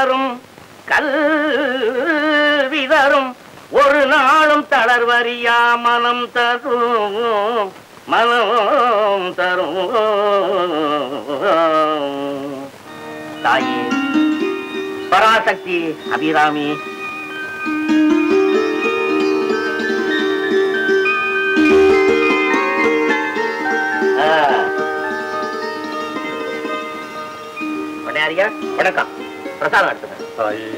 தரும் கல்வி தரும் ஒரு நாளும் தளர்வறியா மனம் தரும் மனம் தரும் தாயே பராசக்தி அபிராமி ஆ. பண்ணையாரியா வணக்கம் பிரசாதம் எடுத்துக்க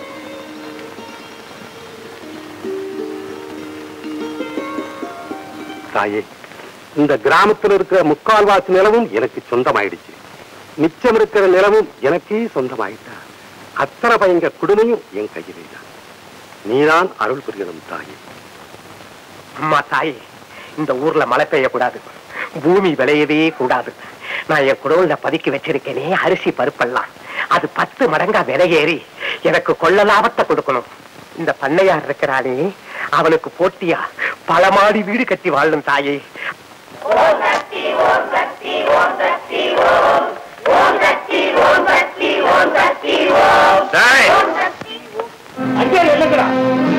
தாயே இந்த கிராமத்தில் இருக்கிற முக்கால்வாசி நிலமும் எனக்கு சொந்தமாயிடுச்சு மிச்சம் இருக்கிற நிலமும் எனக்கே சொந்தமாயிட்டா அத்தனை பயங்க குடுமையும் என் கையிலே தான் நீதான் அருள் புரியணும் தாயே அம்மா தாயே இந்த ஊர்ல மழை பெய்யக்கூடாது பூமி விளையவே கூடாது நான் என் குடவுல பதுக்கி வச்சிருக்கேனே அரிசி பருப்பெல்லாம் அது பத்து மடங்கா விலையேறி எனக்கு கொள்ள லாபத்தை கொடுக்கணும் இந்த பண்ணையார் இருக்கிறானே அவனுக்கு போட்டியா பல மாடி வீடு கட்டி வாழணும் தாயே அங்கே என்னங்கிறான்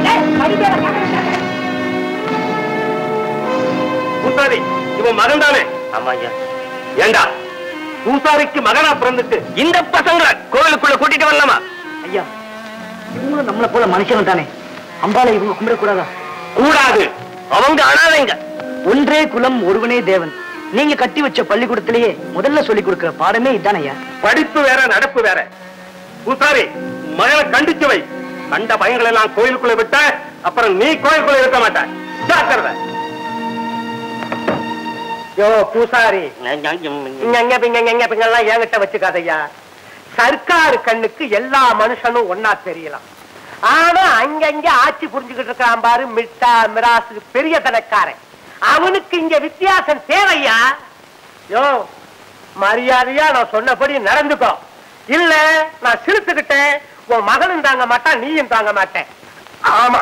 பூசாரி இவன் மகன் தானே ஆமா ஐயா ஏண்டா பூசாரிக்கு மகனா பிறந்துட்டு இந்த பசங்களை கோவிலுக்குள்ள கூட்டிட்டு வரலாமா ஐயா இவங்களும் நம்மளை போல மனுஷன் தானே அம்பாலை இவங்க கும்பிடக்கூடாதா கூடாது அவங்க அனாதைங்க ஒன்றே குலம் ஒருவனே தேவன் நீங்க கட்டி வச்ச பள்ளிக்கூடத்திலேயே முதல்ல சொல்லி கொடுக்கிற பாடமே இதானே ஐயா படிப்பு வேற நடப்பு வேற பூசாரி மகனை கண்டிச்சு வை கண்ட பயங்களை எல்லாம் கோயிலுக்குள்ள விட்ட அப்புறம் நீ கோயிலுக்குள்ள இருக்க மாட்ட ஜாக்கிரதை யோ பூசாரி இங்க பிங்க பிங்கெல்லாம் என்கிட்ட வச்சுக்காதையா சர்க்காரு கண்ணுக்கு எல்லா மனுஷனும் ஒன்னா தெரியலாம் ஆனா அங்கங்க ஆட்சி புரிஞ்சுக்கிட்டு இருக்கான் பாரு மிட்டா மிராசு பெரிய தனக்காரன் அவனுக்கு இங்க வித்தியாசம் தேவையா யோ மரியாதையா நான் சொன்னபடி நடந்துக்கோ இல்ல நான் சிரித்துக்கிட்டேன் உன் மகனும் தாங்க மாட்டான் நீயும் தாங்க மாட்டேன் ஆமா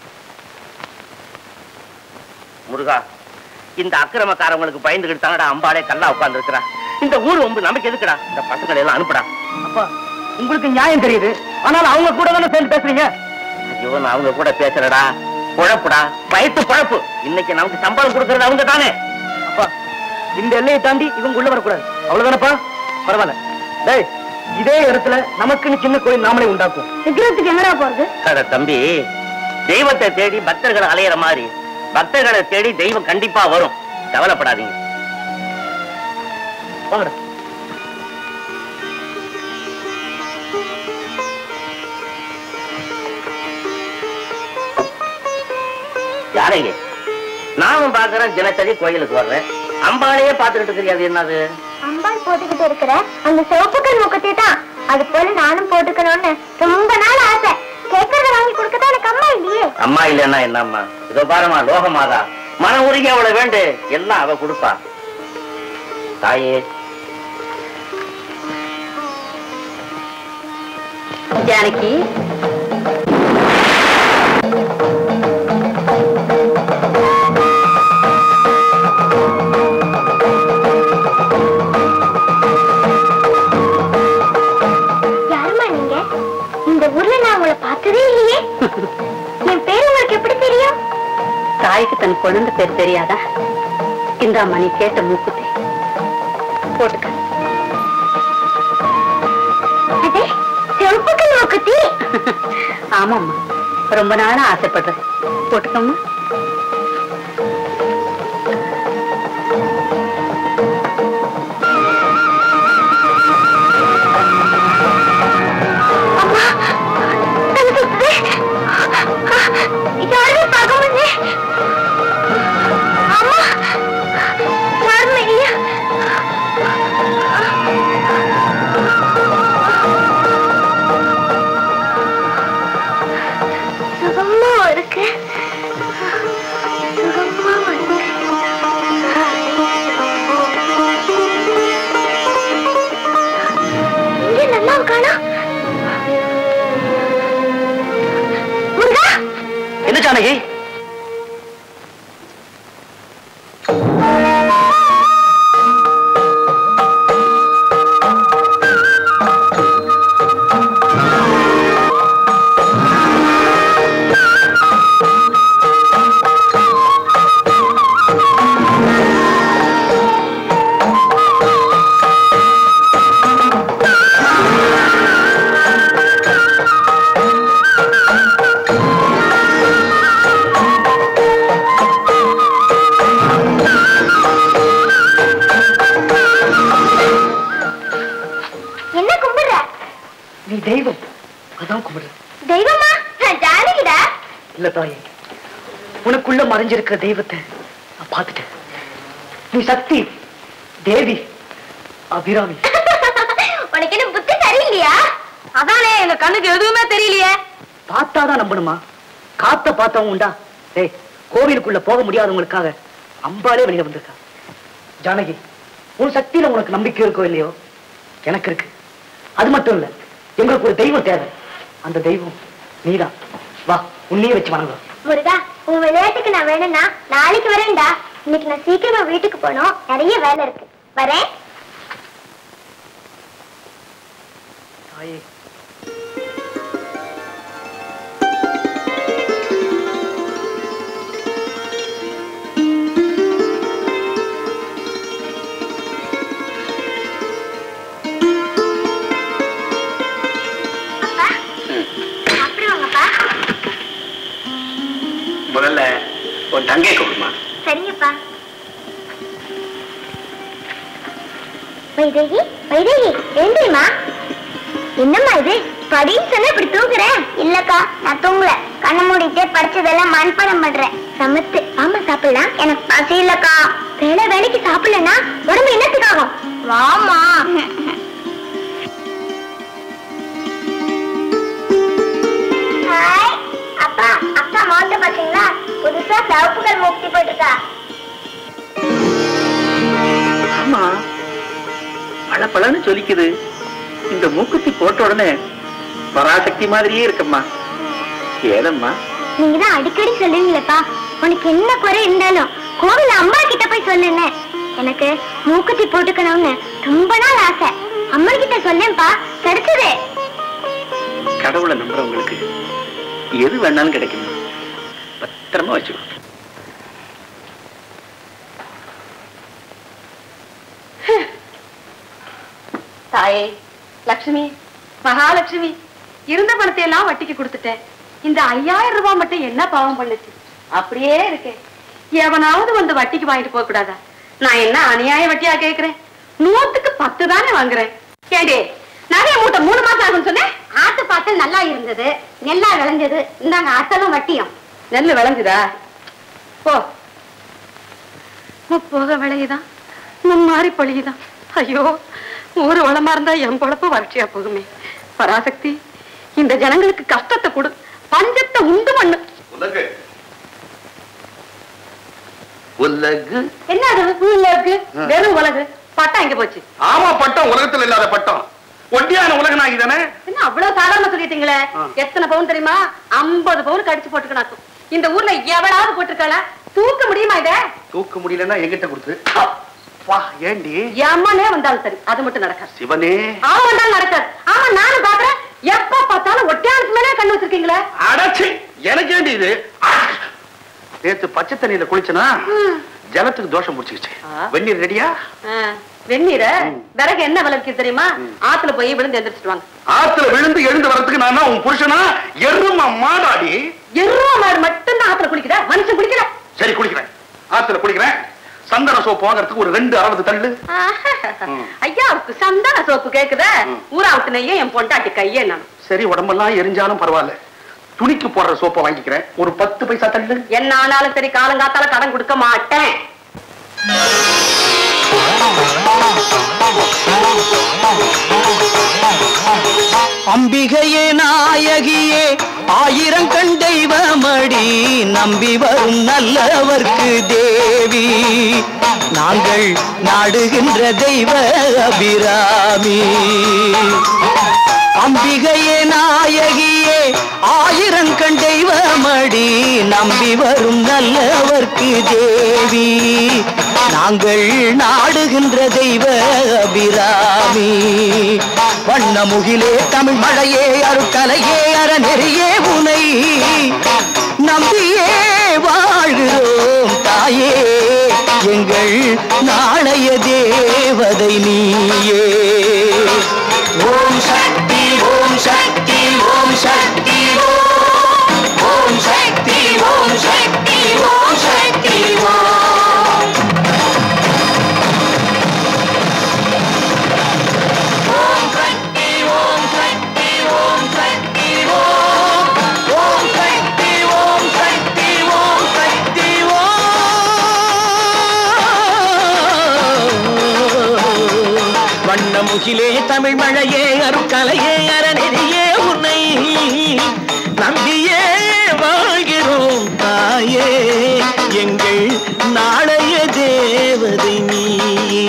முருகா இந்த அக்கிரமக்காரங்களுக்கு பயந்துகிட்டு தானடா அம்பாளே கல்லா உட்கார்ந்து இருக்கிறா இந்த ஊர் வந்து நமக்கு எதுக்குடா இந்த பசங்களை எல்லாம் அனுப்புடா அப்பா உங்களுக்கு நியாயம் தெரியுது ஆனால் அவங்க கூட தானே சேர்ந்து பேசுறீங்க ஐயோ நான் அவங்க கூட பேசுறடா குழப்புடா வயிற்று குழப்பு இன்னைக்கு நமக்கு சம்பளம் கொடுக்கறது அவங்க தானே அப்பா இந்த எல்லையை தாண்டி இவங்க உள்ள வரக்கூடாது அவ்வளவுதானப்பா பரவாயில்ல டேய் இதே இடத்துல நமக்குன்னு சின்ன கோயில் நாமளே உண்டாக்கும் விக்கிரத்துக்கு என்னடா போறது அட தம்பி தெய்வத்தை தேடி பக்தர்கள் அலையிற மாதிரி பக்தர்களை தேடி தெய்வம் கண்டிப்பா வரும் கவலைப்படாதீங்க வாங்கடா யாரைங்க நானும் பாக்குறேன் தினசரி கோயிலுக்கு வர்றேன் அம்பாளையே பாத்துக்கிட்டு இருக்கிறியா அது என்னது அம்பாள் போட்டுக்கிட்டு இருக்கிற அந்த சிவப்பு கண் முக்கத்தை தான் அது போல நானும் போட்டுக்கணும்னு ரொம்ப நாள் ஆசை கேட்கறத வாங்கி கொடுக்கதான் எனக்கு அம்மா இல்லையே அம்மா இல்லைன்னா என்னம்மா இதோ பாருமா லோகமாதா மன உருகி அவளை வேண்டு எல்லாம் அவ கொடுப்பா தாயே ஜானகி யாரும்மா நீங்க இந்த ஊர்ல நான் உங்களை பார்த்ததே இல்லையே என் பேர் உங்களுக்கு எப்படி தெரியும் தாய்க்கு தன் குழந்தை பேர் தெரியாதா இந்த மணி கேட்ட மூக்குத்தி போட்டுக்க அதே சிவப்புக்கு நோக்குத்தி ஆமாம்மா ரொம்ப நாளா ஆசைப்படுறேன் போட்டுக்கோம்மா அம்மா தலை சுத்துது யாருமே பார்க்க முடியே அம்மா யாருமே இல்லையா சுகமா இருக்கு சுகமா இருக்கு இங்க நல்லா காணா முருகா என்ன ஜானகி தெய்வம் அதான் கும்பிடுறேன் தெய்வமா நான் ஜானகிடா இல்ல தாயே உனக்குள்ள மறைஞ்சிருக்கிற தெய்வத்தை நான் பார்த்துட்டேன் நீ சக்தி தேவி அபிராமி உனக்கு என்ன புத்தி சரியில்லையா அதானே எங்க கண்ணுக்கு எதுவுமே தெரியலையே பார்த்தாதான் நம்பணுமா காத்த பார்த்தவங்க உண்டா டேய் கோவிலுக்குள்ள போக முடியாதவங்களுக்காக அம்பாலே வெளியே வந்திருக்கா ஜானகி உன் சக்தியில உனக்கு நம்பிக்கை இருக்கோ இல்லையோ எனக்கு இருக்கு அது மட்டும் இல்ல எங்களுக்கு ஒரு தெய்வம் தேவை அந்த தெய்வம் நீதான் வா உன்னையே வச்சு வணங்குறோம் முருகா உன் விளையாட்டுக்கு நான் வேணும்னா நாளைக்கு வரேன்டா இன்னைக்கு நான் சீக்கிரமா வீட்டுக்கு போகணும் நிறைய வேலை இருக்கு வரேன் தாயே அப்பா சாப்பிடுவாங்கப்பா முதல்ல உன் தங்கை கொடுமா சரிங்கப்பா வைதேகி வைதேகி எழுந்திரிமா என்னம்மா இது படின்னு சொன்னா இப்படி தூங்குறேன் இல்லக்கா நான் தூங்கல கண்ண மூடிட்டு படிச்சதெல்லாம் மண்படம் பண்றேன் சமத்து ஆமா சாப்பிடலாம் எனக்கு பசி இல்லக்கா வேலை வேலைக்கு சாப்பிடலன்னா உடம்பு என்னத்துக்காகும் வாமா ஹாய் அப்பா அக்கா மோந்த பாத்தீங்களா புதுசா சிவப்புகள் முக்தி போட்டிருக்கா ஆமா பல பலன்னு சொல்லிக்குது இந்த மூக்குத்தி போட்ட உடனே பராசக்தி மாதிரியே இருக்கம்மா ஏதம்மா நீங்க தான் அடிக்கடி சொல்லுவீங்களேப்பா உனக்கு என்ன குறை இருந்தாலும் கோவில் அம்மா கிட்ட போய் சொல்லுங்க எனக்கு மூக்குத்தி போட்டுக்கணும்னு ரொம்ப நாள் ஆசை அம்மா கிட்ட சொல்லேன்ப்பா கிடைச்சது கடவுளை நம்புறவங்களுக்கு எது வேணாலும் கிடைக்குமா பத்திரமா வச்சுக்கோ தாயே லட்சுமி மகாலட்சுமி இருந்த பணத்தை எல்லாம் வட்டிக்கு கொடுத்துட்டேன் இந்த ஐயாயிரம் ரூபாய் மட்டும் என்ன பாவம் பண்ணுச்சு அப்படியே இருக்கேன் எவனாவது வந்து வட்டிக்கு வாங்கிட்டு போக கூடாதா நான் என்ன அநியாய வட்டியா கேக்குறேன் நூத்துக்கு பத்து தானே வாங்குறேன் கேடே நிறைய மூட்டை மூணு மாசம் ஆகும்னு சொன்னேன் ஆட்டு பாத்தல் நல்லா இருந்தது நெல்லா விளைஞ்சது இந்தாங்க அசலும் வட்டியும் நெல்லு விளைஞ்சுதா போ முப்போக விளையுதான் மும்மாறி பொழியுதான் ஐயோ ஊரு வளமா இருந்தா என் பொழப்பு வறட்சியா போகுமே பராசக்தி இந்த ஜனங்களுக்கு கஷ்டத்தை கொடு பஞ்சத்தை உண்டு பண்ணு உலகு உலகு என்ன அது உலகு வெறும் உலகு பட்டா எங்க போச்சு ஆமா பட்டம் உலகத்துல இல்லாத பட்டம் ஒட்டியான உலகனாகி தானே என்ன அவ்வளவு சாதாரண சொல்லிட்டீங்களே ஆ. எத்தனை பவுன் தெரியுமா ஐம்பது பவுன் கடிச்சு போட்டுக்கணும் இந்த ஊர்ல எவளாவது போட்டிருக்காளா தூக்க முடியுமா இத தூக்க முடியலன்னா எங்கிட்ட கொடுத்து வா ஏண்டி எம்மனே வந்தாலும் சரி அது மட்டும் நடக்காது சிவனே அவன் வந்தாலும் நடக்காது ஆமா நானும் பாக்குறேன் எப்ப பார்த்தாலும் ஒட்டியானத்து மேலே கண்ணு வச்சிருக்கீங்களே அடச்சி எனக்கு ஏண்டி இது நேத்து பச்சை தண்ணியில குளிச்சனா ஜலத்துக்கு தோஷம் முடிச்சுக்கிச்சு ஆ. வெந்நீர் ரெடியா ஆ, வெந்நீர விறகு என்ன விலைக்கு தெரியுமா ஆத்துல போய் விழுந்து எந்திரிச்சிட்டு வாங்க ஆத்துல விழுந்து எழுந்து வரதுக்கு நான் என்ன உன் புருஷனா எருமா மாடாடி எருவா மாடு மட்டும் தான் ஆத்துல குளிக்கிற மனுஷன் குளிக்கிற சரி குளிக்கிறேன் ஆத்துல குளிக்கிறேன் சந்தன சோப்பு வாங்குறதுக்கு ஒரு ரெண்டு அறுபது தள்ளு ம். ஐயா அவருக்கு சந்தான சோப்பு கேக்குத ஊரா விட்டு நெய்ய என் பொண்டாட்டி கையே நான் சரி உடம்பெல்லாம் எரிஞ்சாலும் பரவாயில்ல துணிக்கு போடுற சோப்பை வாங்கிக்கிறேன் ஒரு பத்து பைசா தள்ளு என்ன ஆனாலும் சரி காலங்காத்தால கடன் கொடுக்க மாட்டேன் அம்பிகையே நாயகியே ஆயிரம் கண் தெய்வமடி நம்பி வரும் நல்லவர்க்கு தேவி நாங்கள் நாடுகின்ற தெய்வ அபிராமி அம்பிகையே நாயகியே ஆயிரம் கண் தெய்வமடி நம்பி வரும் நல்லவர்க்கு தேவி நாங்கள் நாடுகின்ற தெய்வ அபிராமி வண்ணமுகிலே தமிழ் மழையே அருட்கலையே அறநெறியே உனை நம்பியே வாழ்கிறோம் தாயே எங்கள் நாளைய தேவதை நீயே ஓம் சக்தி ஓம் சக்தி ஓம் சக்தி ஓம் ஓம் சக்தி ஓம் சக்தி ஓம் சக்தி ஓம் ஓம் சக்தி ஓம் சக்தி ஓம் வண்ணமுகிலே தமிழ் மழையே அருக்கலையே அறநெறியே உன்னை நம்பியே வாழ்கிறோம் தாயே எங்கள் நாளைய தேவதை நீயே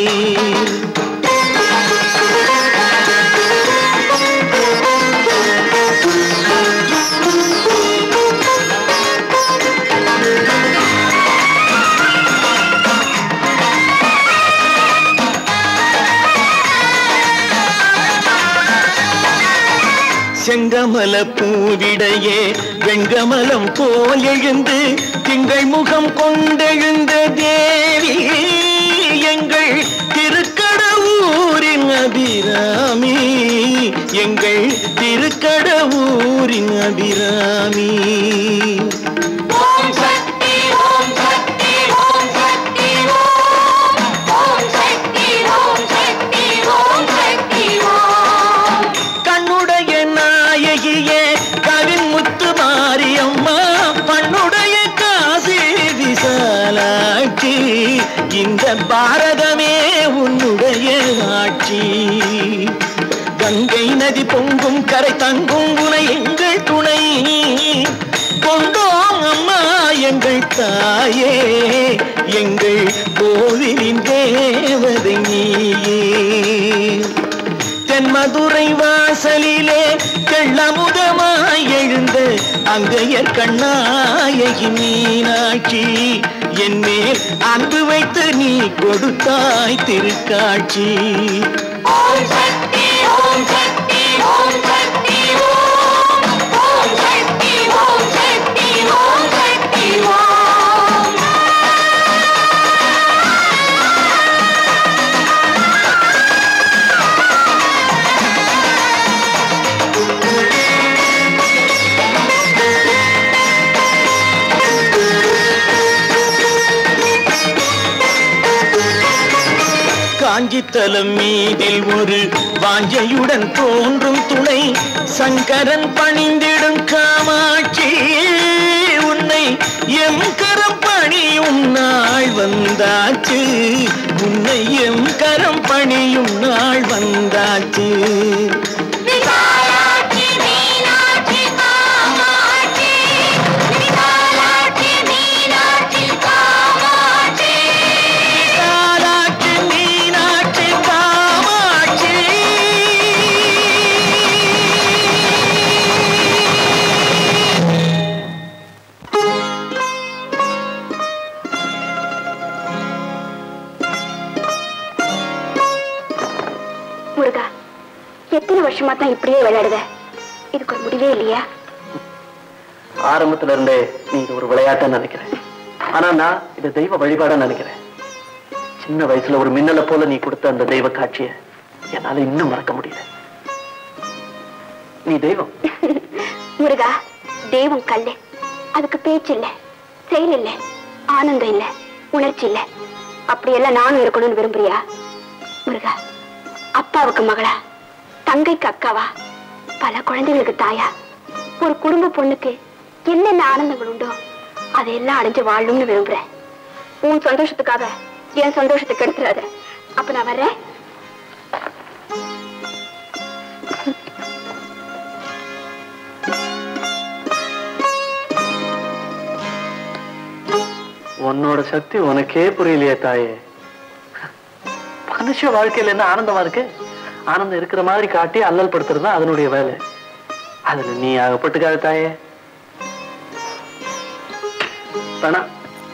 செங்கமல பூவிடையே வெண்கமலம் போல் எழுந்து திங்கள் முகம் கொண்டெழுந்த தேவி எங்கள் திருக்கடவுரின் அபிராமி எங்கள் திருக்கடவுரின் அபிராமி கண்ணுடைய நாயகியே கவின் முத்து மாரியம்மா பண்ணுடைய காசி விசாலாட்சி இந்த பாரதமே உன்னுடைய ஆட்சி கங்கை நதி பொங்கும் கரை தங்கும் உனை எங்கள் துணை கொண்டோம் அம்மா எங்கள் தாயே எங்கள் கோவிலின் தேவதை நீயே தென்மதுரை வாசலிலே தெள்ளமுதமாய் எழுந்த அங்கையர் கண்ணாயகி மீனாட்சி என் மேல் அன்பு வைத்து நீ கொடுத்தாய் திருக்காட்சி காஞ்சித்தலம் மீதில் ஒரு வாஞ்சையுடன் தோன்றும் துணை சங்கரன் பணிந்திடும் காமாட்சி உன்னை எம் கரம் பணியும் நாள் வந்தாச்சு உன்னை எம் கரம் பணியும் நாள் வந்தாச்சு காலாட்சி மீனாட்சி காமாட்சி முருகா எத்தனை வருஷமா தான் இப்படியே விளையாடுத இதுக்கு ஒரு முடிவே இல்லையா ஆரம்பத்துல இருந்தே நீ இது ஒரு விளையாட்டா நினைக்கிறேன் ஆனா நான் இது தெய்வ வழிபாடா நினைக்கிறேன் சின்ன வயசுல ஒரு மின்னலை போல நீ கொடுத்த அந்த தெய்வ காட்சியை என்னால இன்னும் மறக்க முடியல நீ தெய்வம் முருகா தெய்வம் கல்லு அதுக்கு பேச்சு இல்ல செயல் இல்ல ஆனந்தம் இல்ல உணர்ச்சி இல்ல அப்படியெல்லாம் நானும் இருக்கணும்னு விரும்புறியா முருகா அப்பாவுக்கு மகளா தங்கைக்கு அக்காவா பல குழந்தைகளுக்கு தாயா ஒரு குடும்ப பொண்ணுக்கு என்னென்ன ஆனந்தங்கள் உண்டோ அதையெல்லாம் அடைஞ்சு வாழணும்னு விரும்புறேன் உன் சந்தோஷத்துக்காக என் சந்தோஷத்தை கெடுத்துறாத அப்ப நான் வர்றேன் உன்னோட சக்தி உனக்கே புரியலையே தாயே மனுஷ வாழ்க்கையில என்ன ஆனந்தமா இருக்கு ஆனந்தம் இருக்கிற மாதிரி காட்டி அல்லல் படுத்துறது தான் அதனுடைய வேலை அதுல நீ அகப்பட்டுக்காத தாயே வேணாம்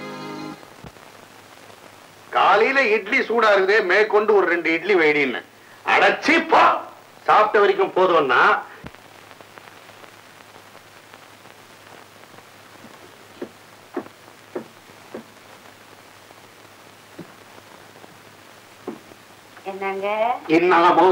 காலையில இட்லி சூடா இருக்குதே மேற்கொண்டு ஒரு ரெண்டு இட்லி வைடின்னு அடைச்சிப்பா சாப்பிட்ட வரைக்கும் போதும்னா என்னங்க என்னவா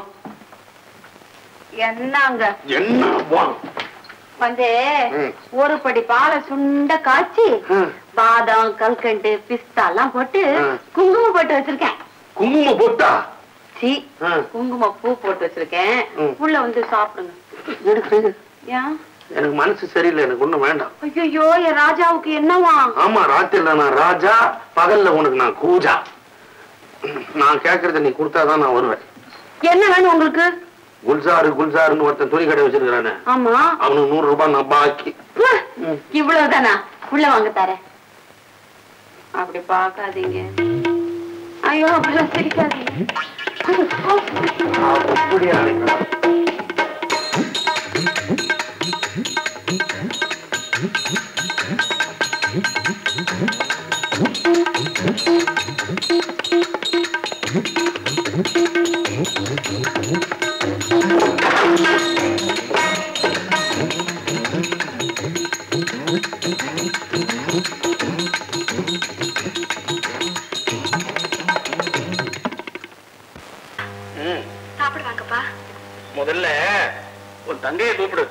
என்னங்க என்னவா வந்து ம். ஒரு படி பாலை சுண்ட காய்ச்சி ம். பாதாம் கல்கண்டு பிஸ்தா எல்லாம் போட்டு ம். குங்குமம் போட்டு வச்சிருக்கேன் குங்குமம் போட்டா சீ ம். குங்கும பூ போட்டு வச்சிருக்கேன் ம். உள்ள வந்து சாப்பிடுங்க எடுக்கு ஏன் எனக்கு மனசு சரியில்லை எனக்கு ஒண்ணும் வேண்டாம் ஐயோ என் ராஜாவுக்கு என்னவா ஆமா ராத்திரில நான் ராஜா பகல்ல உனக்கு நான் கூஜா நான் கேட்கறத நீ கொடுத்தாதான் நான் வருவேன் என்ன வேணும் உங்களுக்கு குல்சாரு குல்சாருன்னு ஒருத்தன் துணி கடை வச்சிருக்கிறானே ஆமா அவனுக்கு நூறு ரூபாய் நான் பாக்கி இவ்வளவுதானா உள்ள வாங்க தரேன் அப்படி பாக்காதீங்க ஐயோ அப்படிலாம் சிரிக்காதீங்க அப்படியா சாப்பிடுவாங்கப்பா முதல்ல உன் தங்கையை கூப்பிடு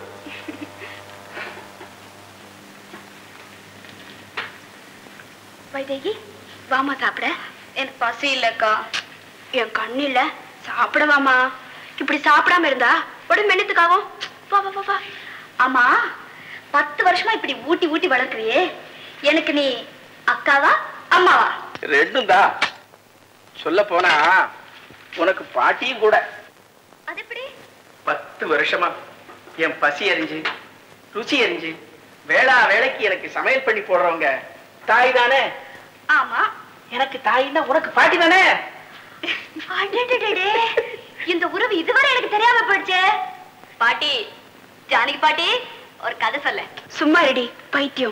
வைதேகி வாமா சாப்பிட எனக்கு பசி இல்லக்கா என் கண்ணு இல்ல சாப்பிடவாமா இப்படி சாப்பிடாம இருந்தா உடம்பு மென்னத்துக்காகும் வா வா வா வா ஆமா பத்து வருஷமா இப்படி ஊட்டி ஊட்டி வளர்க்குறியே எனக்கு நீ அக்காவா அம்மாவா ரெண்டும் தான் சொல்ல போனா உனக்கு பாட்டியும் கூட அது எப்படி பத்து வருஷமா என் பசி அறிஞ்சு ருசி அறிஞ்சு வேளா வேலைக்கு எனக்கு சமையல் பண்ணி போடுறவங்க தாய் தானே ஆமா எனக்கு தாயின்னா உனக்கு பாட்டி தானே அடடடடே. இந்த உறவு இதுவரை எனக்கு தெரியாம போயிடுச்சே பாட்டி ஜானகி பாட்டி ஒரு கதை சொல்ல சும்மா ரெடி பைத்தியம்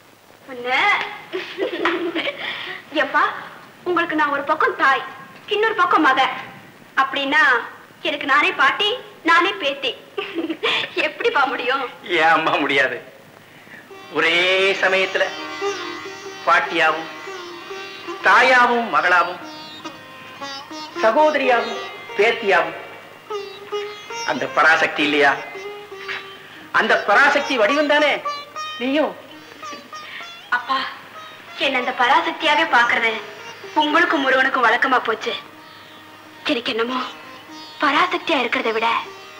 ஏப்பா உங்களுக்கு நான் ஒரு பக்கம் தாய் இன்னொரு பக்கம் மக அப்படின்னா எனக்கு நானே பாட்டி நானே பேத்தி எப்படிப்பா முடியும் ஏன் அம்மா முடியாது ஒரே சமயத்துல பாட்டியாவும் தாயாவும் மகளாவும் சகோதரியாவும் பேத்தியாவும் அந்த பராசக்தி இல்லையா அந்த பராசக்தி வடிவம் தானே நீயும் அப்பா என்ன அந்த பராசக்தியாவே பாக்குறது உங்களுக்கும் முருகனுக்கும் வழக்கமா போச்சு எனக்கு என்னமோ பராசக்தியா இருக்கிறத விட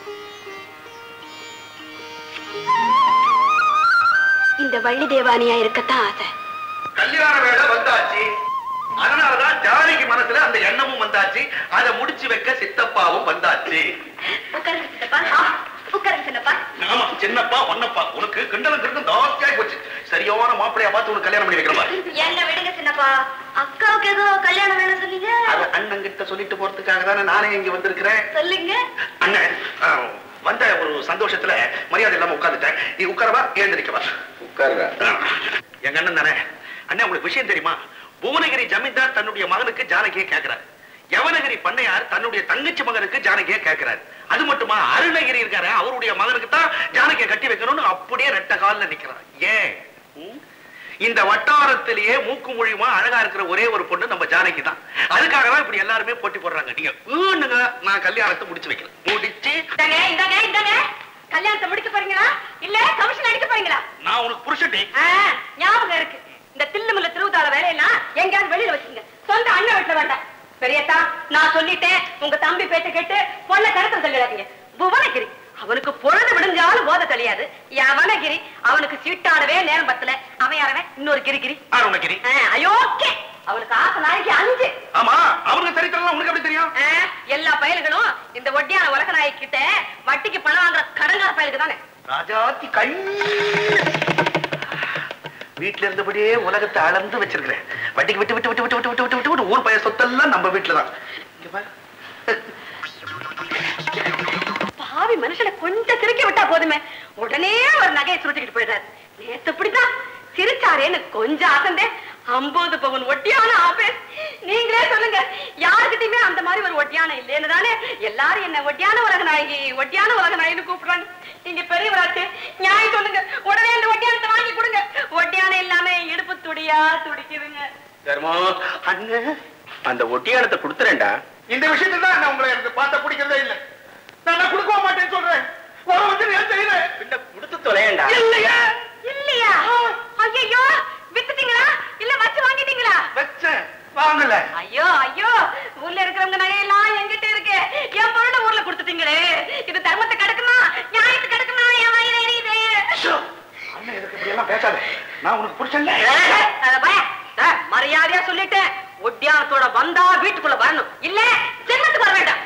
இந்த வள்ளி தேவானியா இருக்கத்தான் ஆசை கல்யாண வேலை வந்தாச்சு அதனாலதான் ஜானகி மனசுல அந்த எண்ணமும் வந்தாச்சு அதை முடிச்சு வைக்க சித்தப்பாவும் வந்தாச்சு உட்காருங்க சித்தப்பா ஆ, உட்காருங்க சின்னப்பா ஆமா சின்னப்பா ஒன்னப்பா உனக்கு கிண்டலும் கிண்டும் ஜாஸ்தியாகி போச்சு சரியான மாப்பிளையா பார்த்து உனக்கு கல்யாணம் பண்ணி வைக்கிறப்பா என்ன விடுங்க சின்னப்பா அக்காவுக்கு ஏதோ கல்யாணம் வேணும் சொன்னீங்க அது அண்ணன் கிட்ட சொல்லிட்டு போறதுக்காக தானே நானே இங்க வந்திருக்கிறேன் சொல்லுங்க அண்ணன் ஆ, வந்த ஒரு சந்தோஷத்துல மரியாதை இல்லாம உட்கார்ந்துட்டேன் நீ உட்காரவா எழுந்திருக்கவா உட்கார்ற எங்க அண்ணன் தானே அண்ணன் உங்களுக்கு விஷயம் தெரியுமா புவனகிரி ஜமீன்தார் தன்னுடைய மகனுக்கு ஜானகியை கேட்கிறார் யவனகிரி பண்ணையார் தன்னுடைய தங்கச்சி மகனுக்கு ஜானகியை கேட்கிறார் அது மட்டுமா அருணகிரி இருக்காரு அவருடைய மகனுக்கு தான் ஜானகியை கட்டி வைக்கணும்னு அப்படியே ரெட்ட கால்ல நிக்கிறார் ஏன் ம்? இந்த வட்டாரத்திலேயே மூக்கு மொழியுமா அழகா இருக்கிற ஒரே ஒரு பொண்ணு நம்ம ஜானகி தான் அதுக்காக தான் இப்படி எல்லாருமே போட்டி போடுறாங்க நீங்க ஊன்னுங்க நான் கல்யாணத்தை முடிச்சு வைக்கிறேன் முடிச்சு இந்தாங்க இந்தாங்க இந்தாங்க கல்யாணத்தை முடிக்க போறீங்களா இல்ல கமிஷன் அடிக்க போறீங்களா நான் உனக்கு புருஷன்டி ஆ, ஞாபகம் இருக்கு இந்த தில்லுமுல்ல திருவுதாள வேலையெல்லாம் எங்கேயாவது வெளியில வச்சுங்க சொந்த அண்ணன் வீட்டுல வேண்டாம் பெரியத்தா நான் சொல்லிட்டேன் உங்க தம்பி பேச்ச கேட்டு பொண்ணை கருத்து சொல்லிடாதீங்க புவனகிரி அவனுக்கு பொழுது விடுஞ்சாலும் போத தெரியாது யவனகிரி அவனுக்கு சீட்டாடவே நேரம் பத்தல அவன் யாரவன் இன்னொரு கிரிகிரி அருணகிரி ஆ, அயோக்கே அவனுக்கு ஆசை நாளைக்கு அஞ்சு ஆமா அவனுக்கு சரித்திரம் உனக்கு எப்படி தெரியும் ஆ, எல்லா பயல்களும் இந்த ஒட்டியான உலக நாயகி கிட்ட வட்டிக்கு பணம் வாங்குற கடங்கார பயலுக்கு தானே ராஜாத்தி கண் வீட்டுல இருந்தபடியே உலகத்தை அளந்து வச்சிருக்கிறேன் வட்டிக்கு விட்டு விட்டு விட்டு விட்டு விட்டு விட்டு விட்டு விட்டு விட்டு ஊர் பைய சொத்தெல்லாம் நம்ம வீட்டுல தான் இங்க பாரு. பாவி மனுஷனை கொஞ்சம் சிரிக்க விட்டா போதுமே உடனே ஒரு நகையை சுருட்டிக்கிட்டு போயிடுறாரு நேத்து இப்படிதான் சிரிச்சாரேன்னு கொஞ்சம் அசந்தே ஐம்பது பவன் ஒட்டியான ஆபேஸ் நீங்களே சொல்லுங்க யாருக்கிட்டயுமே அந்த மாதிரி ஒரு ஒட்டியான இல்லைன்னு தானே எல்லாரும் என்ன ஒட்டியான உலக நாயகி ஒட்டியான உலக நாயகின்னு கூப்பிடுறாங்க நீங்க பெரியவராச்சு நியாயம் சொல்லுங்க உடனே இந்த ஒட்டியானத்தை வாங்கி கொடுங்க ஒட்டியான இல்லாம இடுப்பு துடியா துடிக்குதுங்க தர்மம் அண்ணன் அந்த ஒட்டியானத்தை கொடுத்துறேன்டா இந்த விஷயத்துல தான் நான் உங்களை எனக்கு பார்த்த பிடிக்கிறதே இல்ல நான் கொடுக்க மாட்டேன்னு சொல்றேன் வர வந்து ஏன் செய்யறேன் பின்ன கொடுத்து தொலையேண்டா இல்லையா இல்லையா ஐயோ வித்துட்டீங்களா இல்ல வச்சு வாங்கிட்டீங்களா வச்சேன் வாங்கல ஐயோ ஐயோ ஊர்ல இருக்கிறவங்க நகையெல்லாம் என்கிட்ட இருக்கு என் பொருளை ஊர்ல கொடுத்துட்டீங்களே இது தர்மத்தை கிடக்குமா நியாயத்தை கிடக்குமா என் வயிறு எரியுது ஷோ, அண்ணன் எதுக்கு இப்படி எல்லாம் பேசாத நான் உனக்கு புருஷன் அட பய, ஆ, மரியாதையா சொல்லிட்டேன் ஒட்டியா கல்யாணத்தோட வந்தா வீட்டுக்குள்ள வரணும் இல்ல ஜென்மத்துக்கு வர வேண்டாம்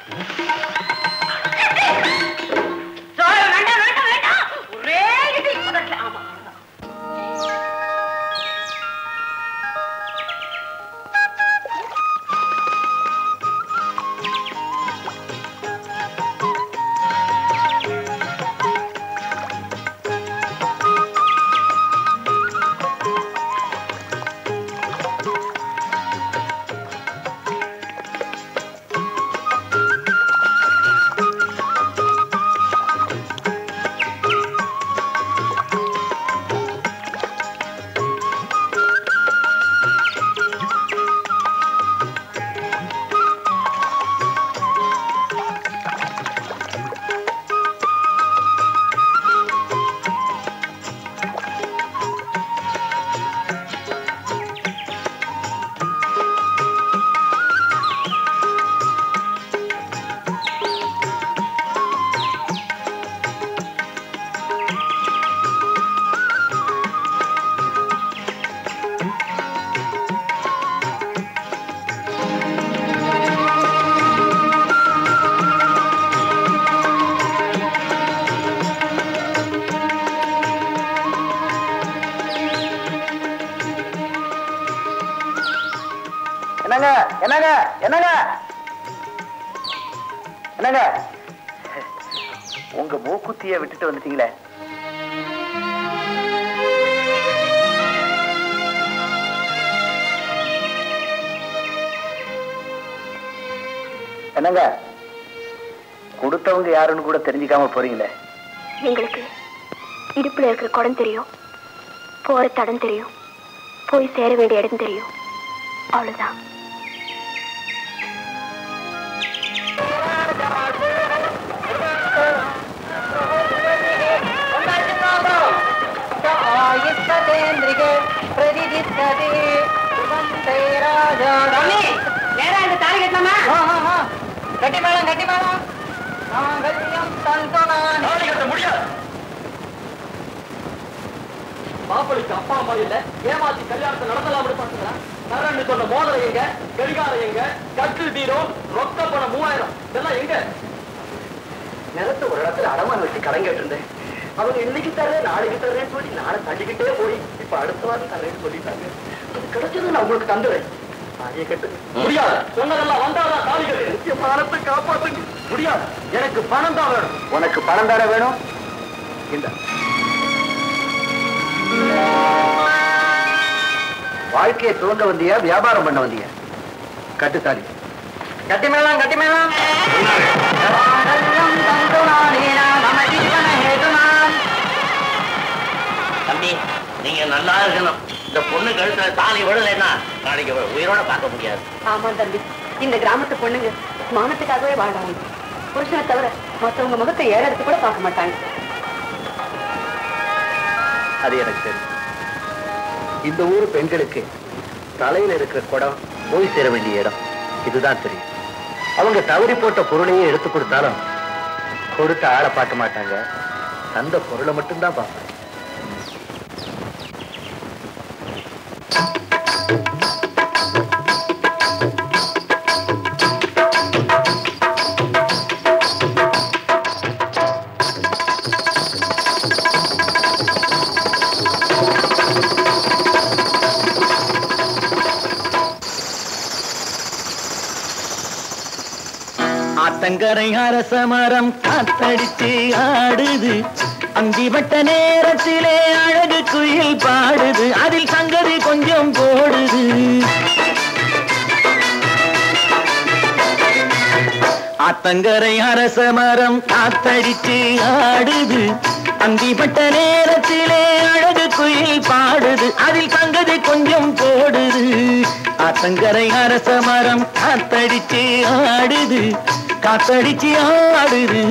சோழ வேண்டாம் வேண்டாம் வேண்டாம் ஒரே இது முதல்ல ஆமா என்னங்க என்னங்க என்னங்க என்னங்க உங்க மூக்குத்திய விட்டுட்டு வந்துட்டீங்களே என்னங்க கொடுத்தவங்க யாருன்னு கூட தெரிஞ்சுக்காம போறீங்களே எங்களுக்கு இடுப்புல இருக்கிற குடம் தெரியும் போற தடம் தெரியும் போய் சேர வேண்டிய இடம் தெரியும் அவ்வளவுதான் சாமி, நேரா இந்த தாலி கட்டலாமா கட்டி மேளம் கட்டி மேளம் மாப்பிளைக்கு அப்பா அம்மா இல்ல ஏமாத்தி கல்யாணத்தை நடத்தலாம்னு பாத்துக்கிறேன் தரேன்னு சொன்ன மோதிரம் எங்க கடிகாரம் எங்க கட்டு தீரம் ரொக்க பணம் மூவாயிரம் இதெல்லாம் எங்க நிலத்தை ஒரு இடத்துல அடமானம் வச்சு கடன் கேட்டிருந்தேன் அவங்க இன்னைக்கு தரேன் நாளைக்கு தரேன்னு சொல்லி நாளை தள்ளிக்கிட்டே போய் இப்ப அடுத்த வாரம் தரேன்னு சொல்லிட்டாங்க அது கிடைச்சது நான் உங்களுக்கு தந்துறேன் தாலியை கட்டு முடியாது சொன்னதெல்லாம் வந்தாதான் தாலி கட்டு நித்திய பணத்தை காப்பாத்துங்க முடியாது எனக்கு பணம் தான் வேணும் உனக்கு பணம் தானே வேணும் இந்த வாழ்க்கையை துவங்க வந்தியா வியாபாரம் பண்ண வந்தியா கட்டுத்தாலி கட்டி மேளம் கட்டி மேளம் தம்பி நீங்க நல்லா இருக்கணும் இந்த பொண்ணு கழுத்துல தாலி விடலைன்னா நாளைக்கு உயிரோட பார்க்க முடியாது ஆமா தம்பி இந்த கிராமத்து பொண்ணுங்க மானத்துக்காகவே வாழ்றாங்க புருஷனை தவிர மத்தவங்க முகத்தை ஏறெடுத்து கூட பார்க்க மாட்டாங்க அது எனக்கு தெரியும் இந்த ஊர் பெண்களுக்கு தலையில இருக்கிற குடம் போய் சேர வேண்டிய இடம் இதுதான் தெரியும் அவங்க தவறி போட்ட பொருளையே எடுத்து கொடுத்தாலும் கொடுத்த ஆளை பார்க்க மாட்டாங்க அந்த பொருளை மட்டும்தான் பார்ப்பாங்க ஆத்தங்கரை அரச மரம் காத்தடிச்சு ஆடுது அந்திவட்ட நேரத்திலே அழகு குயில் பாடுது அதில் சங்கதி கொஞ்சம் போடுது ஆத்தங்கரை அரச மரம் காத்தடிச்சு ஆடுது அந்திப்பட்ட நேரத்திலே அழகு குயில் பாடுது அதில் சங்கதி கொஞ்சம் போடுது ஆத்தங்கரை அரச மரம் காத்தடிச்சு ஆடுது காத்தடிச்சு ஆடுது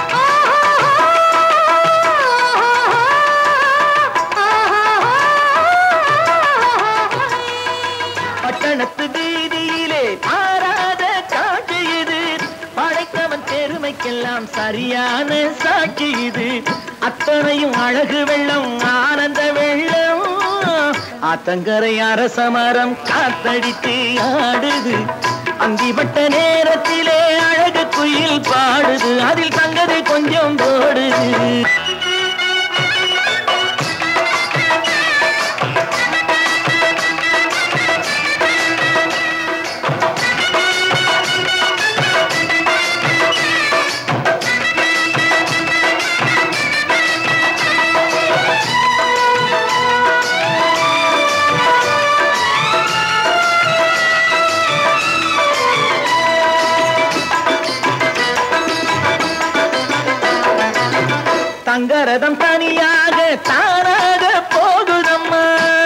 ஆ பட்டணத்து வீதியிலே மாறாத காட்சி இது படைத்தவன் பெருமைக்கெல்லாம் சரியான சாட்சி இது அத்தனையும் அழகு வெள்ளம் ஆனந்த வெள்ளம் ஆத்தங்கரை அரச மரம் காத்தடித்து ஆடுது அந்திப்பட்ட நேரத்திலே அழகு குயில் பாடுது அதில் தங்கது கொஞ்சம் போடுது தங்கரதம் தனியாக தானாக போகுதம்மா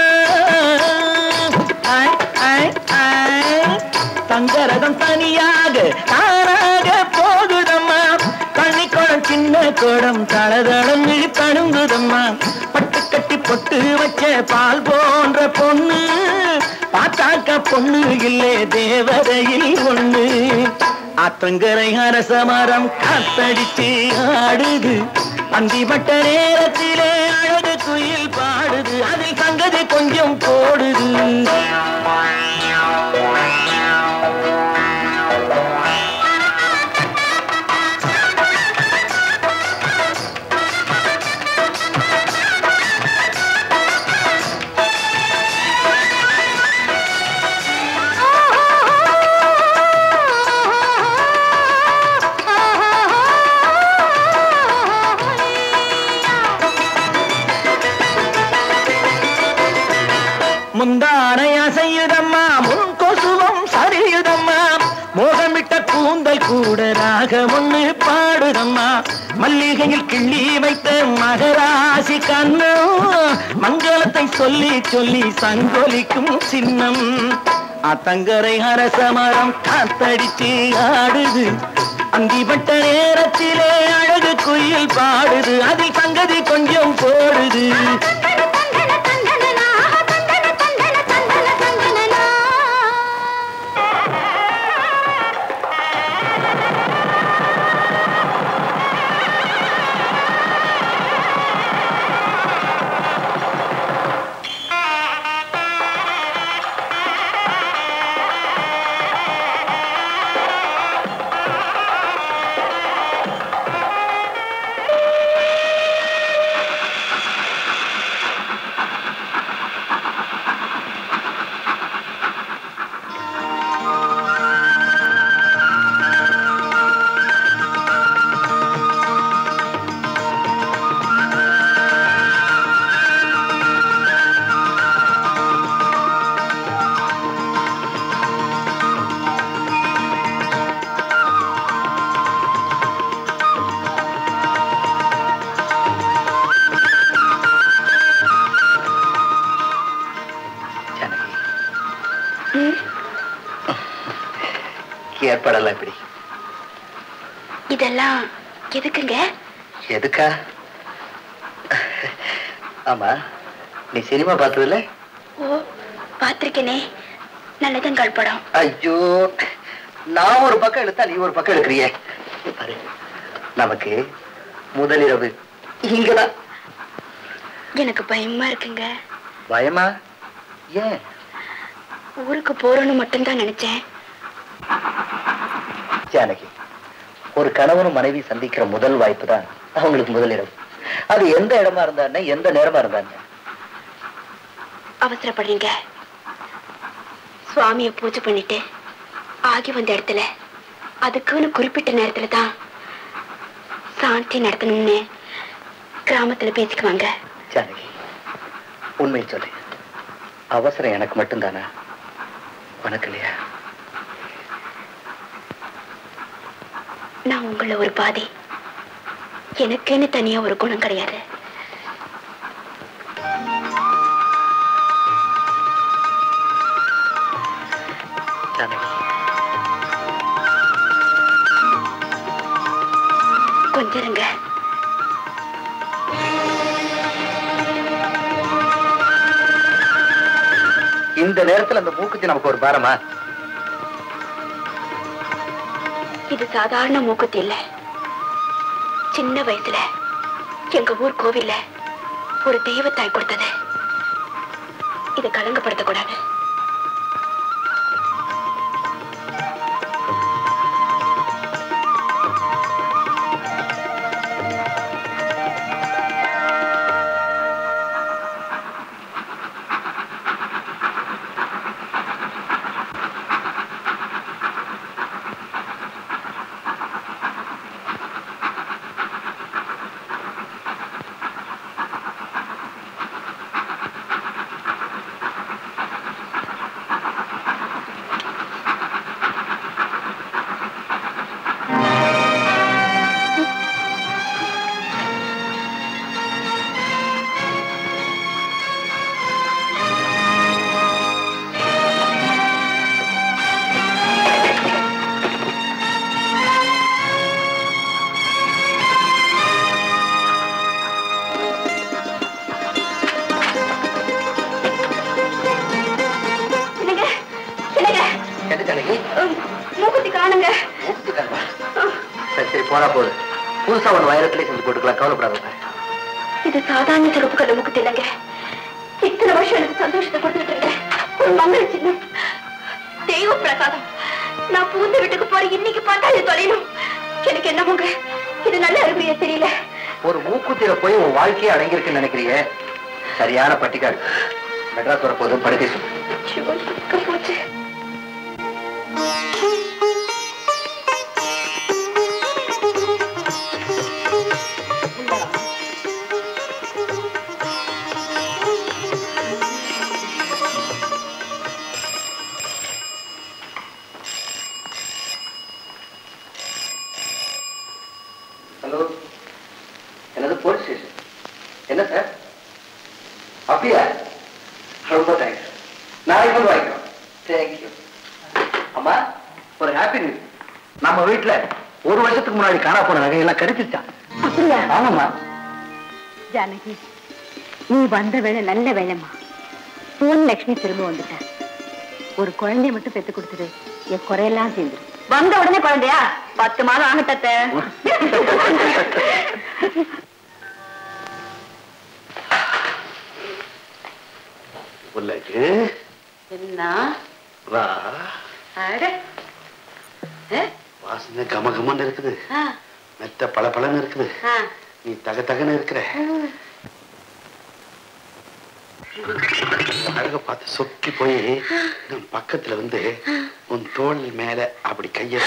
ஐ, ஐ, ஐ. தங்கரதம் தனியாக தானாக போகுதம்மா தண்ணி குடம் சின்ன குடம் தளதளன்னு தழுங்குதம்மா பட்டு கட்டி பொட்டு வச்ச பால் போன்ற பொண்ணு பார்த்தாக்க பொண்ணு இல்லே தேவதையில் ஒண்ணு ஆத்தங்கரை அரச மரம் காத்தடித்து ஆடுது அந்திப்பட்ட நேரத்திலே அழகு குயில் பாடுது அதில் தங்கது கொஞ்சம் போடுது முந்தானை அசையுதம்மா முன் கொசுவம் சரியுதம்மா மோகமிட்ட கூந்தல் கூட ராக ஒண்ணு பாடுதம்மா மல்லிகையில் கிள்ளி வைத்த மகராசி கண்ணம் மங்களத்தை சொல்லி சொல்லி சங்கொலிக்கும் சின்னம் அத்தங்கரை அரச மரம் காத்தடிச்சு ஆடுது அந்திப்பட்ட நேரத்திலே அழகு குயில் பாடுது அதில் சங்கதி கொஞ்சம் போடுது ஏற்பாடெல்லாம் இப்படி இதெல்லாம் எதுக்குங்க எதுக்கா ஆமா நீ சினிமா பார்த்ததில்ல ஓ பார்த்திருக்கேனே நல்லதங்கால் படம் ஐயோ நான் ஒரு பக்கம் இழுத்தா நீ ஒரு பக்கம் எடுக்கிறியே பாரு நமக்கு முதலிரவு இங்கதான் எனக்கு பயமா இருக்குங்க பயமா ஏன் ஊருக்கு போறோன்னு மட்டும்தான் நினைச்சேன் ஜானகி ஒரு கணவனும் மனைவி சந்திக்கிற முதல் வாய்ப்பு தான் அவங்களுக்கு முதலிரவு அது எந்த இடமா இருந்தானே எந்த நேரமா இருந்தானே அவசரப்படுறீங்க சுவாமிய பூஜை பண்ணிட்டு ஆகி வந்த இடத்துல அதுக்குன்னு குறிப்பிட்ட நேரத்துல தான் சாந்தி நடத்தணும்னு கிராமத்துல பேசிக்குவாங்க ஜானகி உண்மையை சொல்லு அவசரம் எனக்கு மட்டும்தானா உனக்கு இல்லையா நான் உங்கள ஒரு பாதி எனக்குன்னு தனியா ஒரு குணம் கிடையாது ஜானகி கொஞ்சம் இருங்க இந்த நேரத்துல அந்த மூக்குத்தி நமக்கு ஒரு பாரமா இது சாதாரண மூக்குத்தி இல்ல சின்ன வயசுல எங்க ஊர் கோவில்ல ஒரு தெய்வத்தாய் கொடுத்தது இதை கலங்கப்படுத்தக்கூடாது என்னங்க என்னங்க என்ன ஜானகி உம், மூக்குத்தி காணுங்க மூக்குத்தி காணுமா? சரி சரி போனா போகுது புதுசா ஒண்ணு வைரத்திலே செஞ்சு போட்டுக்கலாம் கவலைப்படாத இது சாதாரண சிறப்பு கல்ல மூக்குத்தி இல்லைங்க இத்தனை வருஷம் எனக்கு சந்தோஷத்தை கொடுத்துட்டு இருக்கேன் ஒரு மங்கள சின்னம் தெய்வ பிரசாதம் நான் பூந்த வீட்டுக்கு போற இன்னைக்கு பார்த்தா இது தொலைணும் எனக்கு என்னமோங்க இது நல்ல அறிகுறியா தெரியல ஒரு மூக்குத்தியில போய் உன் வாழ்க்கையே அடங்கியிருக்குன்னு நினைக்கிறியே சரியான பட்டிக்காடு மெட்ராஸ் வரப்போதும் படுக்கை சொல்லு ஐயோ, சுக்க போச்சு ஹலோ என்னது போலீஸ் ஸ்டேஷன் என்ன சார் அப்படியா ரொம்ப தேங்க்ஸ் நாளைக்கு வந்து வாங்கிக்கிறோம் தேங்க்யூ அம்மா ஒரு ஹாப்பி நியூஸ் நம்ம வீட்டுல ஒரு வருஷத்துக்கு முன்னாடி காணா போன நகையெல்லாம் கிடைச்சிருச்சான் அப்படியா ஆமாம்மா ஜானகி நீ வந்த வேலை நல்ல வேலைம்மா பூன் லட்சுமி திரும்ப வந்துட்ட ஒரு குழந்தைய மட்டும் பெத்து கொடுத்துரு என் குறையெல்லாம் சேர்ந்துரு வந்த உடனே குழந்தையா பத்து மாதம் ஆகட்டத்த உலகு என்ன வா அட வாசனை கம கமன்னு இருக்குது ஆ, மெத்த பல பலன்னு இருக்குது ஆ. நீ தக தகன்னு இருக்கிற அழக பார்த்து சொக்கி போய் நம் பக்கத்துல வந்து உன் தோள் மேல அப்படி கைய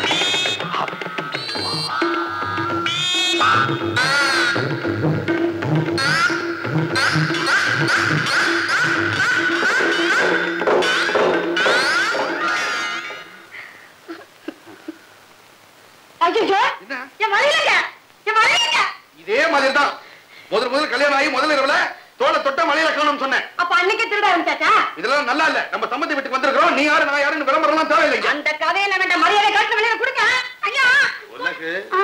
ஐயையோ, என் வழியிலங்க, என் வழியிலங்க. இதே மாதிரி தான் முதல் முதல் கல்யாணம் ஆகி முதல்ல இரவுல தோலை தொட்ட மலையில காணும் சொன்னேன் அப்ப அன்னைக்கே திருட ஆரம்பிச்சாச்சா இதெல்லாம் நல்லா இல்ல நம்ம சம்பந்தி வீட்டுக்கு வந்திருக்கிறோம் நீ யாரு நான் யாருன்னு விளம்பரம் எல்லாம் தேவையில்லைங்க அந்த கதையில வேண்டாம் மரியாதை காட்டு வெளியில கொடுங்க ஐயா உலகு ஆ.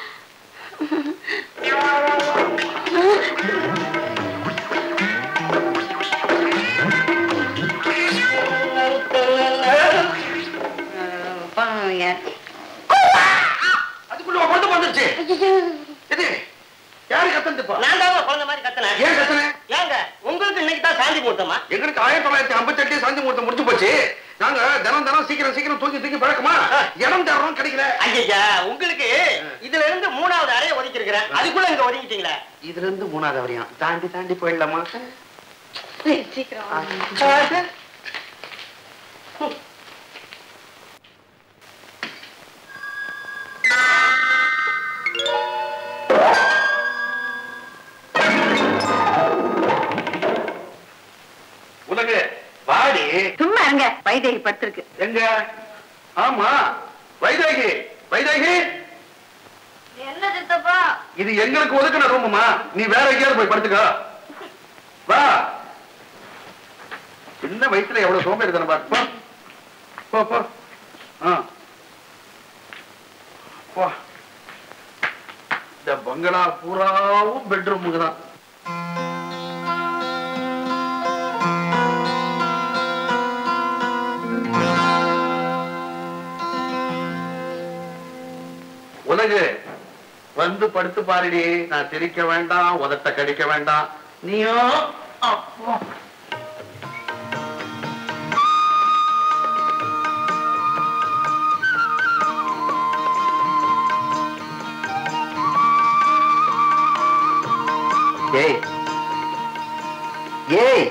அதுக்குள்ள உன் குழந்தை வந்துருச்சு இது யாரு கத்தந்துப்பா நான் தான் குழந்தை மாதிரி கத்துனேன் ஏன் கத்துன ஏங்க உங்களுக்கு இன்னைக்கு தான் சாந்தி போட்டோமா எங்களுக்கு ஆயிரத்தி தொள்ளாயிரத்தி ஐம்பத்தி எட்டு சாந்தி முகூர்த்தம் முடிச்சு போச்சு நாங்க தினம் தினம் சீக்கிரம் சீக்கிரம் தூக்கி தூக்கி பழக்கமா இடம் தேடுறோம் கிடைக்கல ஐயா உங்களுக்கு இதுல இருந்து மூணாவது அறைய ஒதுக்கி இருக்கிறேன் அதுக்குள்ள இங்க ஒதுக்கிட்டீங்களே இதுல இருந்து மூணாவது வரையும் தாண்டி தாண்டி போயிடலாமா சீக்கிரம் உலகு வாடி சும்மா இருங்க வைதேகி படுத்திருக்கு எங்க ஆமா வைதேகி வைதேகி என்ன சித்தப்பா இது எங்களுக்கு ஒதுக்கின ரூமுமா நீ வேற எங்கேயாவது போய் படுத்துக்கோ வா சின்ன வயசுல எவ்வளவு சோம்பேறி தானே போ போ போ ஆ போ இந்த பங்களா பூராவும் பெட்ரூமுக்கு தான் உலகு வந்து படுத்து பாருடி நான் சிரிக்க வேண்டாம் உதட்ட கடிக்க வேண்டாம் நீயும் அப்பா. ஏய் ஏய்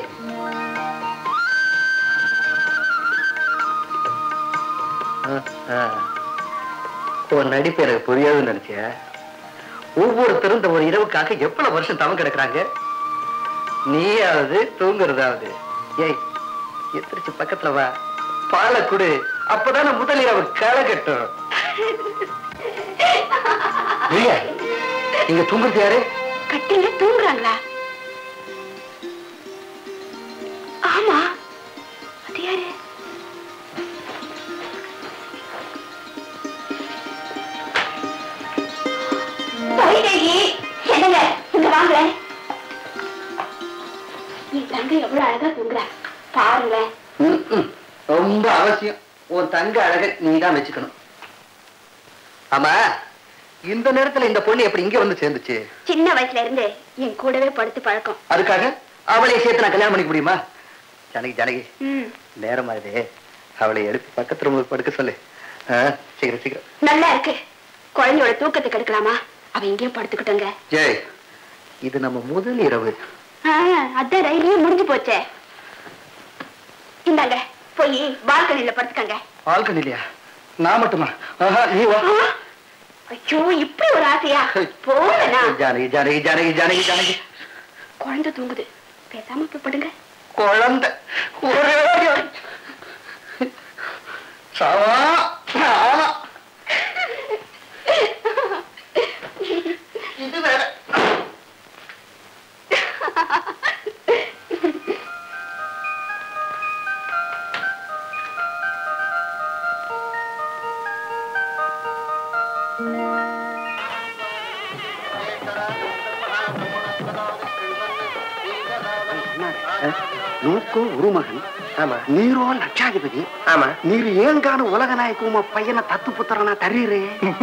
ஆ, ஆ. உன் நடிப்பு எனக்கு புரியாதுன்னு நினைச்சேன் ஒவ்வொருத்தரும் இந்த ஒரு இரவுக்காக எவ்வளவு வருஷம் தவம் கிடக்குறாங்க நீயாவது தூங்குறதாவது ஏய் எத்திரிச்சு பக்கத்துல வா பாலை குடு அப்பதானே முதல் இரவு களை கட்டும் இல்லையா இங்க தூங்குறது யாரு கட்டில தூங்குறாங்களா ஆமா அது யாரு வைதேகி என்னங்க இங்க வாங்க என் தங்கை எவ்வளவு அழகா தூங்குறா பாருங்களேன் ம், ம். ரொம்ப அவசியம் உன் தங்க அழக நீ தான் வச்சுக்கணும் ஆமா இந்த நேரத்துல இந்த பொண்ணு எப்படி இங்க வந்து சேர்ந்துச்சு சின்ன வயசுல இருந்து என் கூடவே படுத்து பழக்கம் அதுக்காக அவளை சேர்த்து நான் கல்யாணம் பண்ணிக்க முடியுமா ஜனகி ஜனகி ம் நேரம் ஆகுது அவளை எடுத்து பக்கத்து ரூம்ல படுக்க சொல்லு ஆ, சீக்கிரம் சீக்கிரம் நல்லா இருக்கு குழந்தையோட தூக்கத்தை கெடுக்கலாமா அவ இங்கேயும் படுத்துக்கிட்டோங்க ஜெய் இது நம்ம முதல் இரவு ஆ, அதான் ரயிலே முடிஞ்சு போச்சே இந்தாங்க போய் பால்கனில படுத்துக்கங்க ஆள்கன் இல்லையா நான் மட்டுமா ஆஹா, நீ வா ஆ, ஐயோ இப்படி ஒரு ஆசையா போனா ஜானகி ஜானகி ஜானகி ஜானகி ஜானகி குழந்தை தூங்குது பேசாம போய் படுங்க குழந்தை ஒரே அடி. சாவா ஆமா இது வேற நோக்கோ உருமகன் ஆமா நீரோ லட்சாதிபதி ஆமா நீர் ஏங்கான உலக நாயக்கு உம பையனை தத்து புத்திரனா தரீரே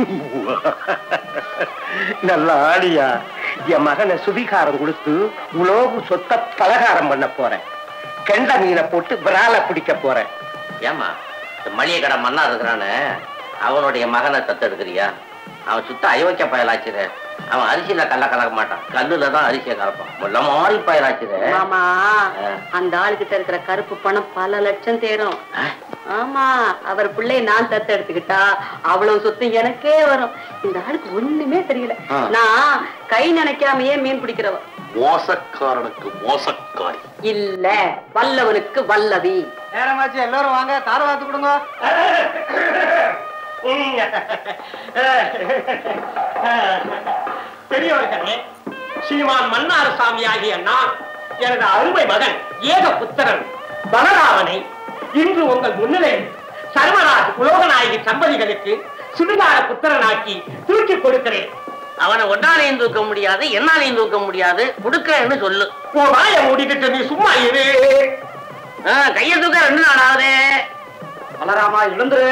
நல்ல ஆடியா என் மகனை சுவிகாரம் கொடுத்து உலோகு சொத்த பலகாரம் பண்ண போறேன் கெண்ட மீனை போட்டு விரால பிடிக்க போறேன் ஏமா இந்த மளிகை கடை மன்னா இருக்கிறானே அவனுடைய மகனை தத்தெடுக்கிறியா அவன் சுத்த அயோக்கிய பயலாச்சுரு அவன் அரிசியில கல்ல கலக்க மாட்டான் கல்லுல தான் அரிசியை கலப்பான் முள்ள மாதிரி பயலாச்சுரு மாமா ஆ. அந்த ஆளுகிட்ட இருக்கிற கருப்பு பணம் பல லட்சம் தேரும் ஆ? ஆமா அவர் பிள்ளைய நான் தத்து எடுத்துக்கிட்டா அவ்வளவு சொத்து எனக்கே வரும் இந்த ஆளுக்கு ஒண்ணுமே தெரியல ஆ. நான் கை நினைக்காமயே மீன் பிடிக்கிறவ மோசக்காரனுக்கு மோசக்காரி இல்ல வல்லவனுக்கு வல்லவி நேரமாச்சு எல்லாரும் வாங்க தார வாத்து கொடுங்க பெரியவர்களே ஸ்ரீமான் மன்னார் சாமி ஆகிய நான் எனது அருமை மகன் ஏக புத்திரன் பலராமனை இன்று உங்கள் முன்னிலையில் சர்வராஜ் உலோகநாயகி சம்பதிகளுக்கு சுடுகார புத்திரனாக்கி தூக்கி கொடுக்கிறேன் அவனை ஒன்னாலையும் தூக்க முடியாது என்னாலையும் தூக்க முடியாது கொடுக்கறேன்னு சொல்லு உன் வாயை மூடிக்கிட்டு நீ சும்மா இரு ஆ, கையை தூக்க ரெண்டு நாளாவது பலராமா எழுந்துரு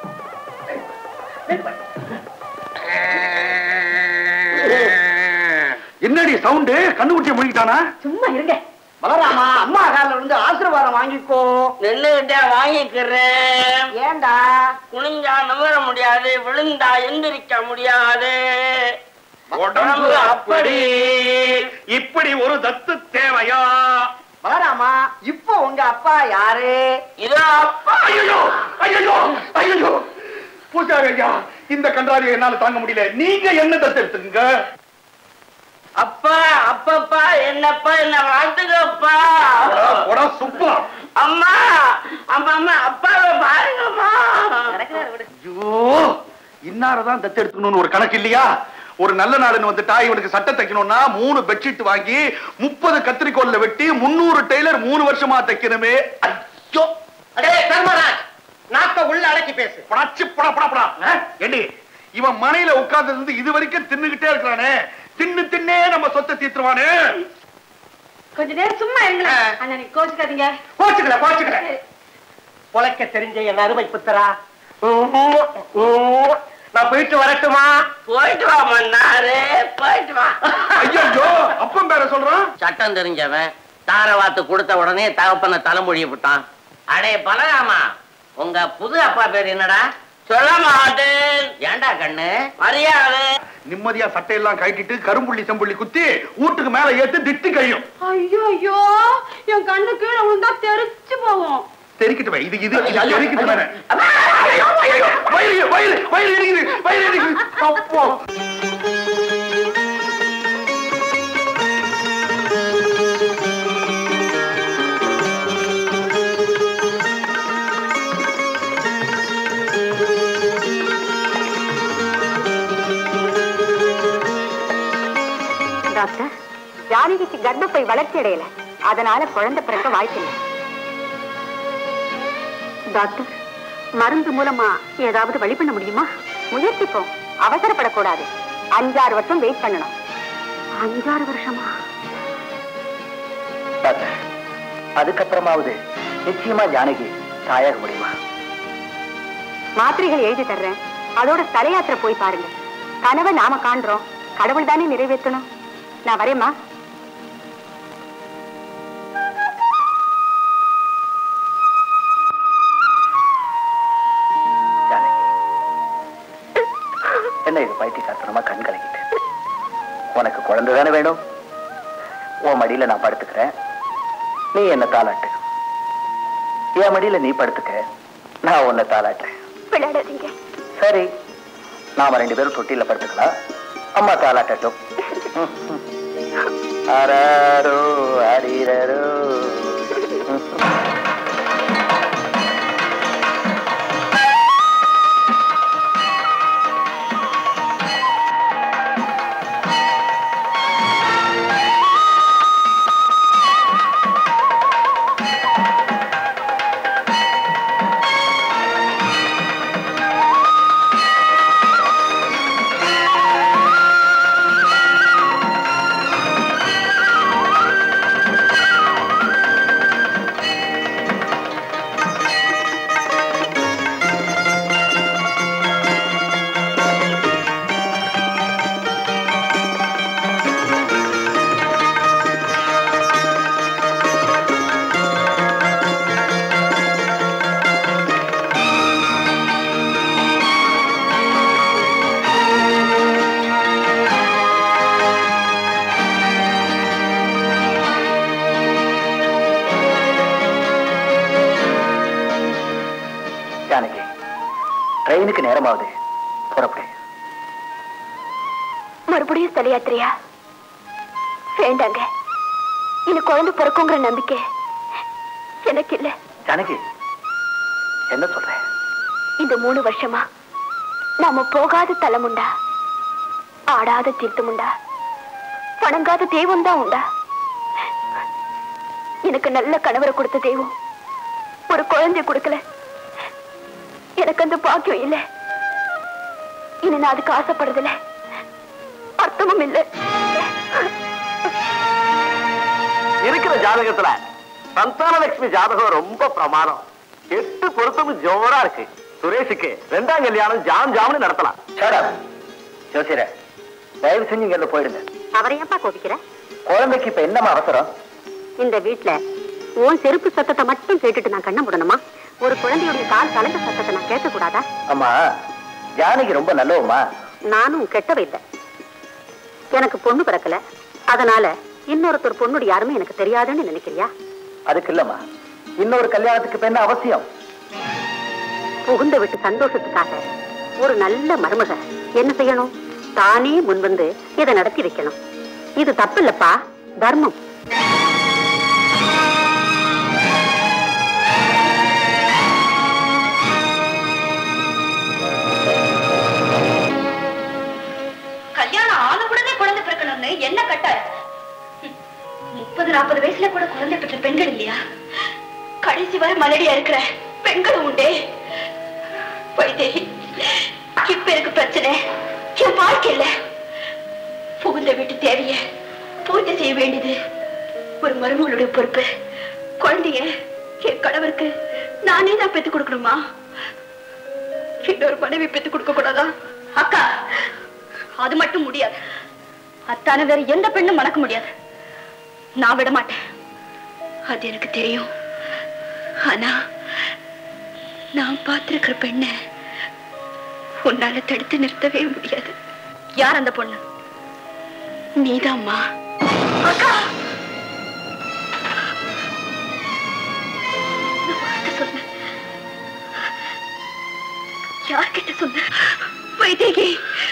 என்னடி சவுண்டு கண்ணுக்குட்டியை முடிக்கிட்டானா சும்மா இருங்க பலராமா அம்மா காலில் இருந்து ஆசீர்வாதம் வாங்கிக்கோ நெல்லுகிட்ட வாங்கிக்கிறேன் ஏண்டா குனிஞ்சா நிமிர முடியாது விழுந்தா எந்திரிக்க முடியாது உடம்பு அப்படி இப்படி ஒரு தத்து தேவையா பலராமா இப்போ உங்க அப்பா யாரு இதோ அப்பா ஐயோ ஐயோ ஐயோ பூஜாரி ஐயா இந்த கன்றாவியை என்னால தாங்க முடியல நீங்க என்ன தத்து எடுத்துக்கங்க அப்பா அப்பப்பா என்னப்பா என்ன வாழ்த்துக்கப்பா போடா சுப்பா அம்மா அம்மா அம்மா அப்பாவை பாருங்கம்மா ஐயோ இன்னாரதான் தத்து எடுத்துக்கணும்னு ஒரு கணக்கு இல்லையா ஒரு நல்ல நாடுன்னு வந்துட்டா இவனுக்கு சட்டை தைக்கணும்னா மூணு பெட்ஷீட் வாங்கி முப்பது கத்திரிக்கோல்ல வெட்டி முன்னூறு டெய்லர் மூணு வருஷமா தைக்கணுமே ஐயோ அடே தர்மராஜ் நாக்க உள்ள அடக்கி பேசு படாச்சு படா படா படா ஏண்டி இவன் மனையில உட்கார்ந்து இருந்து இது வரைக்கும் தின்னுகிட்டே இருக்கிறானே தின்னு தின்னே நம்ம சொத்தை தீத்துருவானே கொஞ்ச நேரம் சும்மா இருங்களேன் அண்ணா நீ கோச்சுக்காதீங்க கோச்சுக்கல கோச்சுக்கல பொழைக்க தெரிஞ்ச என் அருமை புத்தரா நான் போயிட்டு வரட்டுமா போயிட்டு வா மன்னாரு போயிட்டு வா ஐயோ அப்பம் பேர சொல்றான் சட்டம் தெரிஞ்சவன் தாரவாத்து கொடுத்த உடனே தகப்பன தலைமொழிய விட்டான் அடே பலராமா உங்க புது அப்பா பேர் என்னடா சொல்ல மாட்டேன் ஏண்டா கண்ணு மரியாதை நிம்மதியா சட்டையெல்லாம் கட்டிட்டு கரும்புள்ளி செம்புள்ளி குத்தி வீட்டுக்கு மேல ஏத்து திட்டு கையும் ஐயோ ஐயோ என் கண்ணு கீழே விழுந்தா தெரிச்சு போவோம் தெரிக்கிட்டு வை இது இது இது தெரிக்கிட்டு வேற வயிறு வயிறு வயிறு எரிக்குது வயிறு எரிக்குது அப்போ டாக்டர் ஜானகிக்கு கர்ப்பப்பை வளர்ச்சி அடையல அதனால குழந்தை பிறக்க வாய்ப்பில்லை டாக்டர் மருந்து மூலமா ஏதாவது வழி பண்ண முடியுமா முயற்சிப்போம் அவசரப்படக்கூடாது அஞ்சாறு வருஷம் வெயிட் பண்ணணும் அஞ்சாறு வருஷமா டாக்டர் அதுக்கப்புறமாவது நிச்சயமா ஜானகி தாயாக முடியுமா மாத்திரைகள் எழுதி தர்றேன் அதோட தலையாத்திரை போய் பாருங்க கனவை நாம காண்றோம் கடவுள் தானே நிறைவேற்றணும் நான் வரேம்மா ஜானகி என்ன இது பைத்தியக்காரத்தனமா கண் கலங்கிட்டு உனக்கு குழந்தை தானே வேணும் உன் மடியில நான் படுத்துக்கிறேன் நீ என்ன தாளாட்டு என் மடியில நீ படுத்துக்க நான் உன்னை தாளாட்டுறேன் விளையாடாதீங்க சரி நாம ரெண்டு பேரும் தொட்டில படுத்துக்கலாம் அம்மா தாளாட்டட்டும் ம், ம். ஆராரோ ஆரீரரோ ம், ம். ஜானகி ட்ரெயினுக்கு நேரமாவது புறப்படு மறுபடியும் தலையாத்திரையா வேண்டாங்க இன்னும் குழந்தை பிறக்குங்கிற நம்பிக்கை எனக்கு இல்ல ஜானகி என்ன சொல்ற இந்த மூணு வருஷமா நாம போகாத தலமுண்டா ஆடாத தீர்த்தமுண்டா வணங்காத தெய்வம் தான் உண்டா எனக்கு நல்ல கணவரை கொடுத்த தெய்வம் ஒரு குழந்தை கொடுக்கல எனக்கு அந்த பாக்கியம் இல்ல இனி நான் அதுக்கு ஆசைப்படுறதில்ல அர்த்தமும் இல்லை இருக்கிற ஜாதகத்துல சந்தான லட்சுமி ஜாதகம் ரொம்ப பிரமாதம் எட்டு பொருத்தமும் ஜோரா இருக்கு சுரேஷுக்கு ரெண்டாம் கல்யாணம் ஜாம் ஜாம்னு நடத்தலாம் ஜோசியர தயவு செஞ்சு இங்க இருந்து போயிடுங்க அவரை ஏன்பா கோபிக்கிற குழந்தைக்கு இப்ப என்னமா அவசரம் இந்த வீட்ல உன் செருப்பு சத்தத்தை மட்டும் கேட்டுட்டு நான் கண்ண முடணுமா ஒரு குழந்தையுடைய கால் கலந்த சத்தத்தை நான் கேட்க கூடாதா அம்மா ஜானகி ரொம்ப நல்லவமா நானும் கெட்டவ இல்லை எனக்கு பொண்ணு பிறக்கல அதனால இன்னொருத்தர் பொண்ணுடைய யாருமே எனக்கு தெரியாதுன்னு நினைக்கிறியா அதுக்கு இல்லம்மா இன்னொரு கல்யாணத்துக்கு இப்ப என்ன அவசியம் புகுந்த விட்டு சந்தோஷத்துக்காக ஒரு நல்ல மருமக என்ன செய்யணும் தானே முன்வந்து இதை நடத்தி வைக்கணும் இது தப்பு இல்லப்பா தர்மம் கல்யாணம் ஆன உடனே குழந்தை பிறக்கணும்னு என்ன கட்டாயம் முப்பது நாற்பது வயசுல கூட குழந்தை பெற்ற பெண்கள் இல்லையா கடைசி வரை மலடியா இருக்கிற பெண்கள் உண்டே வைதேகி இப்ப எனக்கு பிரச்சனை என் வாழ்க்கை இல்ல புகுந்த வீட்டு தேவைய பூர்த்தி செய்ய வேண்டியது ஒரு மருமகளுடைய பொறுப்பு குழந்தைய என் கணவருக்கு நானே தான் பெத்து கொடுக்கணுமா இன்னொரு மனைவி பெத்து கொடுக்க கூடாதா அக்கா அது மட்டும் முடியாது அத்தான வேற எந்த பெண்ணும் மணக்க முடியாது நான் விட மாட்டேன் அது எனக்கு தெரியும் ஆனா நான் பார்த்திருக்கிற பெண்ண உன்னால தடுத்து நிறுத்தவே முடியாது யார் அந்த பொண்ணு நீதாம்மா அக்கா நான் வார்த்தை சொன்னேன் யார்கிட்ட சொன்ன வைதேகி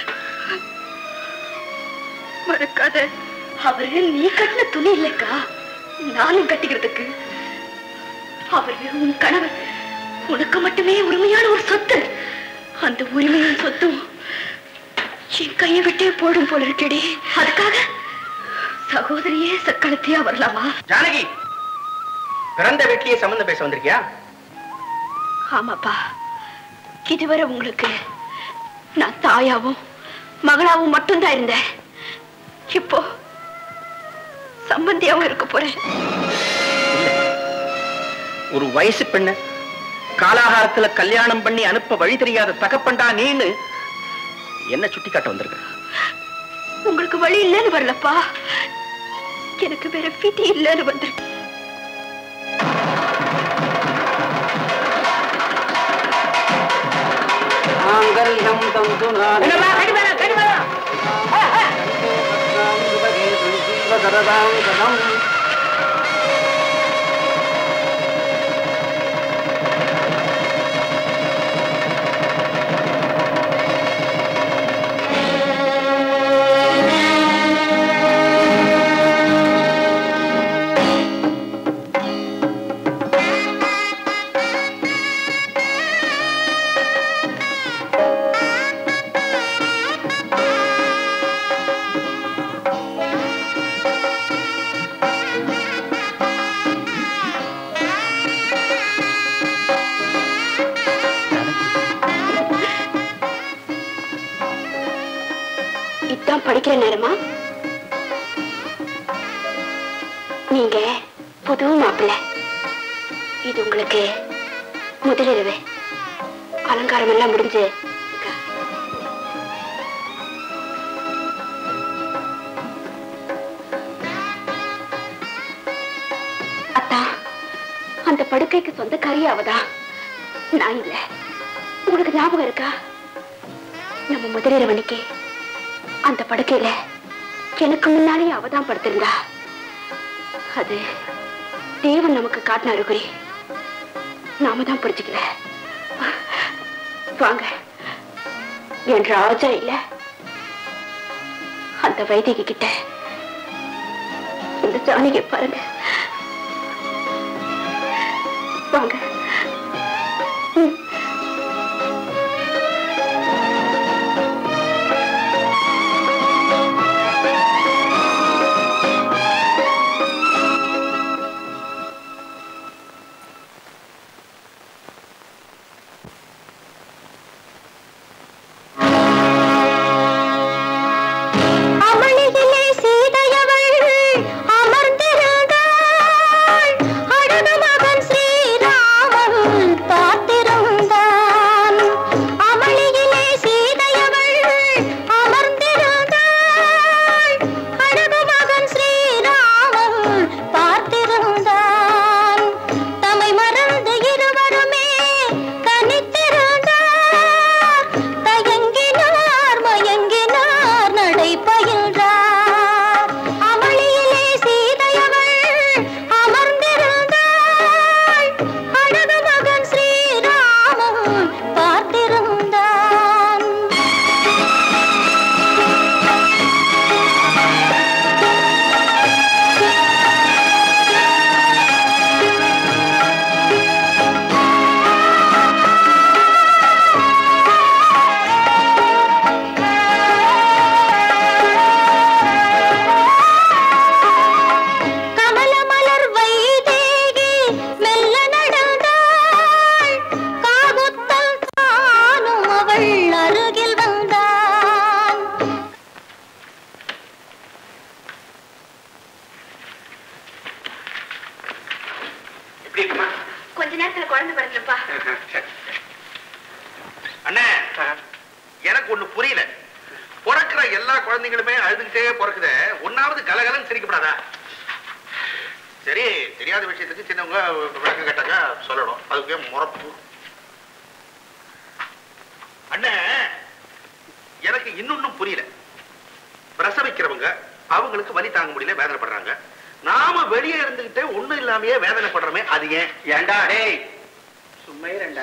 மறக்காத அவரு நீ கட்டின துணி இல்லக்கா நானும் கட்டிக்கிறதுக்கு அவரு உன் கணவர் உனக்கு மட்டுமே உரிமையான ஒரு சொத்து அந்த உரிமையும் சொத்தும் என் கையை விட்டே போடும் போல இருக்கடி அதுக்காக சகோதரியே சக்களத்தையா வரலாமா ஜானகி பிறந்த வீட்லயே சம்பந்தம் பேச வந்திருக்கியா ஆமாப்பா இதுவரை உங்களுக்கு நான் தாயாவும் மகளாவும் மட்டும்தான் இருந்தேன் இப்போ சம்பந்தியாவும் இருக்க போறேன் ஒரு வயசு பெண்ண காலாகாரத்துல கல்யாணம் பண்ணி அனுப்ப வழி தெரியாத தகப்பண்டா நீன்னு என்ன சுட்டி காட்ட வந்திருக்க உங்களுக்கு வழி இல்லைன்னு வரலப்பா எனக்கு வேற விதி இல்லைன்னு வந்திருக்கு இதான் படிக்கிற நேரமா நீங்க புது மாப்பிள்ளை இது உங்களுக்கு முதலிரவு அலங்காரம் எல்லாம் முடிஞ்சு அத்தா அந்த படுக்கைக்கு சொந்தக்காரி அவதான் நான் இல்ல உங்களுக்கு ஞாபகம் இருக்கா நம்ம முதலிரவனுக்கு அந்த படுக்கையில எனக்கு முன்னாலே அவதான் படுத்திருந்தா அது தேவன் நமக்கு காட்டின அறிகுறி நாம தான் புரிஞ்சுக்கல வாங்க என் ராஜா இல்ல அந்த வைதிகி கிட்ட இந்த ஜானகியை பாருங்க வாங்க ம். அவளியிலே சீதையவள் அமர்ந்திருந்தாள் அழகு மகன் ஸ்ரீராமன் குழந்தைங்களுமே அழுதுகிட்டே பிறக்குதே ஒன்னாவது கலகலன்னு சிரிக்கப்படாதா சரி தெரியாத விஷயத்துக்கு சின்னவங்க விளக்கம் கேட்டாங்க சொல்லணும் அதுக்கே முறப்பு அண்ணே எனக்கு இன்னொன்னும் புரியல பிரசவிக்கிறவங்க அவங்களுக்கு வலி தாங்க முடியல வேதனைப்படுறாங்க நாம வெளியே இருந்துகிட்டே ஒண்ணும் இல்லாமயே வேதனைப்படுறோமே அது ஏன் ஏண்டா டேய் சும்மா இரண்டா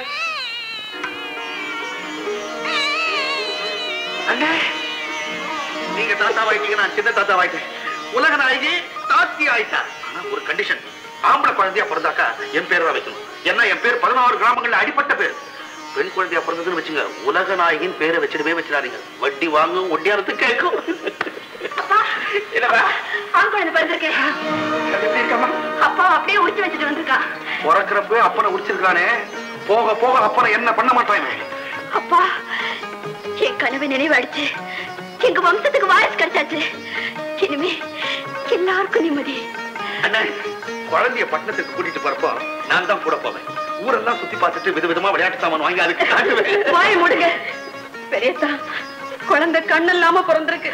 அண்ணே நீங்க தாத்தா ஆயிட்டீங்க நான் சின்ன தாத்தா ஆயிட்டேன் உலக நாயகி தாத்தி ஆயிட்டா ஆனா ஒரு கண்டிஷன் ஆம்பளை குழந்தையா பிறந்தாக்கா என் பேர் தான் வைக்கணும் ஏன்னா என் பேர் பதினாறு கிராமங்கள்ல அடிப்பட்ட பேர் பெண் குழந்தையா பிறந்ததுன்னு வச்சுங்க உலக நாயகின் பேரை வச்சிடவே வச்சிடாதீங்க வட்டி வாங்கும் ஒட்டியாரத்து கேட்கும் என்னவா ஆண் குழந்தை பிறந்திருக்கேன் எப்படி இருக்கம்மா அப்பா அப்படியே உடிச்சு வச்சுட்டு வந்திருக்கான் பிறக்கிறப்ப அப்பனை உடிச்சிருக்கானே போக போக அப்பனை என்ன பண்ண மாட்டான் இவன். அப்பா என் கனவு நினைவாயிடுச்சு எங்க வம்சத்துக்கு வாரிசு கிடைச்சாச்சு இனிமே எல்லாருக்கும் நிம்மதி அண்ணா குழந்தைய பட்டணத்துக்கு கூட்டிட்டு போறப்போ நான் தான் கூட போவேன் ஊரெல்லாம் சுத்தி பார்த்துட்டு விதவிதமா விளையாட்டு சாமான் வாங்கி அதுக்கு காட்டுவேன் வாய் மூடுங்க பெரியத்தா குழந்தை கண்ணு இல்லாம பிறந்திருக்கு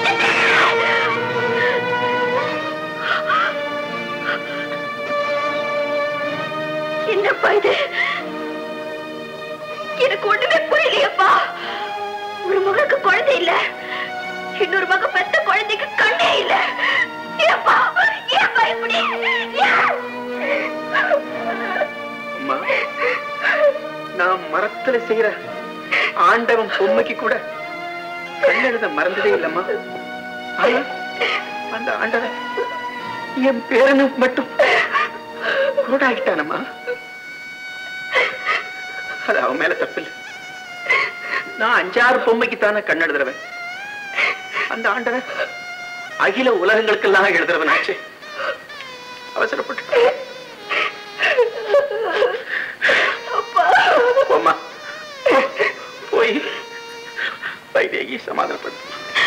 என்னப்பா இது எனக்கு ஒண்ணுமே புரியலையப்பா ஒரு மகளுக்கு குழந்தை இல்ல இன்னொரு மக பெத்த குழந்தைக்கு கண்ணே இல்ல ஏப்பா ஏப்பா இப்படி ஏன்? அம்மா நான் மரத்துல செய்யற ஆண்டவன் பொம்மைக்கு கூட கண்ணெழுத மறந்ததே இல்லம்மா ஆனா அந்த ஆண்டவன் என் பேரனு மட்டும் கூடாகிட்டானம்மா அது அவன் மேல தப்பில்லை நான் அஞ்சாறு பொம்மைக்கு தானே கண்ணெழுதுறவன் அந்த ஆண்டவன் அகில உலகங்களுக்கெல்லாம் எழுதுறவன் ஆச்சு அவசரப்பட்டு போம்மா போய் வைதேகி சமாதானப்படுத்து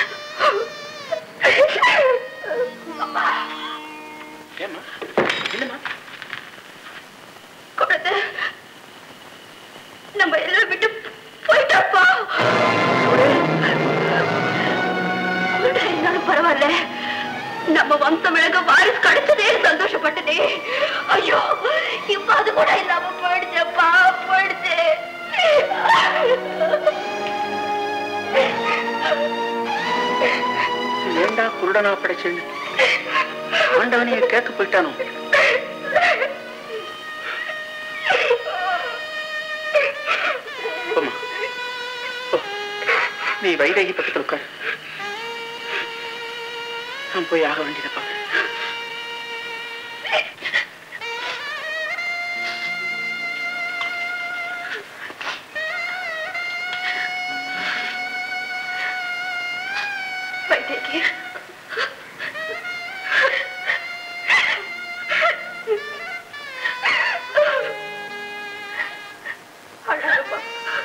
ஏம்மா என்னம்மா குழந்தை நம்ம எல்லாம் விட்டு போயிட்டாப்பா கூட இருந்தாலும் பரவாயில்ல நம்ம வம்சம் விளங்க வாரிசு கிடைச்சதே சந்தோஷப்பட்டதே ஐயோ இப்ப அது கூட இல்லாம போயிடுச்சப்பா போயிடுச்சு ஏண்டா குருடனா படைச்சேன்னு ஆண்டவனைய கேட்க போயிட்டானோ போம்மா. போ. நீ வைதேகி பக்கத்துல உட்கார் நான் போய் ஆக வேண்டியதை பார்க்கிறேன் வைதேகி அழகப்பா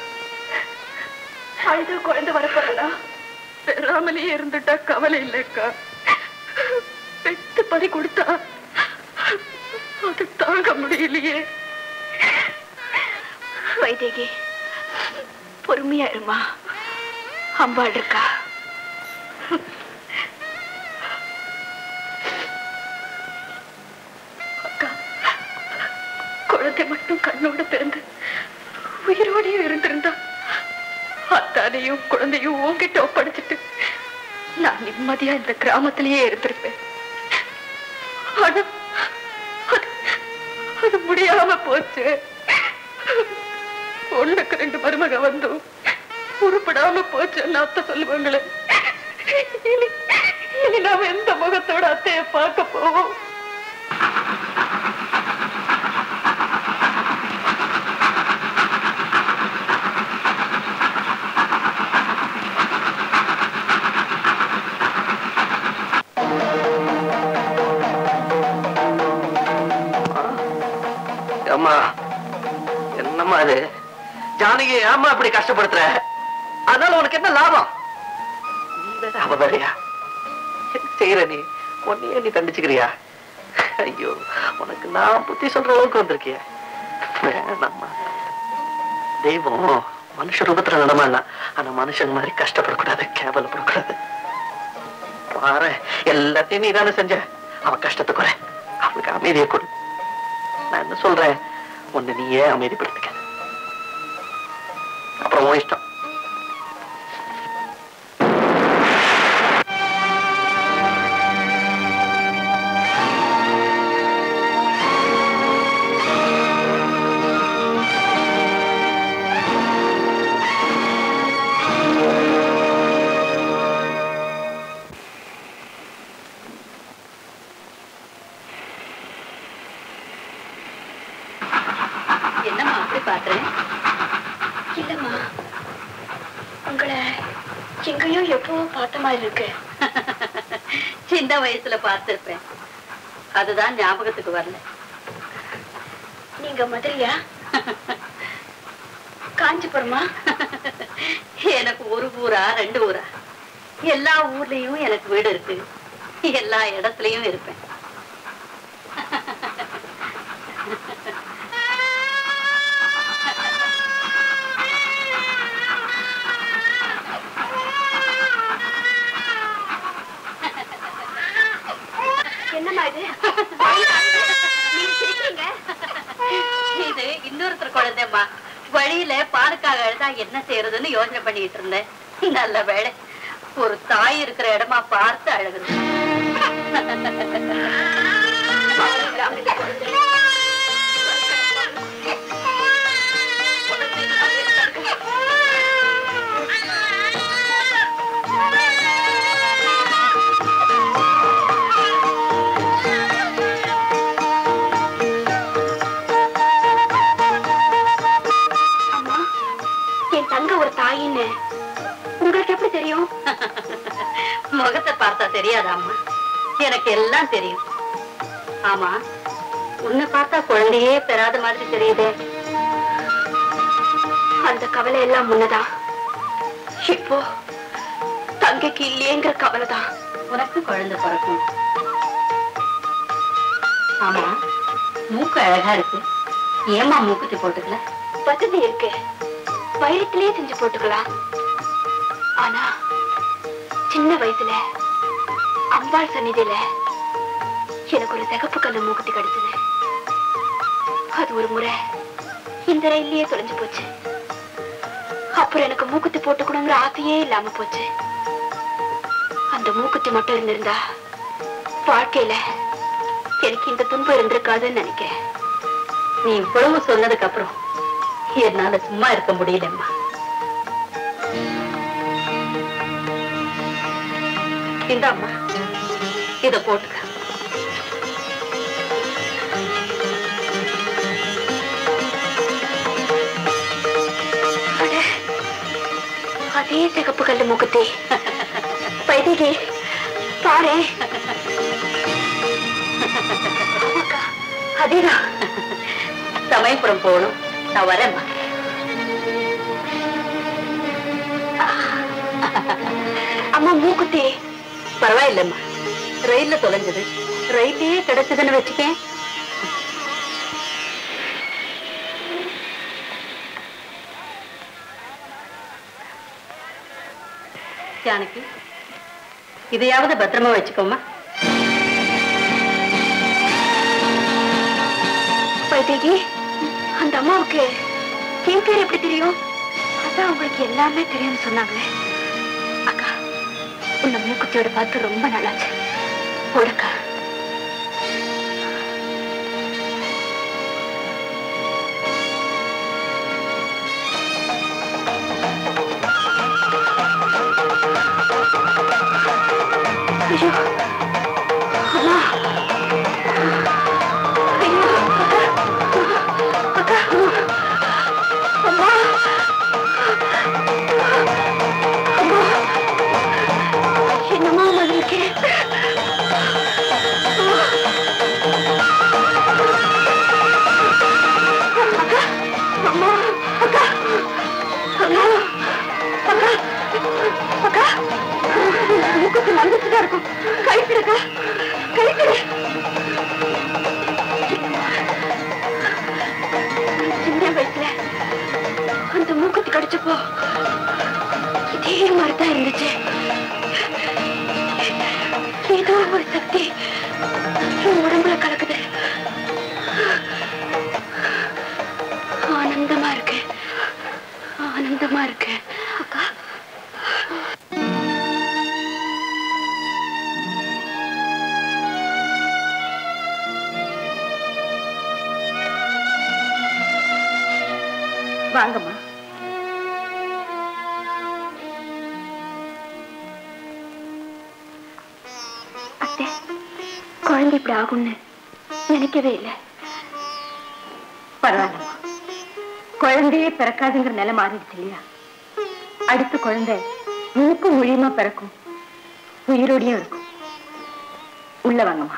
அழுது குழந்தை வரப்போறா பெறாமலேயே இருந்துட்டா கவலை இல்லைக்கா பெத்து பறி கொடுத்தா அது தாங்க முடியலையே வைதேகி பொறுமையா இருமா அம்பாள் இருக்கா அக்கா குழந்தை மட்டும் கண்ணோட பிறந்து உயிரோடையும் இருந்திருந்தா அத்தானையும் குழந்தையும் உன்கிட்ட ஒப்படைச்சிட்டு நான் நிம்மதியா இந்த கிராமத்திலேயே இருந்திருப்பேன் ஆனா அது- அது முடியாம போச்சு ஒண்ணுக்கு ரெண்டு மருமக வந்தும் உருப்படாம போச்சுன்னு அத்தை சொல்லுவாங்களே இனி இனி நாம எந்த முகத்தோட அத்தைய பார்க்க போவோம் அம்மா என்னம்மா அது ஜானகி ஏம்மா அப்படி கஷ்டப்படுத்துற அதனால உனக்கு என்ன லாபம் நீ வேற அவ வேறையா என்ன செய்யற நீ உன்னையே நீ தண்டிச்சுக்கிறியா ஐயோ உனக்கு நான் புத்தி சொல்ற அளவுக்கு வந்திருக்கிய வேணாம்மா தெய்வம் மனுஷ ரூபத்துல நடமாடலாம் ஆனா மனுஷன் மாதிரி கஷ்டப்படக்கூடாது கேவலப்படக்கூடாது பாரு எல்லாத்தையும் நீ தானே செஞ்ச அவ கஷ்டத்தை குறை அவளுக்கு அமைதியை கொடு நான் என்ன சொல்றேன் உன்னை நீயே அமைதிப்படுத்திக்க அப்புறம் உன் இஷ்டம் என்னம்மா அப்படி பாக்குறேன் இல்லம்மா உங்களை எங்கேயோ எப்பவோ பார்த்த மாதிரி இருக்கு சின்ன வயசுல பார்த்திருப்பேன் அதுதான் ஞாபகத்துக்கு வரல நீங்க மதுரையா காஞ்சிபுரமா எனக்கு ஒரு ஊரா ரெண்டு ஊரா எல்லா ஊர்லயும் எனக்கு வீடு இருக்கு எல்லா இடத்துலயும் இருப்பேன் என்னம்மா இது நீங்க சிரிக்கிறீங்க இது இன்னொருத்தர் குழந்தைம்மா வழியில பாலுக்காக எழுதா என்ன செய்யறதுன்னு யோசனை பண்ணிட்டு இருந்தேன் நல்ல வேளை ஒரு தாய் இருக்கிற இடமா பார்த்து அழகுது அம்மா என் தங்க ஒரு தாயின்னு உங்களுக்கு எப்படி தெரியும் முகத்தை பார்த்தா தெரியாதா அம்மா எனக்கு எல்லாம் தெரியும் ஆமா உன்னை பார்த்தா குழந்தையே பெறாத மாதிரி தெரியுதே அந்த கவலை எல்லாம் முன்னதான் இப்போ தங்கைக்கு இல்லையேங்கிற கவலை தான் உனக்கு குழந்தை பிறக்கும் ஆமா மூக்கு அழகா இருக்கு ஏமா மூக்குத்தி போட்டுக்கல வசதி இருக்கு வைரத்திலேயே செஞ்சு போட்டுக்கலாம் ஆனா சின்ன வயசுல அம்பாள் சந்நிதியில எனக்கு ஒரு சிகப்பு கல்லு மூக்குத்தி கிடைச்சது அது ஒரு முறை இந்த ரயில்லயே தொலைஞ்சு போச்சு அப்புறம் எனக்கு மூக்குத்தி போட்டுக்கணுங்கிற ஆசையே இல்லாம போச்சு அந்த மூக்குத்தி மட்டும் இருந்திருந்தா வாழ்க்கையில எனக்கு இந்த துன்பம் இருந்திருக்காதுன்னு நினைக்கிறேன் நீ இவ்வளவு சொன்னதுக்கு அப்புறம் என்னால சும்மா இருக்க முடியலம்மா இந்தாம்மா இத போட்டுக்க அட, அதே சிகப்பு கல்லு முகத்தே வைதிகி பாரு ஆமாக்கா, அதேதான் சமயபுரம் போகணும் நான் வரேம்மா அம்மா மூக்குத்தி பரவாயில்லம்மா ரயில்ல தொலைஞ்சது ரயிலே கிடைச்சதுன்னு வச்சுக்கேன் ஜானகி இதையாவது பத்திரமா வச்சுக்கோமா வைதேகி அந்த அம்மாவுக்கு என் பேர் எப்படி தெரியும் அதான் உங்களுக்கு எல்லாமே தெரியும்னு சொன்னாங்களே அக்கா உன்னை மூக்குத்தியோட பார்த்து ரொம்ப நல்லாச்சு போடக்கா ஐயோ அம்மா ஐயோ அக்கா அம்மா அம்மா என்னம்மா மதிக்கு அம்மா அக்கா அம்மா அக்கா அக்கா மூக்குக்கு மந்திச்சுதான் இருக்கும் கடிச்சப்போ இதே மாதிரிதான் இருந்துச்சு ஏதோ ஒரு சக்தி என் உடம்புல கலக்குது ஆனந்தமா இருக்கு ஆனந்தமா இருக்கு அக்கா வாங்கம்மா அத்தை குழந்தை இப்படி ஆகும்னு நினைக்கவே இல்லை பரவாயில்லம்மா குழந்தையே பிறக்காதுங்கிற நிலை மாறிடுச்சு இல்லையா அடுத்த குழந்தை மூக்கும் மொழியுமா பிறக்கும் உயிரோடையும் இருக்கும் உள்ள வாங்கம்மா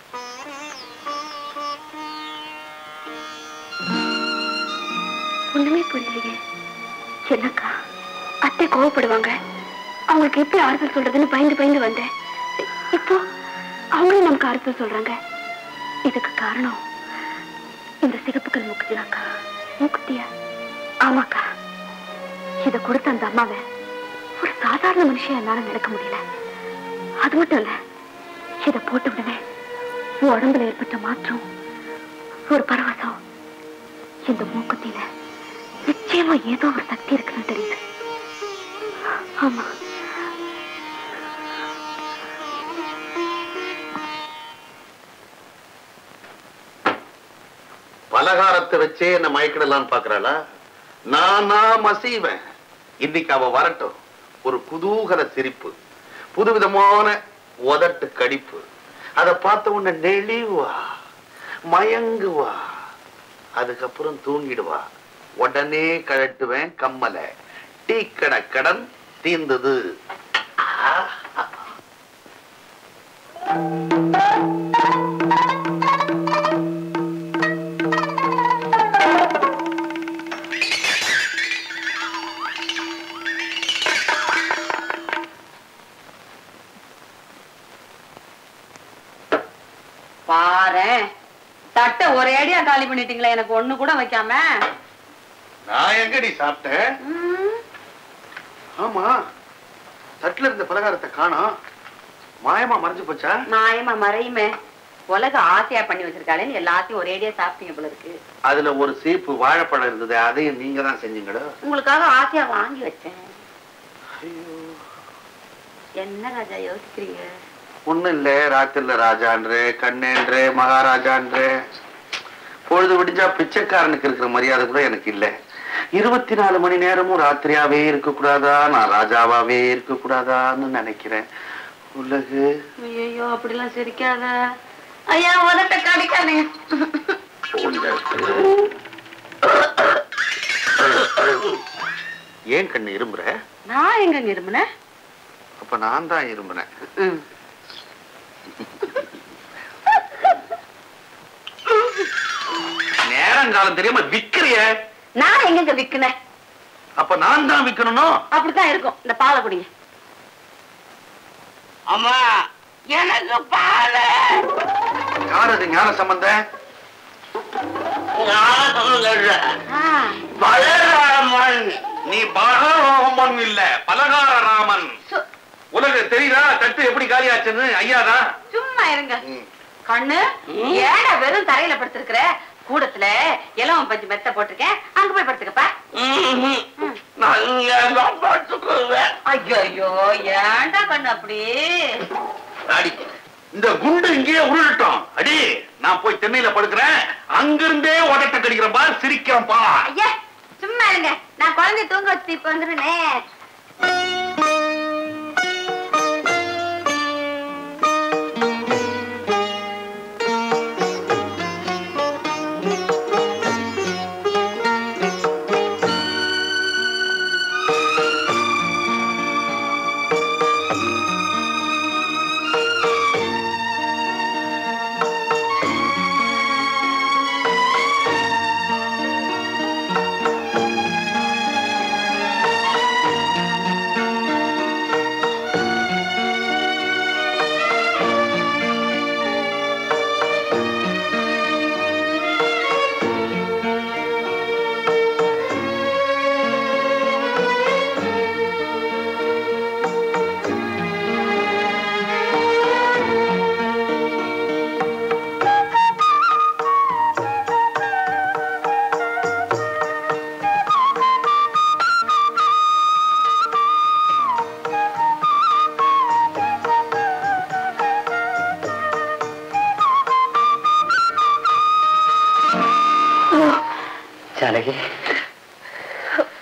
ஒண்ணுமே புரியலையே என்னக்கா அத்தை கோவப்படுவாங்க அவங்களுக்கு எப்படி ஆறுதல் சொல்றதுன்னு பயந்து பயந்து வந்தேன் இப்போ அவங்களும் நமக்கு ஆறுதல் சொல்றாங்க இதுக்கு காரணம் இந்த சிகப்புக்கள் மூக்குத்தியாக்கா மூக்குத்தியா ஆமாக்கா இத கொடுத்த அந்த அம்மாவை ஒரு சாதாரண மனுஷன் என்னால நடக்க முடியல அது மட்டும் இல்ல இத போட்ட உடனே உன் உடம்புல ஏற்பட்ட மாற்றம் ஒரு பரவசம் இந்த மூக்குத்தியில நிச்சயமா ஏதோ ஒரு சக்தி இருக்குன்னு தெரியுது ஆமா பலகாரத்தை வச்சே என்ன மயக்கிடலான்னு பாக்குறாளா நானா மசீவன் இன்னைக்கு அவ வரட்டும் ஒரு குதூகல சிரிப்பு புதுவிதமான உதட்டு கடிப்பு அதை பார்த்த உடனே நெளிவா மயங்குவா அதுக்கப்புறம் தூங்கிடுவா உடனே கழட்டுவேன் கம்மல டீ கடை கடன் தீர்ந்தது பாரேன் தட்டை ஒரே அடியா காலி பண்ணிட்டீங்களே எனக்கு ஒண்ணு கூட வைக்காம நான் எங்கடி சாப்பிட்டேன் ம், ஆமா தட்டுல இருந்த பலகாரத்தை காணோம் மாயமா மறைஞ்சு போச்சா மாயமா மறையுமே உலக ஆசையா பண்ணி வச்சிருக்காளேன்னு எல்லாத்தையும் ஒரே அடியா சாப்பிட்டீங்க போல இருக்கு அதுல ஒரு சீப்பு வாழைப்பழம் இருந்தது அதையும் நீங்க தான் செஞ்சீங்களோ உங்களுக்காக ஆசையா வாங்கி வச்சேன் என்ன ராஜா யோசிக்கிறீங்க ஒண்ணும் இல்ல ராத்திரில ராஜான்ற கண்ணேன்ற மகாராஜான்ற பொழுது விடிஞ்சா பிச்சைக்காரனுக்கு இருக்கிற மரியாதை கூட எனக்கு இல்ல இருபத்தி நாலு மணி நேரமும் ராத்திரியாவே இருக்க கூடாதா நான் ராஜாவாவே இருக்க கூடாதான்னு நினைக்கிறேன் உலகு ஐயோ அப்படிலாம் சிரிக்காத ஐயா உதட்ட கடிக்காதீங்க ஏன் கண்ணு இரும்புற நான் எங்க இருமுனேன் அப்ப நான் தான் இரும்புனேன் நேரங்காலம் தெரியாம விக்கிறிய நான் எங்க விக்குனேன் அப்ப நான் தான் விக்கணும் அப்படித்தான் இருக்கும் இந்த பாலை குடிங்க அம்மா எனக்கு பால யார் அது ஞான சம்பந்தம் ஆ, பலராமன் நீ பலராமன் இல்ல பலகார ராமன் சு- உலக தெரியுதா தட்டு எப்படி காலியாச்சுன்னு ஐயாதான் சும்மா இருங்க கண்ணு ஏடா வெறும் தரையில படுத்திருக்கிற கூடத்துல இலவம் பஞ்சு மெத்த போட்டிருக்கேன் அங்க போய் படுத்துக்கப்பா நான் இங்கதான் படுத்துக்குவேன் ஐயோ ஐயோ ஏன்டா கண்ணு அப்படி அடி இந்த குண்டு இங்கேயே உருளட்டும் அடி நான் போய் தென்னையில படுக்கிறேன் அங்கிருந்தே உடட்ட கடிக்கிறேன் பா சிரிக்கிறேன் பா ஐயா சும்மா இருங்க நான் குழந்தை தூங்க வச்சு இப்ப வந்துருனே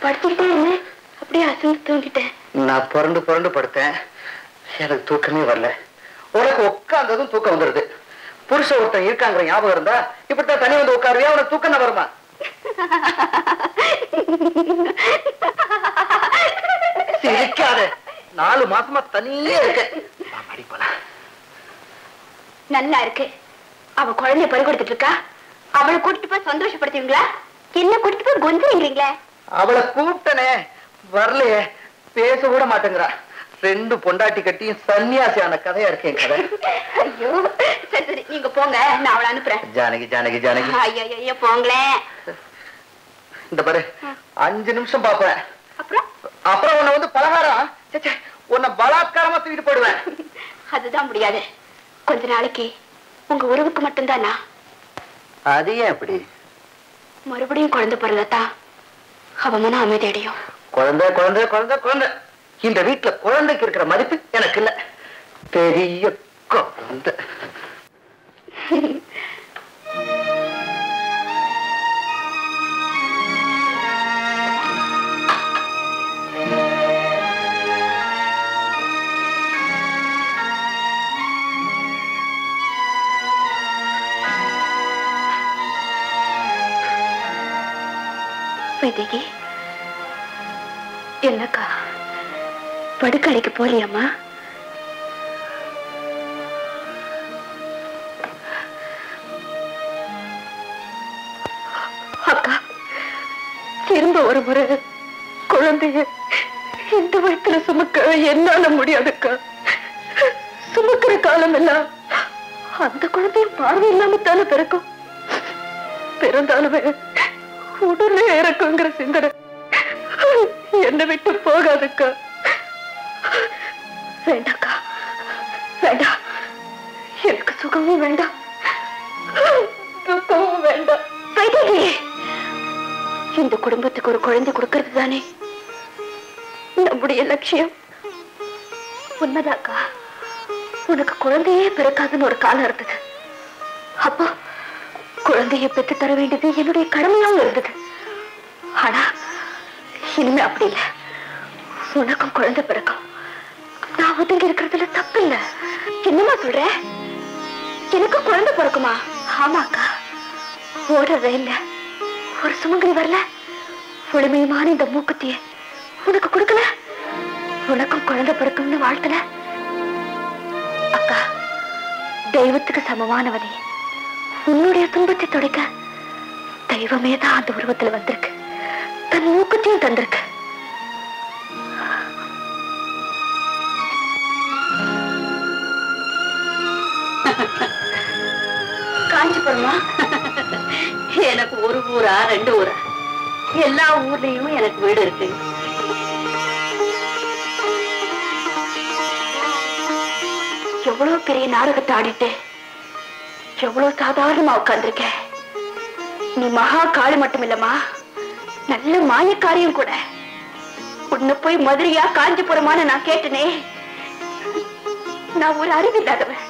படுத்துக்கிட்டே இருந்தேன் அப்படியே அசந்து தூங்கிட்டேன் நான் புரண்டு புரண்டு படுத்தேன் எனக்கு தூக்கமே வரல உனக்கு உட்கார்ந்ததும் தூக்கம் வந்துருது புருஷ ஒருத்தன் இருக்காங்கிற ஞாபகம் இருந்தா இப்படித்தான் தனி வந்து உட்காருவியா உனக்கு தூக்கம் தான் வருமா சிரிக்காத நாலு மாசமா தனியே இருக்க மடி போலாம் நல்லா இருக்கு அவ குழந்தைய பறி கொடுத்துட்டு இருக்கா அவளை கூட்டிட்டு போய் சந்தோஷப்படுத்துவீங்களா என்ன கூட்டிட்டு போய் கொஞ்சுவீங்களே அவளை கூப்பிட்டனே வரலையே பேச கூட மாட்டேங்கிறா ரெண்டு பொண்டாட்டி கட்டியும் சன்னியாசியான கதையா இருக்கேன் கதை ஐயோ சரி சரி நீங்க போங்க நான் அவளை அனுப்புறேன் ஜானகி ஜானகி ஜானகி ஐயோ ஐயோ போங்களேன் இந்த பாரு அஞ்சு நிமிஷம் பாப்பேன் அப்புறம் அப்புறம் உன்னை வந்து பலகாரம் ச்சே, ச்சே, உன்னை பலாத்காரமா தூக்கிட்டு போடுவேன் அதுதான் முடியாது கொஞ்ச நாளைக்கு உங்க உறவுக்கு மட்டும்தானா அது ஏன் அப்படி மறுபடியும் குழந்தை பிறந்தா அவ மனம் அமைதியடையும் குழந்தை குழந்தை குழந்தை குழந்தை இந்த வீட்டுல குழந்தைக்கு இருக்கிற மதிப்பு எனக்கு இல்ல பெரிய குழந்தை வைதேகி என்னக்கா படுக்கறைக்கு போலியாம்மா அக்கா திரும்ப ஒரு முறை குழந்தைய இந்த வயத்துல சுமக்க என்னால முடியாதுக்கா சுமக்கிற காலம் எல்லாம் அந்த குழந்தையும் பார்வை இல்லாம தானே பிறக்கும் பிறந்தாலுமே உடனே இறக்குங்கிற சிந்தனை என்னை விட்டு போகாதுக்கா வேண்டாக்கா வேண்டாம் எனக்கு சுகமும் வேண்டாம் துக்கமும் வேண்டாம் வைதேகி இந்த குடும்பத்துக்கு ஒரு குழந்தை கொடுக்கறது தானே நம்முடைய லட்சியம் உண்மைதாக்கா உனக்கு குழந்தையே பிறக்காதுன்னு ஒரு காலம் இருந்தது அப்போ குழந்தையை பெற்று தர வேண்டியது என்னுடைய கடமையாவும் இருந்தது ஆனா இனிமே அப்படி இல்ல உனக்கும் குழந்தை பிறக்கும் நான் ஒதுங்கி இருக்கிறதுல தப்பு இல்ல என்னமா சொல்ற எனக்கு குழந்தை பிறக்குமா ஆமாக்கா ஓடுற ரயில்ல ஒரு சுமங்கலி வரல ஒளிமையுமான இந்த மூக்குத்திய உனக்கு கொடுக்கல உனக்கும் குழந்தை பிறக்கும்னு வாழ்த்தல அக்கா தெய்வத்துக்கு சமமானவனே உன்னுடைய துன்பத்தை துடைக்க தெய்வமே தான் அந்த உருவத்துல வந்திருக்கு தன் மூக்கத்தையும் தந்திருக்கு காஞ்சிபுரமா எனக்கு ஒரு ஊரா ரெண்டு ஊரா எல்லா ஊர்லயும் எனக்கு வீடு இருக்கு எவ்வளவு பெரிய நாடகத்தை ஆடிட்டு எவ்வளவு சாதாரணமா உட்கார்ந்திருக்க நீ மகா காளி மட்டும் இல்லம்மா நல்ல மாயக்காரியும் கூட உன்னை போய் மதுரையா காஞ்சிபுரமான்னு நான் கேட்டனே நான் ஒரு அறிவில்லாதவன்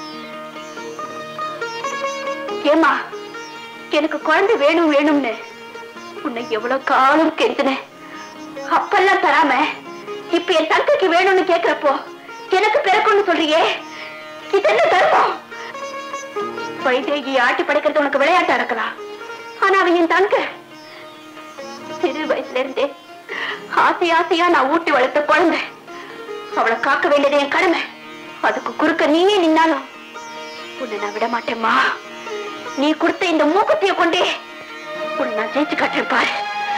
ஏமா எனக்கு குழந்தை வேணும் வேணும்னு உன்னை எவ்வளவு காலம் கெஞ்சினேன் அப்பெல்லாம் தராம இப்ப என் தங்கைக்கு வேணும்னு கேக்குறப்போ எனக்கு பிறக்கும்னு சொல்றியே இது என்ன தர்மம் வைதேகி ஆட்டி படைக்கிறது உனக்கு விளையாட்டா இருக்கலாம் ஆனா அவன் என் தங்க சிறு வயசுல இருந்தே ஆசை ஆசையா நான் ஊட்டி வளர்த்த குழந்தை அவளை காக்க வேண்டியது என் கடமை அதுக்கு குறுக்க நீயே நின்னாலும் உன்னை நான் விட மாட்டேம்மா நீ கொடுத்த இந்த மூக்குத்திய கொண்டே உன்னை நான் ஜெயிச்சு காட்டுறேன் பாரு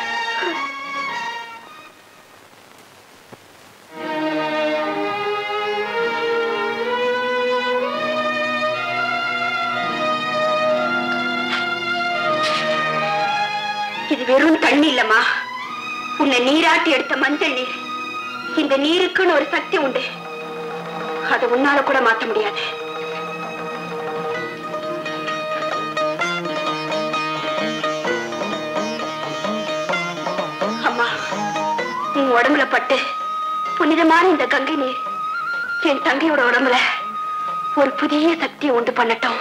இது வெறும் தண்ணி இல்லம்மா உன்னை நீராட்டி எடுத்த மஞ்சள் நீர் இந்த நீருக்குன்னு ஒரு சக்தி உண்டு அதை உன்னால கூட மாத்த முடியாது அம்மா உன் உடம்புல பட்டு புனிதமான இந்த கங்கை நீர் என் தங்கையோட உடம்புல ஒரு புதிய சக்தியை உண்டு பண்ணட்டும்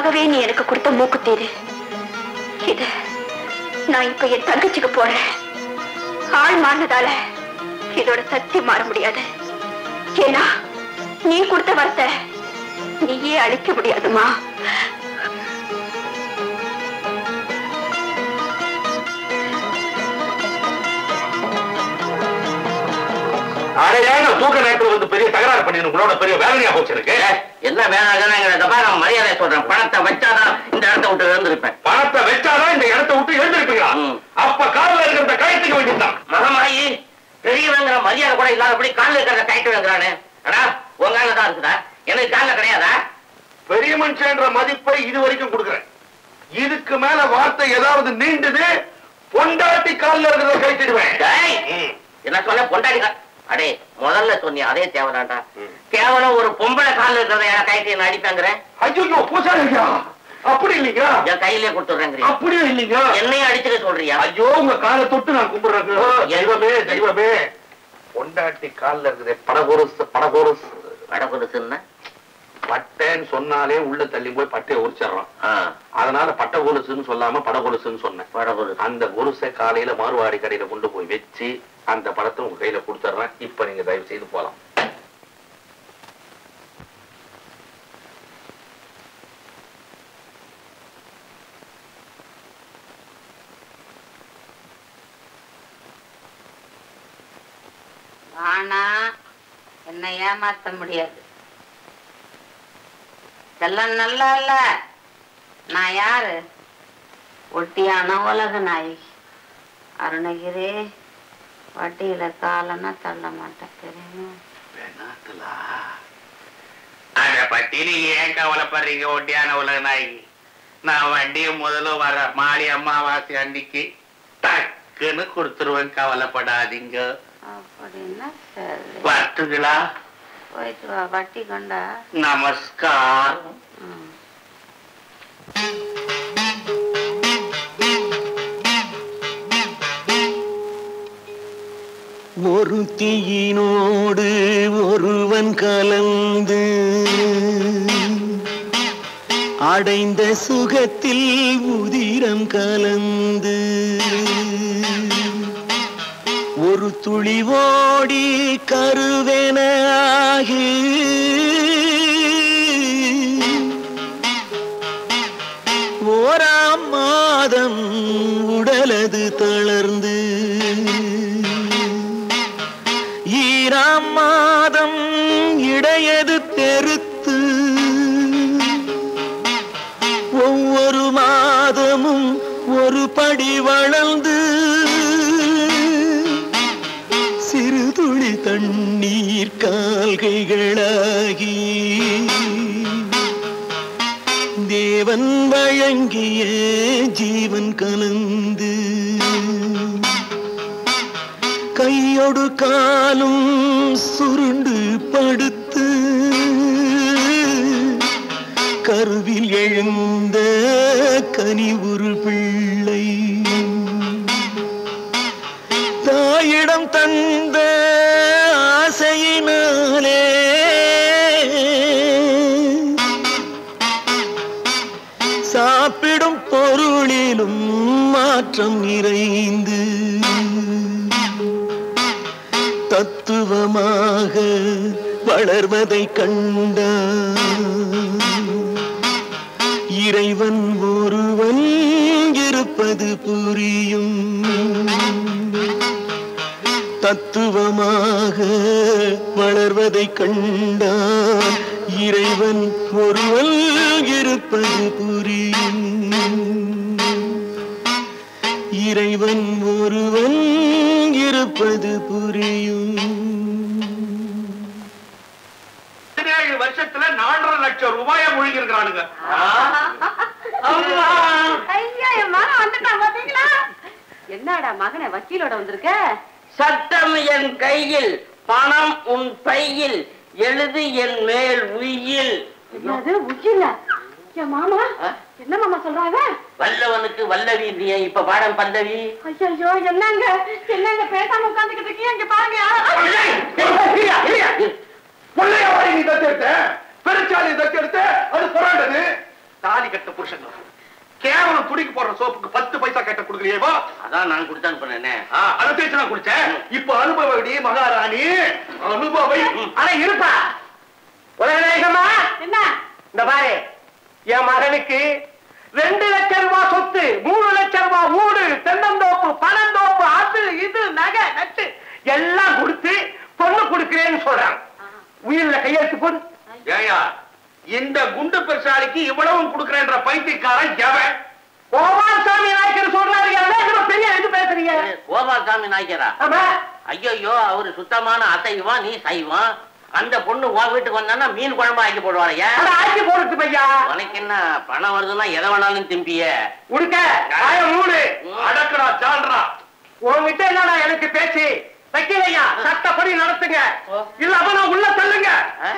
எனக்காகவே நீ எனக்கு கொடுத்த மூக்குத்தீரு இது நான் இப்ப என் தங்கச்சிக்கு போடுறேன் ஆள் மாறினதால இதோட சக்தி மாற முடியாது ஏன்னா நீ கொடுத்த வரத்தை நீயே அழிக்க முடியாதுமா அரை ஏன் தூக்க நேரத்துல வந்து பெரிய தகராறு பண்ணி உங்களோட பெரிய வேதனையா போச்சு எனக்கு ஏய், என்ன வேணாங்கிறத பாரு நான் மரியாதை சொல்றேன் பணத்தை வச்சாதான் இந்த இடத்த விட்டு எழுந்திருப்பேன் பணத்தை வச்சாதான் இந்த இடத்தை விட்டு எழுந்திருப்பீங்களா ம். அப்ப காலில் இருக்கிற கழுத்துக்கு வேண்டியதுதான் மகமாயி பெரியவங்கிற மரியாதை கூட இல்லாதபடி காலில் இருக்கிறத கைட்டு வைக்கிறானே அடா உங்க காலில் தான் இருக்குதா எனக்கு காலில் கிடையாதா பெரிய மனுஷன்ற மதிப்பை இது வரைக்கும் கொடுக்குறேன் இதுக்கு மேல வார்த்தை ஏதாவது நீண்டுது பொண்டாட்டி காலில் இருக்கிறத கழிச்சிடுவேன் டேய், என்ன சொல்ல பொண்டாடி கா- அடே முதல்ல சொன்னிய அதே தேவதான்டா கேவலம் ஒரு பொம்பளை காலில் இருக்கிறத என் கைட்டு என்ன அடிப்பாங்கிற ஐயோ பூசாரி ஐயா அப்படி இல்லைங்க என் கையிலே கொடுத்துடுறேங்கிறீங்க அப்படியே இல்லைங்க என்னையும் அடிச்சுக்க சொல்றியா ஐயோ உங்க காலை தொட்டு நான் கும்பிடுறேங்க தெய்வமே தெய்வமே பொண்டாட்டி காலில் இருக்குது படகோரஸ் படகோரஸ் வடகுடுசுன்னா பட்டேன்னு சொன்னாலே உள்ள தள்ளி போய் பட்டையை உரிச்சிடுறான் அதனால பட்டை கொலுசுன்னு சொல்லாம பட கொலுசுன்னு சொன்னேன் வடகுடுசு அந்த கொலுசை காலையில மார்வாடி கடையில கொண்டு போய் வச்சு அந்த படத்தை உங்க கையில கொடுத்துட்றேன் இப்ப நீங்க தயவு செய்து போலாம் ஆனா என்ன ஏமாத்த முடியாது இதெல்லாம் நல்லா இல்ல நான் யாரு ஒட்டியான உலக நாயகி அருணகிரி வட்டியில காலன்னா தள்ள மாட்டேன் தெரியுமா அத பத்தி நீங்க ஏன் கவலைப்படுறீங்க ஒட்டியான உலக நாயகி நான் வண்டியை முதல்ல வர மாடி அம்மாவாசை அன்னைக்கு டக்குன்னு கொடுத்துருவேன் கவலைப்படாதீங்க அப்படின்னா சரி வரட்டுங்களா போயிட்டு வா வட்டி கொண்டா நமஸ்காரம் ம். ஒரு தீயினோடு ஒருவன் கலந்து அடைந்த சுகத்தில் உதிரம் கலந்து ஒரு துளி ஓடி கருவென ஆகி ஓராம் மாதம் உடலது தளர்ந்து ஈராம் மாதம் இடையது பெருத்து ஒவ்வொரு மாதமும் ஒரு படி வளர்ந்து சிறு துளி தண்ணீர் கால்கைகளாகி தேவன் வழங்கிய ஜீவன் கலந்து கையொடு காலும் சுருண்டு படுத்து கருவில் எழுந்த கனிவுரு பிள்ளை தாயிடம் தந்த ஆசையினாலே சாப்பிடும் பொருளிலும் மாற்றம் நிறைந்து தத்துவமாக வளர்வதை கண்டான் இறைவன் ஒருவன் இருப்பது புரியும் தத்துவமாக வளர்வதை கண்டான் இறைவன் ஒருவன் இருப்பது புரியும் இறைவன் ஒருவன் இருப்பது புரியும் பதினேழு வருஷத்துல நாலரை லட்சம் ரூபாயை மூழ்கி இருக்கிறானுங்க ஐயா என் மகன் வந்துட்டான் பாத்தீங்களா என்னடா மகனை வக்கீலோட வந்திருக்க சட்டம் என் கையில் பணம் உன் பையில் எழுது என் மேல் உயில் அது உச்சில என் மாமா ஆ? என்ன மாமா சொல்றாங்க வல்லவனுக்கு வல்லவி நீ இப்ப பாடம் பல்லவி ஐயோ என்னங்க என்னங்க பேசாம உட்காந்துக்கிட்டு இருக்கீங்க இங்க பாருங்க பிள்ளையாவாரி நீ தத்தெடுத்த பெருச்சாலி தத்தெடுத்த அது புறாண்டது தாலி கட்ட புருஷன் கேவலம் துடிக்கு போடுற சோப்புக்கு பத்து பைசா கட்ட கொடுக்குறியேவா அதான் நான் குடிச்சான்னு பண்ணேனே அதை தேய்ச்சு நான் குடிச்சேன் இப்ப அனுபவடி மகாராணி அனுபவை ஆனா இருப்பா உலகநாயகமா என்ன இந்த பாரு என் மகனுக்கு ரெண்டு லட்சம் ரூபாய் சொத்து மூணு லட்சம் ரூபாய் ஊடு தென்னந்தோப்பு பனந்தோப்பு அது இது நகை நட்டு எல்லாம் கொடுத்து பொண்ணு கொடுக்கிறேன்னு சொல்றான் உயிரில கையெழுத்து போடு ஏயா இந்த குண்டு பெருசாலிக்கு இவ்வளவும் கொடுக்கறேன்ற பைத்தியக்காரன் எவன் கோபால்சாமி நாயக்கர் சொல்றாரு எல்லாம் பெரிய எது பேசுறீங்க கோபால்சாமி நாய்க்கரா ஆமா ஐயோ அவரு சுத்தமான அசைவம் நீ சைவம் அந்த பொண்ணு உன் வீட்டுக்கு வந்தான்னா மீன் குழம்பு ஆக்கி போடுவாரையா அட ஆக்கி போடுறது பையா உனக்கு என்ன பணம் வருதுன்னா எதை வேணாலும் திம்பிய உடுக்க ஆய மூணு அடக்கடா சால்றா உங்ககிட்ட என்னடா எனக்கு பேச்சு வைக்கலையா சட்டப்படி நடத்துங்க இல்ல அவன உள்ள தள்ளுங்க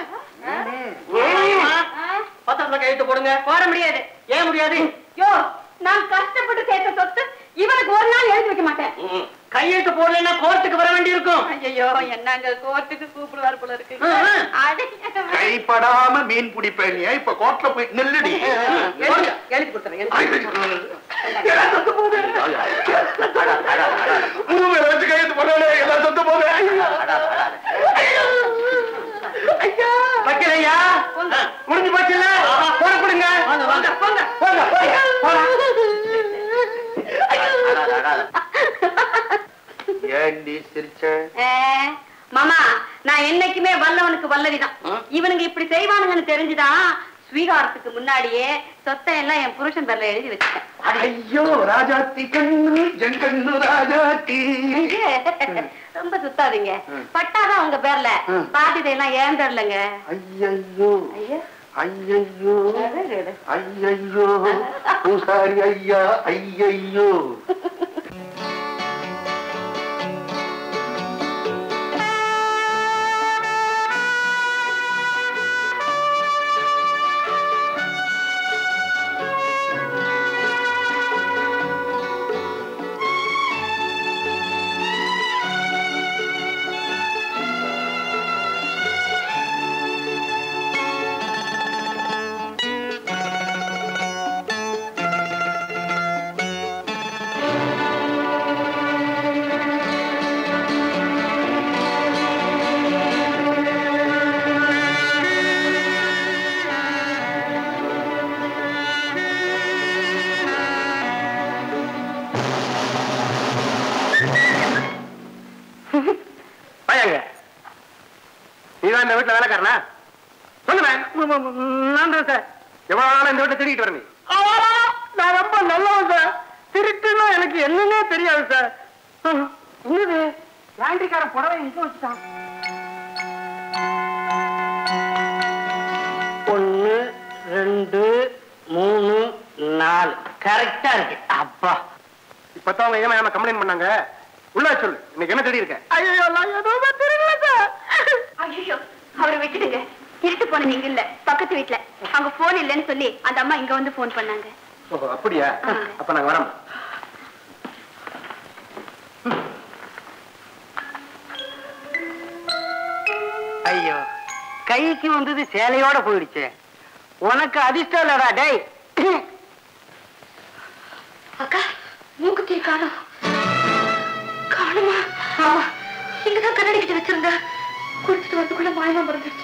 பத்திரத்துல கையெழுத்து போடுங்க போட முடியாது ஏன் முடியாது யோ நான் கஷ்டப்பட்டு சேர்த்த சொத்து இவனுக்கு ஒரு நாள் எழுதி வைக்க மாட்டேன் ம். கையெழுத்து போடலைன்னா கோர்ட்டுக்கு வர வேண்டி இருக்கும் ஐயோ என்னங்க கோர்ட்டுக்கு கூப்பிடுவார் போல இருக்கு அட, கைப்படாம மீன் பிடிப்பேன் இப்ப கோட்ல போய் நில்லுடி எழுதி எழுதி கொடுத்துறேன் மூணு வச்சு கையெழுத்து போடலே எல்லாம் சொந்த போது வைக்கலையா முடிஞ்சு போச்சுல்ல போட கொடுங்க போங்க போங்க போங்க போங்க அடாத, அடாத. ஏண்டி சிரிச்ச ஏ, மாமா நான் என்னைக்குமே வல்லவனுக்கு வல்லவிதான் இவனுங்க இப்படி செய்வானுங்கன்னு தெரிஞ்சுதான் ஸ்வீகாரத்துக்கு முன்னாடியே சொத்தை எல்லாம் என் புருஷன் பேர்ல எழுதி வச்சுட்டேன் ஐயோ ராஜாத்தி கண்ணு ஜன் கண்ணு ராஜாத்தி ரொம்ப சுத்தாதீங்க பட்டாதான் உங்க பேர்ல பாத்தியதை எல்லாம் ஏன் பேர்லங்க ஐயையோ ஐயா ஐயையோ ஐயையோ பூசாரி ஐயா ஐயையோ பையங்க நீதான் இந்த வீட்டுல வேலைக்காரனா சொல்லுங்க நான் தான் சார் எவ்வளவு நாளா இந்த வீட்டை திருடிட்டு வரேன் நான் ரொம்ப நல்லவன் சார் திருட்டுன்னா எனக்கு என்னன்னே தெரியாது சார் என்னது லாண்ட்ரிக்காரன் புடவை எங்க வச்சுட்டான் ஒன்னு ரெண்டு மூணு நாலு கரெக்டா இருக்கு அப்பா இப்பதான் அவங்க ஏமா கம்ப்ளைண்ட் பண்ணாங்க உள்ள சொல்லு இன்னைக்கு என்ன தேடி இருக்க ஐயோ நான் எதுவுமே தெரியல சார் ஐயோ அவரை விட்டுடுங்க இருட்டு போன நீங்க இல்ல பக்கத்து வீட்டுல அவங்க போன் இல்லைன்னு சொல்லி அந்த அம்மா இங்க வந்து போன் பண்ணாங்க ஓஹோ அப்படியா அப்ப நாங்க வரோம் ஐயோ கைக்கு வந்தது சேலையோட போயிடுச்சு உனக்கு அதிர்ஷ்டம் இல்லடா டேய் அக்கா மூக்குத்தி காணும் காணுமா ஆமா இங்கதான் கண்ணாடி கிட்ட வச்சிருந்த குடிச்சிட்டு வரதுக்குள்ள மாயமா மறந்துடுச்சு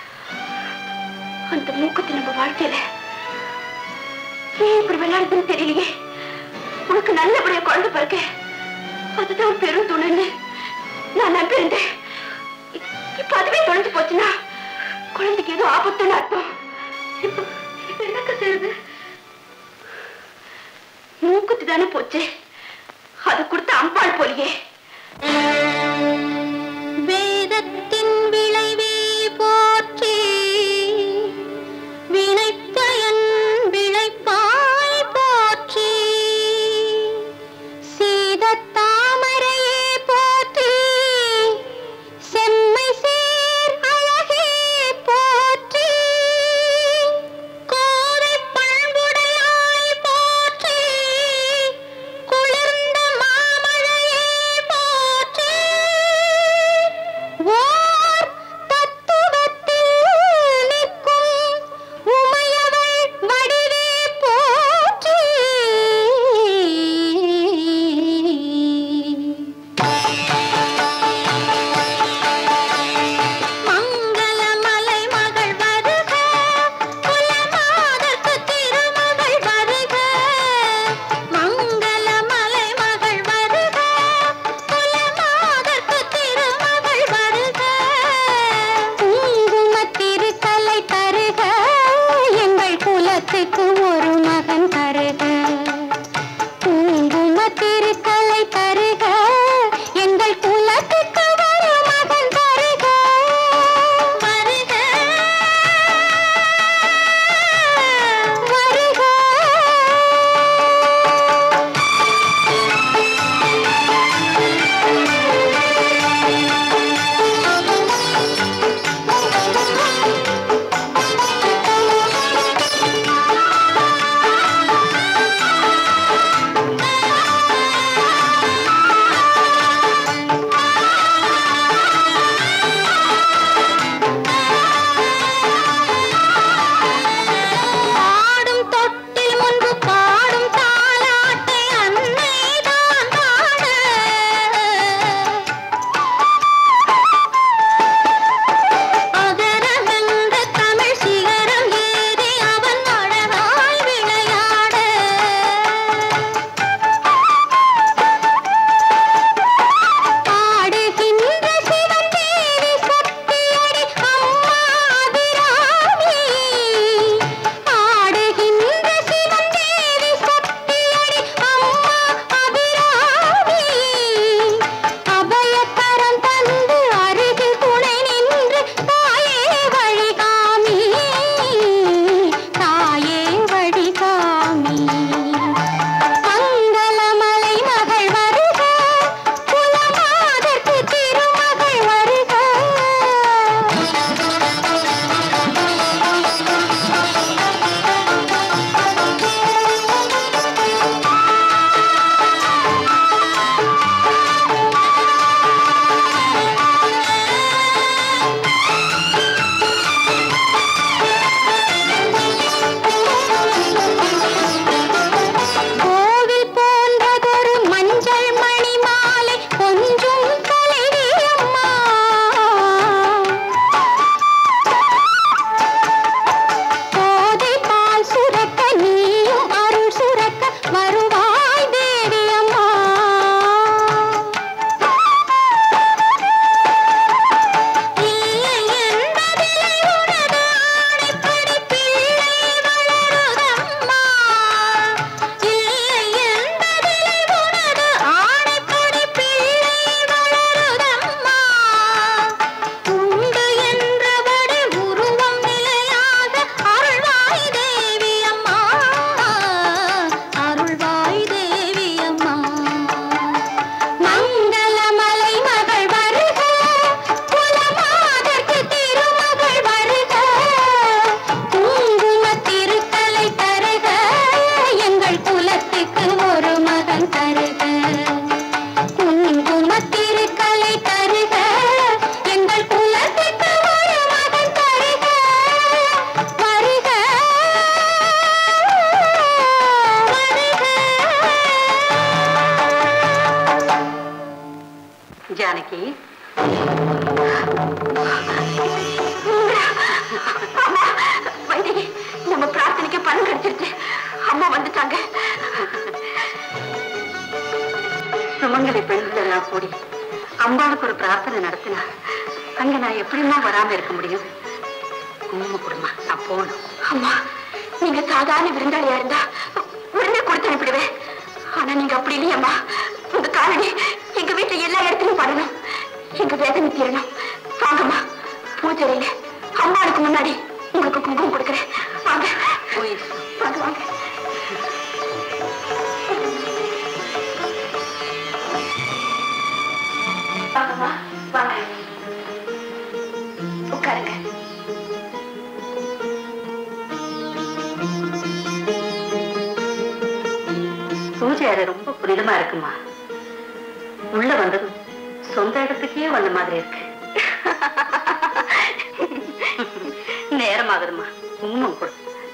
அந்த மூக்குத்தி நம்ம வாழ்க்கையில ஏன் இப்படி விளையாடுதுன்னு தெரியலையே உனக்கு நல்லபடியா குழந்தை பிறக்க அதுதான் ஒரு பெரும் துணைன்னு நான் நம்பியிருந்தேன் இ- இப்ப அதுவே தொலைஞ்சு போச்சுன்னா குழந்தைக்கு ஏதோ ஆபத்துன்னு அர்த்தம் இப்போ இப்ப என்னக்கா செய்யுது மூக்குத்தி தானே போச்சு அது கொடுத்த அம்பாள் போலியே வேதத்தின் விளைவே போற்றி வினைத்தயன் விளைப்பாய் போற்றி சீதத் தாமரையே போற்றி செம்மை சேர் அழகே போற்றி கோதை பண்புடையாய் போற்றி குளிர்ந்த மாமழையே ஜானகி வைதேகி நம்ம பிரார்த்தனைக்கு பணம் கிடைச்சிருச்சு அம்மா வந்துட்டாங்க சுமங்கலி பெண்கள் எல்லாம் கூடி அம்பாளுக்கு ஒரு பிரார்த்தனை நடத்தினா அங்க நான் எப்படிமா வராம இருக்க முடியும் குங்கும குடும்பம் நான் போகணும் அம்மா நீங்க சாதாரண விருந்தாளியா இருந்தா உடனே கொடுத்து அனுப்பிடுவேன் ஆனா நீங்க அப்படி இல்லையம்மா உங்க காலனி எங்க வீட்டுல எல்லா இடத்துலயும் பண்ணணும் எங்க வேதனை தீரணும் வாங்கம்மா பூஜையில அம்மாளுக்கு முன்னாடி உங்களுக்கு குங்குமம் கொடுக்குறேன் வாங்க வாங்க வாங்க வாங்கம்மா வாங்க உட்காருங்க பூஜை அறை ரொம்ப புனிதமா இருக்குமா உள்ள வந்ததும் சொந்த இடத்துக்கே வந்த மாதிரி இருக்கு நேரமாகுதுமா குங்குமம் கொடு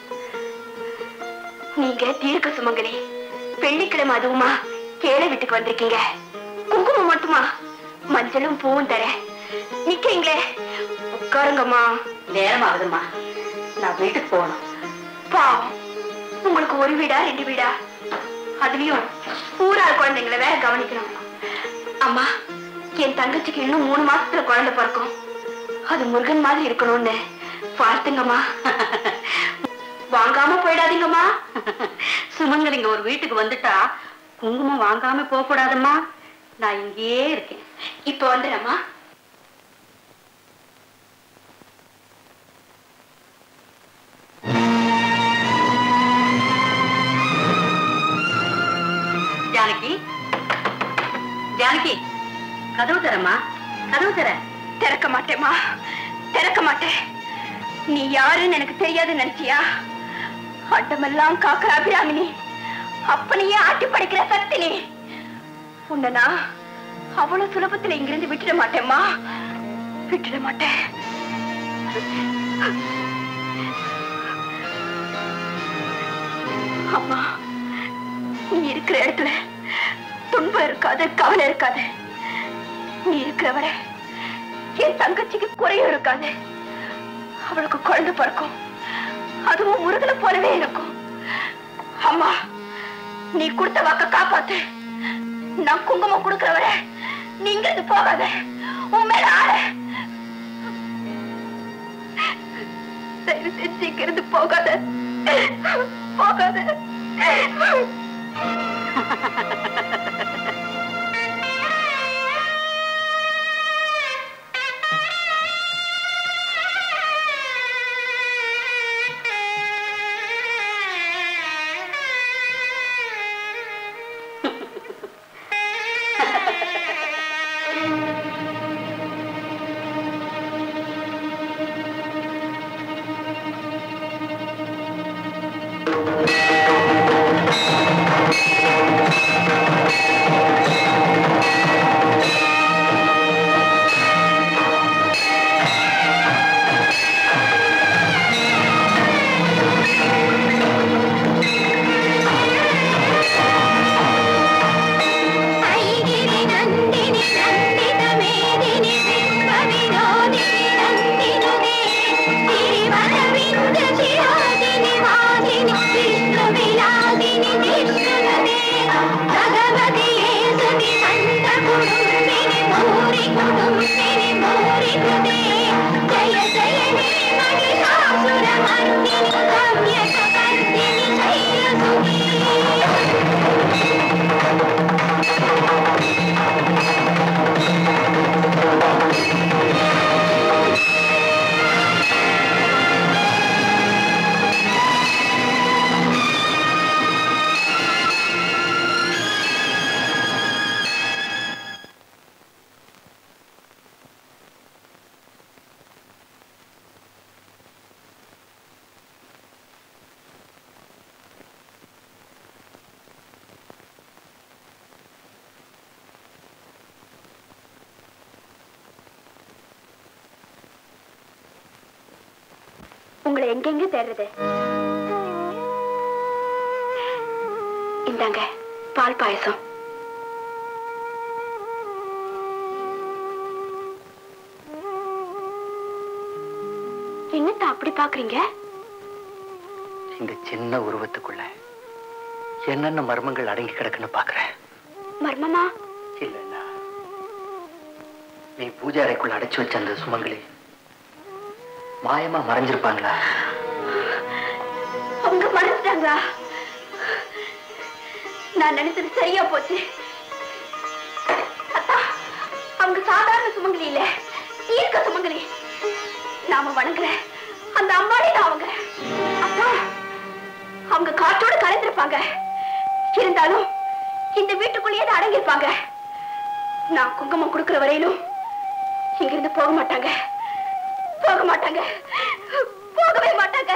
நீங்க தீர்க்க சுமங்கலி வெள்ளிக்கிழமை அதுவுமா கேளை வீட்டுக்கு வந்திருக்கீங்க குங்குமம் மட்டுமா மஞ்சளும் பூவும் தரேன் நிக்கிறீங்களே உட்காருங்கம்மா நேரமாகுதுமா நான் வீட்டுக்கு போகணும் பாவம் உங்களுக்கு ஒரு வீடா ரெண்டு வீடா அதுலயும் ஊரார் குழந்தைங்களை வேற கவனிக்கணும் அம்மா என் தங்கச்சிக்கு இன்னும் மூணு மாசத்துல குழந்தை பிறக்கும் அது முருகன் மாதிரி இருக்கணும்னு வாழ்த்துங்கம்மா வாங்காம போயிடாதீங்கம்மா சுமங்கலிங்க ஒரு வீட்டுக்கு வந்துட்டா குங்குமம் வாங்காம போக கூடாதும்மா நான் இங்கேயே இருக்கேன் இப்ப வந்துடுறேம்மா ஜானகி ஜானகி கதவு தரமா கதவு தர திறக்க மாட்டேம்மா திறக்க மாட்டேன் நீ யாருன்னு எனக்கு தெரியாதுன்னு நினைச்சியா அண்டமெல்லாம் காக்கிற அபிராமினி அப்பனையே ஆட்டி படைக்கிற சக்தினி உன்னை நான் அவ்வளவு சுலபத்துல இங்கிருந்து விட்டுட மாட்டேம்மா விட்டுட மாட்டேன் அம்மா நீ இருக்கிற இடத்துல துன்பம் இருக்காது கவலை இருக்காது நீ இருக்கிறவரை என் தங்கச்சிக்கு குறையும் இருக்காது அவளுக்கு குழந்தை பிறக்கும் அதுவும் முருகனை போலவே இருக்கும் அம்மா நீ கொடுத்த வாக்க காப்பாத்து நான் குங்குமம் கொடுக்கிறவரை நீ இங்கிருந்து போகாத உன் மேல ஆள தயவு செஞ்சு இங்கிருந்து போகாத போகாத ஐகிரி நந்தினி நந்தித மேதினி பிம்ப வினோதினி நந்தினுதே திரிவரவிந்த சிரோதினி வாதினி விஷ்ணு விலாதினி விஷ்ணுனுதே பகவதியே சுதி சந்த குடும்பினி மூரி குடும்பினி மூரி குதே ஜய ஜய ஹே மகிஷாசுர மர்தினி கவ்யக கர்தினி ஜய சுகி உங்களை எங்கெங்க தேடுறது இந்தாங்க பால் பாயசம் அப்படி பாக்குறீங்க இந்த சின்ன உருவத்துக்குள்ள என்னென்ன மர்மங்கள் அடங்கி கிடக்குன்னு பாக்குறேன் மர்மமா இல்லைன்னா நீ பூஜை அறைக்குள்ள அடைச்சு வச்ச அந்த சுமங்கலி மாயமா மறைஞ்சிருப்பாங்களா அவங்க மறைச்சிட்டாங்களா நான் நினைச்சது சரியா போச்சு அத்தா அவங்க சாதாரண சுமங்கலி இல்ல தீர்க்க சுமங்கலி நாம வணங்குற அந்த அம்மாடி தான் அவங்க அப்பா அவங்க காற்றோட கலந்திருப்பாங்க இருந்தாலும் இந்த வீட்டுக்குள்ளேயே தான் அடங்கியிருப்பாங்க நான் குங்குமம் கொடுக்கிற வரையிலும் இங்கிருந்து போக மாட்டாங்க போக மாட்டாங்க போகவே மாட்டாங்க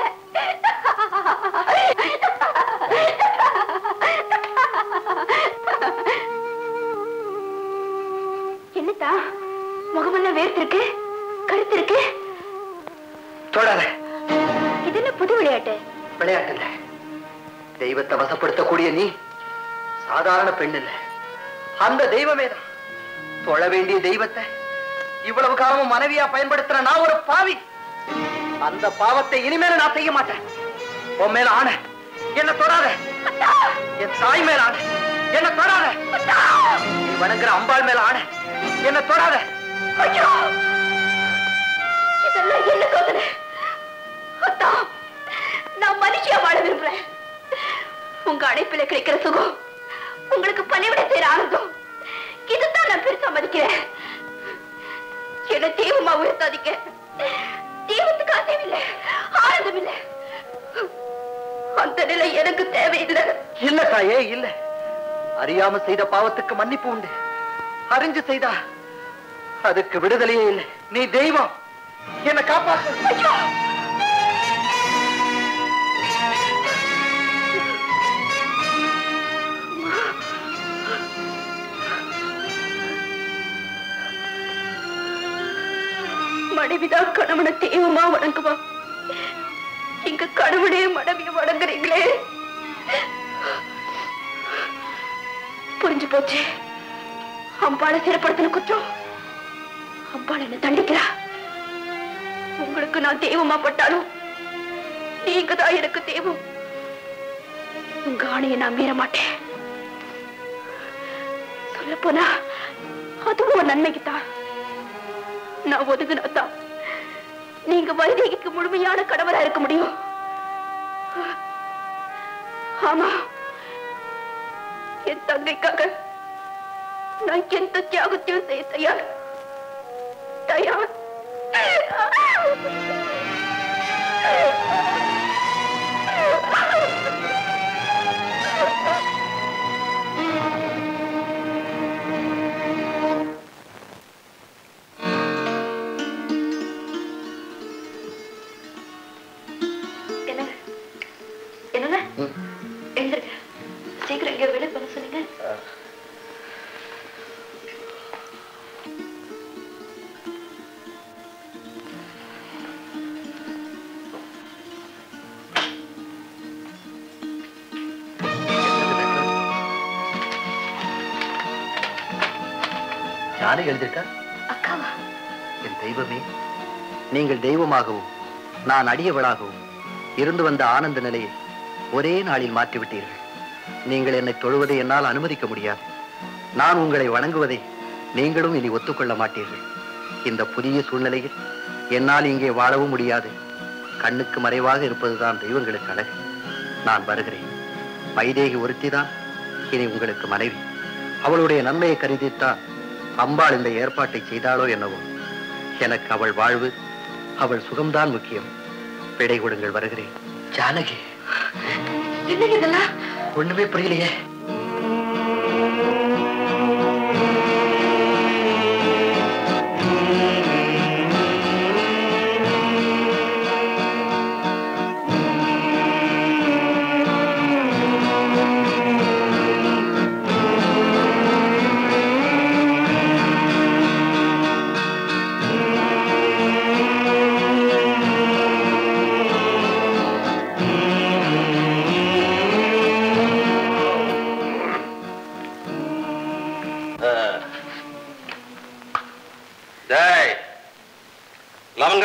என்னத்தா முகமெல்லாம் வேர்த்திருக்கு கருத்து இருக்கு தொடாத இது என்ன புது விளையாட்டு விளையாட்டு இல்ல தெய்வத்தை வசப்படுத்தக்கூடிய நீ சாதாரண பெண் இல்ல அந்த தெய்வமே தான் தொழ வேண்டிய தெய்வத்தை இவ்வளவு காலமும் மனைவியா பயன்படுத்துற நான் ஒரு பாவி அந்த பாவத்தை இனிமேல நான் செய்ய மாட்டேன் உன் மேல ஆன என்ன தொடாத என் தாய் மேல ஆன என்ன தொடாத நீ வணங்குற அம்பாள் மேல ஆன என்ன தொடாத ஐயோ இதெல்லாம் என்ன சோதனை அத்தா நான் மனுஷியா வாழ விரும்புறேன் உங்க அடைப்பில கிடைக்கிற சுகம் உங்களுக்கு பணிவிட செய்யற ஆனந்தம் இதுதான் நான் பெருசா மதிக்கிறேன் என்ன தெய்வமா உயர்த்தாதீங்க தெய்வத்துக்கு அசைவு இல்லை ஆனந்தம் இல்லை அந்த நிலை எனக்கு தேவையில்லை இல்ல தாயே இல்ல அறியாம செய்த பாவத்துக்கு மன்னிப்பு உண்டு அறிஞ்சு செய்தா அதுக்கு விடுதலையே இல்லை நீ தெய்வம் என்ன காப்பாத்து ஐயோ மனைவிதான் கணவனை தெய்வமா வணங்குவா இங்க கணவனே மனைவிய வணங்குறீங்களே புரிஞ்சு போச்சு அம்பாளை சிறப்படுத்தின குற்றம் அம்பாள் என்ன தண்டிக்கிறா உங்களுக்கு நான் தெய்வமா பட்டாலும் நீங்க தான் எனக்கு தெய்வம் உங்க ஆணையை நான் மீற மாட்டேன் சொல்ல போனா அதுவும் ஒரு நன்மைக்கு தான் நான் ஒதுங்கினாதான் நீங்க வைதேகிக்கு முழுமையான கணவரா இருக்க முடியும் ஆமா என் தங்கைக்காக நான் எந்த தியாகத்தையும் செய்ய தயார் தயார் என்னங்க என்னங்க எழுந்திருங்க சீக்கிரம் இங்க வெளியே பண்ண சொன்னீங்க யானை எழுதியிருக்கா அக்காவா என் தெய்வமே நீங்கள் தெய்வமாகவும் நான் அடியவளாகவும் இருந்து வந்த ஆனந்த நிலையை ஒரே நாளில் மாற்றிவிட்டீர்கள் நீங்கள் என்னை தொழுவதை என்னால் அனுமதிக்க முடியாது நான் உங்களை வணங்குவதை நீங்களும் இனி ஒத்துக்கொள்ள மாட்டீர்கள் இந்த புதிய சூழ்நிலையில் என்னால் இங்கே வாழவும் முடியாது கண்ணுக்கு மறைவாக இருப்பதுதான் தெய்வங்களுக்கு அழகு நான் வருகிறேன் வைதேகி ஒருத்திதான் இனி உங்களுக்கு மனைவி அவளுடைய நன்மையை கருதித்தான் அம்பாள் இந்த ஏற்பாட்டை செய்தாளோ என்னவோ எனக்கு அவள் வாழ்வு அவள் சுகம்தான் முக்கியம் விடை கொடுங்கள் வருகிறேன் ஜானகி என்னங்க இதெல்லாம் ஒண்ணுமே புரியலையே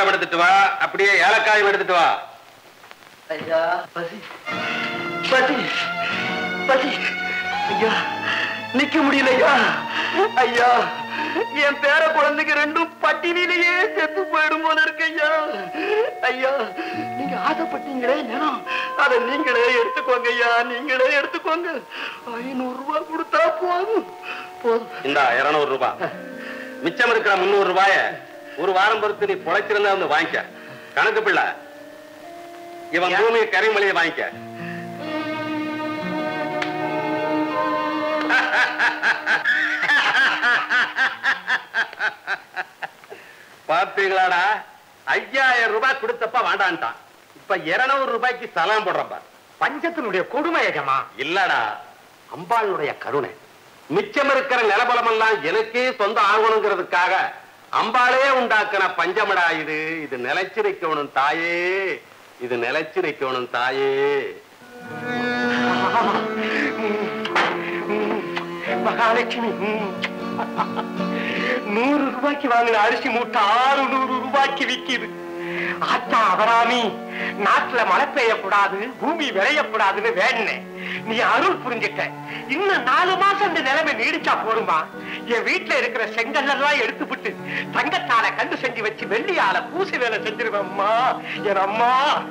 வெத்தலை எடுத்துட்டு வா அப்படியே ஏலக்காய் எடுத்துட்டு வா ஐயா பசி பசி பசி ஐயா நிக்க முடியல ஐயா ஐயா என் பேர குழந்தைங்க ரெண்டும் பட்டினிலேயே செத்து போயிடும் போல இருக்கு ஐயா ஐயா நீங்க ஆசைப்பட்டீங்களே நிலம் அதை நீங்களே எடுத்துக்கோங்க ஐயா நீங்களே எடுத்துக்கோங்க ஐநூறு ரூபாய் கொடுத்தா போதும் போதும் இந்தா இருநூறு ரூபாய் மிச்சம் இருக்கிற முந்நூறு ரூபாய ஒரு வாரம் பொறுத்து நீ பொழைச்சிருந்தா வந்து வாங்கிக்க கணக்கு பிள்ளை இவன் பூமியை கரிமலையை வாங்கிக்க பாத்தீங்களாடா ஐயாயிரம் ரூபாய் கொடுத்தப்ப வேண்டான்ட்டான் இப்ப இருநூறு ரூபாய்க்கு சலாம் போடுறப்ப பஞ்சத்தினுடைய கொடுமை எஜமா இல்லடா அம்பாளுடைய கருணை மிச்சம் இருக்கிற நிலபலமெல்லாம் எனக்கே சொந்த ஆகணுங்கிறதுக்காக அம்பாளே உண்டாக்குன பஞ்சமடா இது இது நிலைச்சு நிக்கணும் தாயே இது நிலைச்சு நிக்கணும் தாயே மகாலட்சுமி ம். நூறு ரூபாய்க்கு வாங்கின அரிசி மூட்டை ஆறு நூறு ரூபாய்க்கு விக்குது ஆத்தா அபராமி நாட்டுல மழை பெய்யக்கூடாது பூமி விளையக்கூடாதுன்னு வேண்டினேன் நீ அருள் புரிஞ்சிட்ட இன்னும் நாலு மாசம் இந்த நிலைமை நீடிச்சா போருமா என் வீட்டுல இருக்கிற செங்கல் எல்லாம் எடுத்துவிட்டு தங்கத்தால கண்டு செஞ்சு வச்சு வெள்ளியால பூசி வேலை செஞ்சிருவேன் அம்மா என் அம்மா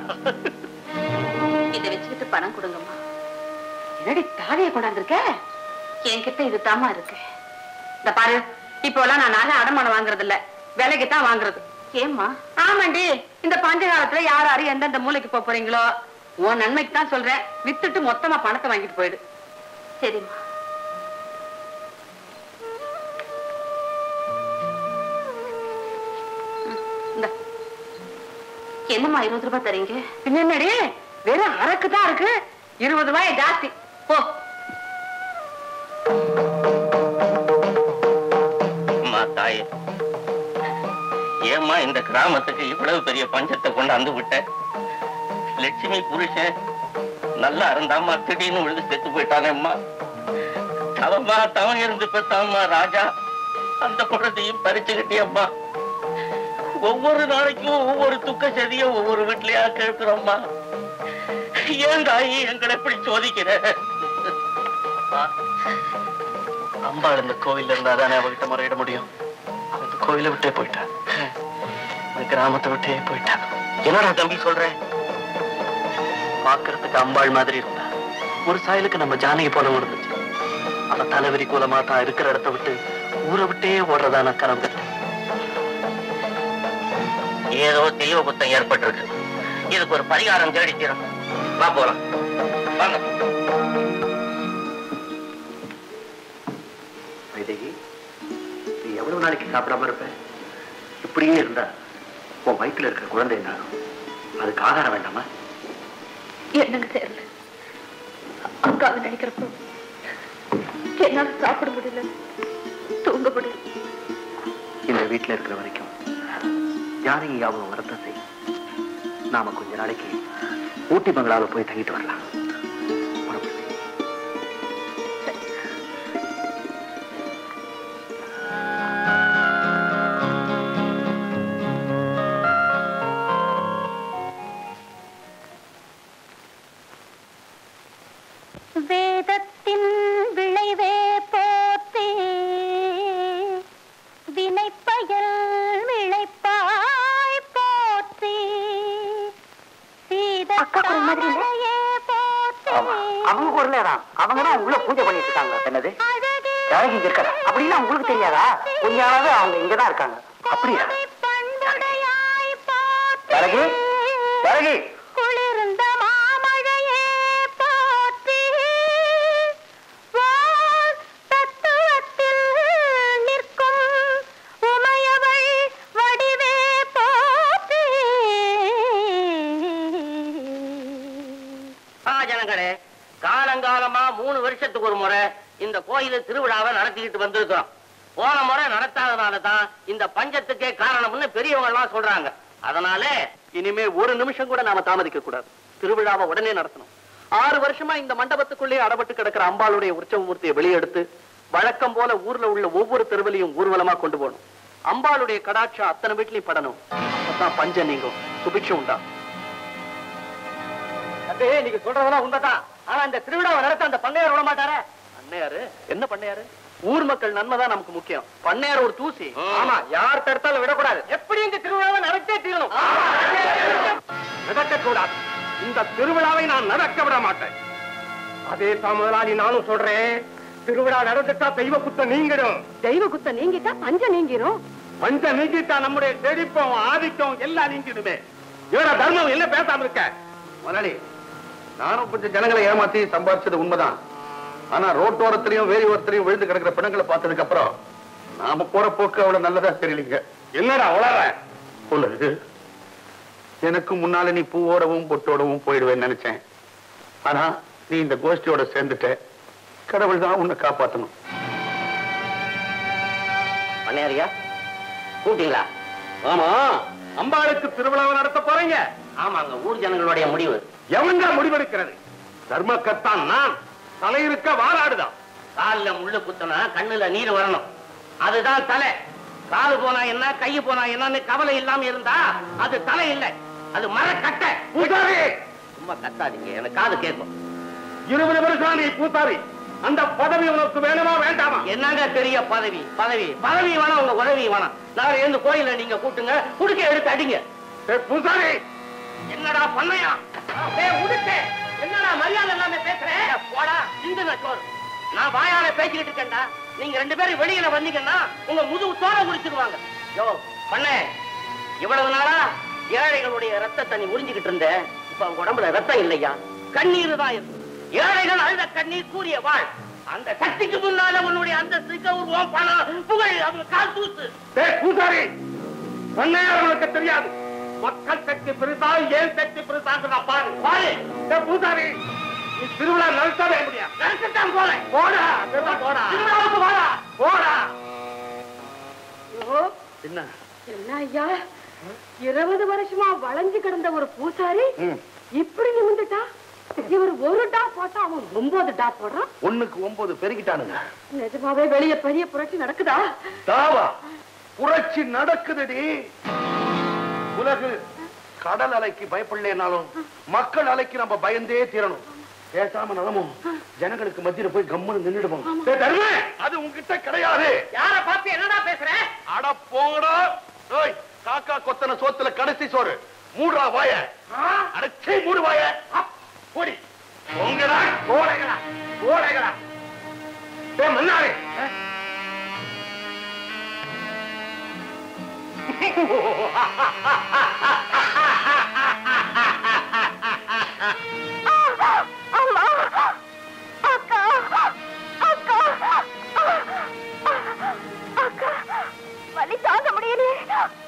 இதை வச்சுக்கிட்டு பணம் கொடுங்கம்மா என்னடி தாலியை கொண்டாந்துருக்க என்கிட்ட இது தாமா இருக்கு இந்த பாரு இப்போ எல்லாம் நான் நகை அடமானம் வாங்குறது இல்ல விலைக்கு தான் வாங்குறது ஏம்மா ஆமாண்டி இந்த பஞ்ச காலத்துல யார் யாரும் எந்தெந்த மூலைக்கு போப் போறீங்களோ உன் நன்மைக்கு தான் சொல்றேன் வித்துட்டு மொத்தமா பணத்தை வாங்கிட்டு போயிடு சரிம்மா ம், இந்தா. என்னம்மா இருபது ரூபாய் தரீங்க பின்ன என்னடி வெறும் அரக்கு தான் இருக்கு இருபது ரூபாய் ஜாஸ்தி போ அம்மா தாயே ஏம்மா இந்த கிராமத்துக்கு இவ்வளவு பெரிய பஞ்சத்தை கொண்டாந்து விட்ட லட்சுமி புருஷன் நல்லா இருந்தாம்மா திடீர்னு விழுந்து செத்து போயிட்டானேம்மா அவம்மா தவன் இருந்து பெத்தாம்மா ராஜா அந்த குழந்தையும் பறிச்சுக்கிட்டியம்மா ஒவ்வொரு நாளைக்கும் ஒவ்வொரு துக்க செய்திய ஒவ்வொரு வீட்லயா கேட்கிறோம்மா ஏன் தாயி எங்களை எப்படி சோதிக்கிற அம்பாள் இந்த கோவில்ல இருந்தா தானே அவகிட்ட முறையிட முடியும் அவ இந்த கோவிலை விட்டே போயிட்டா இந்த கிராமத்தை விட்டே போயிட்டா என்னடா தம்பி சொல்றேன் பாக்குறதுக்கு அம்பாள் மாதிரி இருந்தா ஒரு சாயலுக்கு நம்ம ஜானகி போல இருந்துச்சு அவ தலைவரி கூலமா தான் இருக்கிற இடத்த விட்டு ஊரை விட்டே ஓடுறதா நான் கனவு கண்டேன். ஏதோ தெய்வ குத்தம் ஏற்பட்டிருக்கு இதுக்கு ஒரு பரிகாரம் தேடிக்கிறோம் வா போலாம் வாங்க வைதேகி நீ எவ்வளவு நாளைக்கு சாப்பிடாம இருப்ப இப்படியே இருந்தா உன் வயிற்றுல இருக்கிற குழந்தை என்ன ஆகும்? அதுக்கு ஆகாரம் வேண்டாமா என்னன்னு தெரியல அக்காவை நினைக்கிறப்போ என்னால சாப்பிட முடியல தூங்க முடியல இந்த வீட்டுல இருக்கிற வரைக்கும் ஜானகி ஞாபகம் வரத்தான் செய்யும் நாம கொஞ்ச நாளைக்கு ஊட்டி பங்களாவில் போய் தங்கிட்டு வரலாம் புறப்படு. வேதத்தின் விளைவே போற்றி வினைப்பயல் விளைப்பாய் போற்றி சீதத்தாமரையே போற்றி அவங்க குரலே தான் அவங்க தான் உள்ள பூஜை பண்ணிட்டு இருக்காங்க என்னது ஜானகி இங்க இருக்கா அப்படின்னா உங்களுக்கு தெரியாதா கொஞ்ச நாளாவே அவங்க இங்கதான் இருக்காங்க அப்படியா பண்புடையாய் போற்றி ஜானகி ஜானகி குளிர்ந்த மாமழையே போற்றி வான் தத்துவத்தில் நிற்கும் உமையவள் வடிவே போற்றி ஆ ஜனங்களே காலங்காலமா மூணு வருஷத்துக்கு ஒரு முறை இந்த கோயில திருவிழாவை நடத்திக்கிட்டு வந்திருக்கிறோம் போன முறை நடத்தாதனால தான் இந்த பஞ்சத்துக்கே காரணம்னு பெரியவங்க எல்லாம் சொல்றாங்க அதனால இனிமே ஒரு நிமிஷம் கூட நாம தாமதிக்க கூடாது திருவிழாவை உடனே நடத்தணும் ஆறு வருஷமா இந்த மண்டபத்துக்குள்ளே அடபட்டு கிடக்கிற அம்பாளுடைய உற்சவ மூர்த்தியை வெளியெடுத்து வழக்கம் போல ஊர்ல உள்ள ஒவ்வொரு தெருவிலையும் ஊர்வலமா கொண்டு போகணும் அம்பாளுடைய கடாட்சம் அத்தனை வீட்லயும் படணும் அப்பதான் பஞ்சம் நீங்கும் சுபிக்ஷம் உண்டா அது நீங்க சொல்றதெல்லாம் உண்மைதான் ஆனா இந்த திருவிழாவை நடத்த அந்த பண்ணையார் விட மாட்டாரே பண்ணையாரு என்ன பண்ணையாரு ஊர் மக்கள் நன்மைதான் நமக்கு முக்கியம் பண்ணையார் ஒரு தூசி ஆமா யார் தடுத்தாலும் விடக்கூடாது எப்படி இந்த திருவிழாவை நடத்தே தீரணும் நடக்கக்கூடாது இந்த திருவிழாவை நான் நடக்க விட மாட்டேன் அதே தான் முதலாளி நானும் சொல்றேன் திருவிழா நடந்துட்டா தெய்வ குத்தம் நீங்கிடும் தெய்வ குத்தம் நீங்கிட்டா பஞ்சம் நீங்கிரும் பஞ்ச நீங்கிட்டா நம்முடைய செழிப்பம் ஆதிக்கம் எல்லாம் நீங்கிடுமே இவர தர்மம் என்ன பேசாம இருக்க முதலாளி நானும் கொஞ்சம் ஜனங்களை ஏமாத்தி சம்பாதிச்சது உண்மைதான் ஆனா ரோட்டோரத்திலையும் வேலி ஓரத்திலையும் விழுந்து கிடக்கிற பிணங்களை பார்த்ததுக்கு அப்புறம் நாம போற போக்கு அவ்வளவு நல்லதா தெரியலீங்க என்னடா உளற உலகு எனக்கு முன்னால நீ பூவோடவும் பொட்டோடவும் போயிடுவேன்னு நினைச்சேன் ஆனா நீ இந்த கோஷ்டியோட சேர்ந்துட்ட கடவுள் தான் உன்னை காப்பாத்தணும் பண்ணையாரியா கூட்டிங்களா ஆமா அம்பாளுக்கு திருவிழாவை நடத்த போறீங்க ஆமாங்க ஊர் ஜனங்களுடைய முடிவு எவங்க முடிவெடுக்கிறது தர்மக்கத்தான் நான் தலையிருக்க வாராடுதான் கால்ல முள்ளு குத்தனா கண்ணுல நீர் வரணும் அதுதான் தலை காலு போனா என்ன கை போனா என்னன்னு கவலை இல்லாம இருந்தா அது தலை இல்லை அது மரக்கட்டை பூசாரி சும்மா கத்தாதீங்க எனக்கு காது கேட்கும் இருபது வருஷம் நீ பூசாரி அந்த பதவி உனக்கு வேணுமா வேண்டாமா என்னங்க பெரிய பதவி பதவி பதவி வேணாம் உங்க உதவி வேணாம் நாளை இருந்து கோயில நீங்க கூட்டுங்க குடுக்க எடுத்து அடிங்க ஏய், பூசாரி என்னடா பண்ணையா ஏய் உடுக்கே என்னடா மரியாதை இல்லாம பேசுறேன் போடா இந்த சோறு நான் வாயால பேசிக்கிட்டு இருக்கேன்டா நீங்க ரெண்டு பேரும் வெளியில வந்தீங்கன்னா உங்க முதுகு தோலை குடிச்சிருவாங்க யோ பண்ணே இவ்வளவு நாளா ஏழைகளுடைய ரத்தத்தை நீ உறிஞ்சுக்கிட்டு இருந்த இப்ப அவங்க உடம்புல ரத்தம் இல்லையா கண்ணீர் தான் இருக்கு ஏழைகள் அழுத கண்ணீர் கூறிய வாழ் அந்த சக்திக்கு முன்னால உன்னுடைய அந்தஸ்துக்கு ஒரு ஓம் பணம் புகழ் அவங்க கால் தூசு ஏய், பூசாரி பண்ணையார் உனக்கு தெரியாது மக்கள் சக்தி பெருசா ஏன் சக்தி பெருசாங்க நான் பாரு பாரு ஏய், பூசாரி நீ திருவிழா நடத்தவே முடியாது நடக்கத்தான் போறேன் போடா திருவிழா போடா திருவிழாவுக்கு வாடா போடா என்ன என்ன ஐயா இருபது வருஷமா வளைஞ்சு கிடந்த ஒரு பூசாரி ம். இப்படி நிமிந்துட்டா இவர் ஒரு டா போட்டா அவன் ஒன்பது டா போடுறான் ஒண்ணுக்கு ஒன்பது பெருகிட்டானுங்க நிஜமாவே வெளிய பெரிய புரட்சி நடக்குதா தாவா புரட்சி நடக்குதுடி உலகு கடல் அலைக்கு பயப்படலைனாலும் மக்கள் அலைக்கு நம்ம பயந்தே தீரணும் பேசாம நலமும் ஜனங்களுக்கு மத்தியில போய் கம்முன்னு நின்னுடுவோம் ஏய், தர்மே, அது உன்கிட்ட கிடையாது யார பார்த்து என்னடா பேசுற அட போடா ஓய் காக்கா கொத்தன சோத்துல கடைசி சோறு மூடுறா வாய அடைச்சி மூடு வாய அப், போடி போங்கடா கோடைகளா கோடைகளா ஏ மன்னாரே வலி தாங்க முடியலையே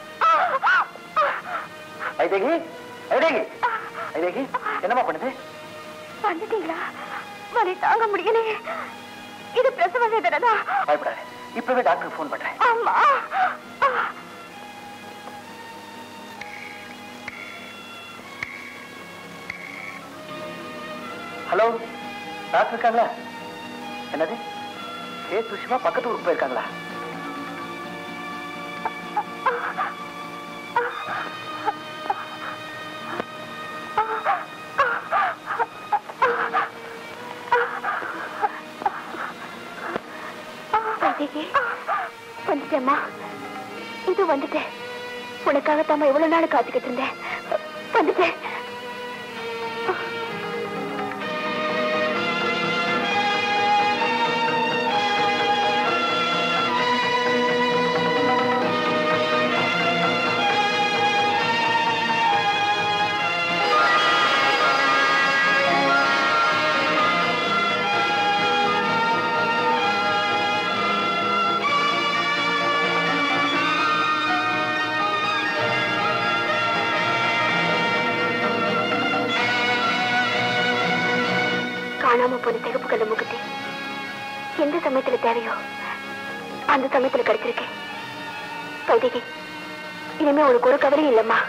ஐதேகி ஐதேகி ஐதேகி என்னம்மா பண்ணுது வந்துட்டீங்களா வலி தாங்க முடியலையே இது பிரசவ வேதனை தான் பயப்படாத இப்பவே டாக்டருக்கு ஃபோன் பண்றேன் ஆமா ஹலோ டாக்டர் இருக்காங்களா என்னது கேஸ் விஷயமா பக்கத்து ஊருக்கு போயிருக்காங்களா வைதேகி வந்துட்டேம்மா இது வந்துட்டேன் உனக்காகத்தாம்மா இவ்வளவு நாள் காத்துக்கிட்டு இருந்தேன் வந்துட்டேன் காணாம போன சிகப்பு கல்ல முகத்தி எந்த சமயத்துல தேவையோ அந்த சமயத்துல கிடைச்சிருக்கேன் வைதேகி இனிமே உனக்கு ஒரு கவலையும் இல்லம்மா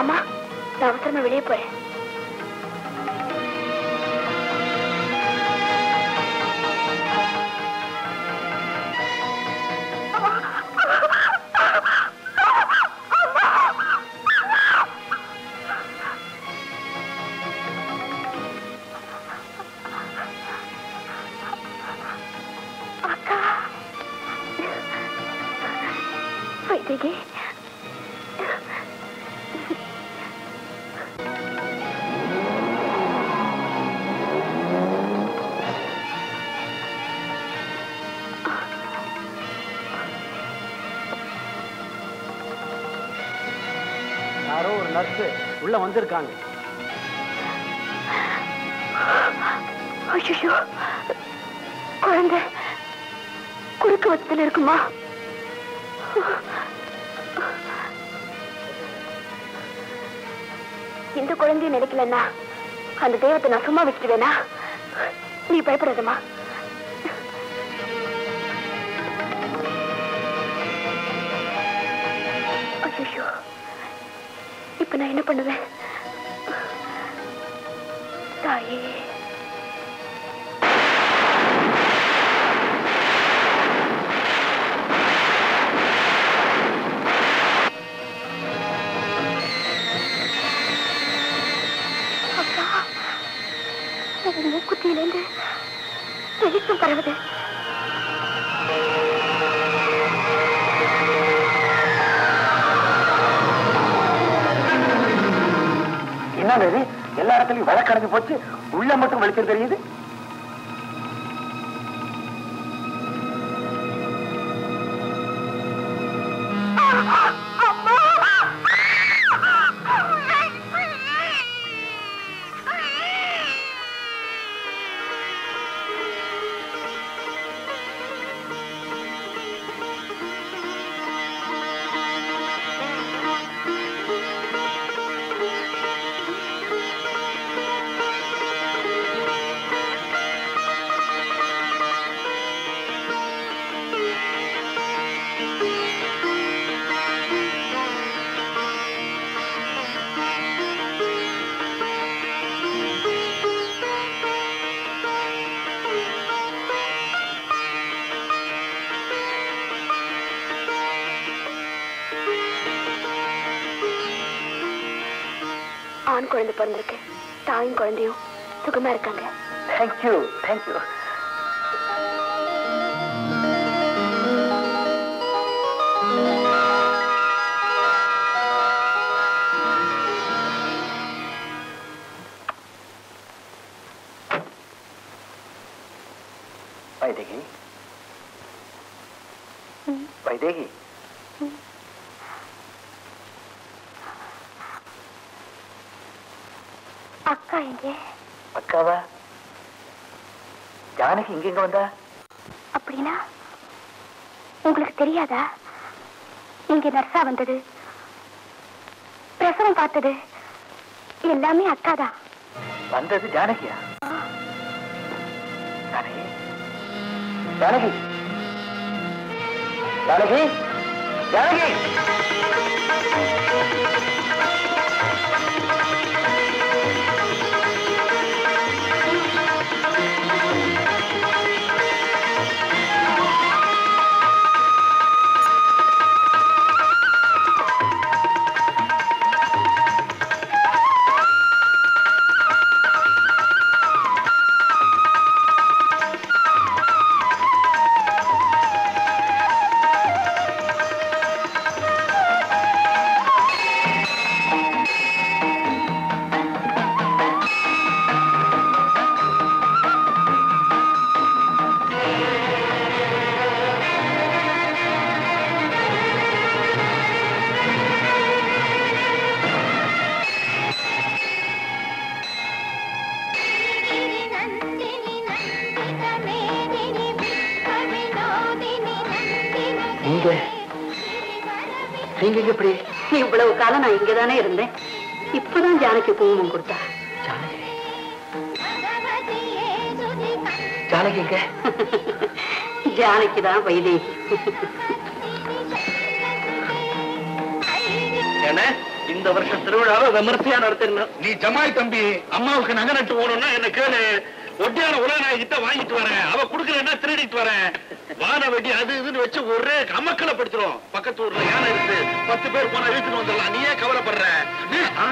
அம்மா நான் அவசரமா வெளியே போறேன் வைதேகி யாரோ ஒரு நர்ஸ் உள்ள வந்திருக்காங்க ஐயோ குழந்தை குறுக்கு வச்சத்துல இருக்குமா இந்த குழந்தையும் நினைக்கலன்னா அந்த தெய்வத்தை நான் சும்மா விட்டுடுவேனா நீ பயப்படாதம்மா ஐயோ இப்ப நான் என்ன பண்ணுவேன் தாயே அப்பா என் மூக்குத்தியிலேருந்து வெளிச்சம் பரவுது என்னது இது எல்லா இடத்துலயும் வழக்கடைஞ்சு போச்சு உள்ள மட்டும் வெளிச்சம் தெரியுது ஆண் குழந்தை பிறந்திருக்கு தாயும் குழந்தையும் சுகமா இருக்காங்க தேங்க்யூ தேங்க்யூ வைதேகி வைதேகி அக்கா எங்கே அக்காவா ஜானகி இங்க எங்க வந்தா அப்படின்னா உங்களுக்கு தெரியாதா இங்க நர்ஸா வந்தது பிரசவம் பார்த்தது எல்லாமே அக்காதான் வந்தது ஜானகியா ஜானகி ஜானகி ஜானகி ஜானகி நீங்க நீங்க எங்க இப்படி இவ்வளவு காலம் நான் இங்கதானே இருந்தேன் இப்பதான் ஜானகி குங்குமம் கொடுத்தா ஜானகி எங்க ஜானகி தான் வைதேகி என்ன இந்த வருஷம் திருவிழாவை விமர்சையா நடத்திடணும் நீ ஜமாய் தம்பி அம்மாவுக்கு நகை நட்டு போகணும்னா என்ன கேளு ஒட்டியான உலகநாயகிட்ட வாங்கிட்டு வரேன் அவ குடுக்கலன்னா திருடிட்டு வரேன் வான வெடி அது இதுன்னு வச்சு ஒரே அமக்கலை படுத்துரும் பக்கத்து ஊர்ல யானை இருக்கு பத்து பேர் போனா இழுத்துட்டு வந்துடலாம் நீயே கவலைப்படுற நீ, ஆ?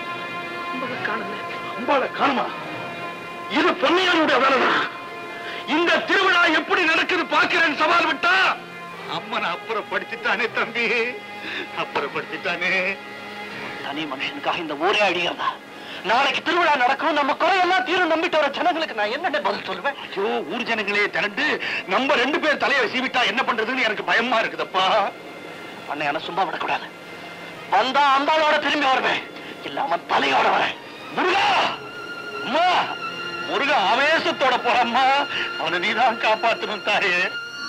அம்பாளை காணுமா இது பொன்னையானுடைய வேலைதான் இந்த திருவிழா எப்படி நடக்குது பாக்குறேன்னு சவால் விட்டா அம்மனை அப்புறப்படுத்திட்டானே தம்பி அப்புறப்படுத்திட்டானே தனி மனுஷனுக்காக இந்த ஊரே அழிகிறதா நாளைக்கு திருவிழா நடக்கும் நம்ம குறையெல்லாம் தீரும் நம்பிட்டு வர ஜனங்களுக்கு நான் என்ன பதில் சொல்லுவேன் ஐயோ ஊர் ஜனங்களே திரண்டு நம்ம ரெண்டு பேர் தலையை சீவிட்டா என்ன பண்றதுன்னு எனக்கு பயமா இருக்குதப்பா அன்னையான சும்மா விடக்கூடாது வந்தா அம்பாளோட திரும்பி வருவேன் இல்லாம தலையோட வரேன் முருகா அம்மா முருகா ஆவேசத்தோட போறம்மா அவனை நீதான் காப்பாத்தணும் தாயே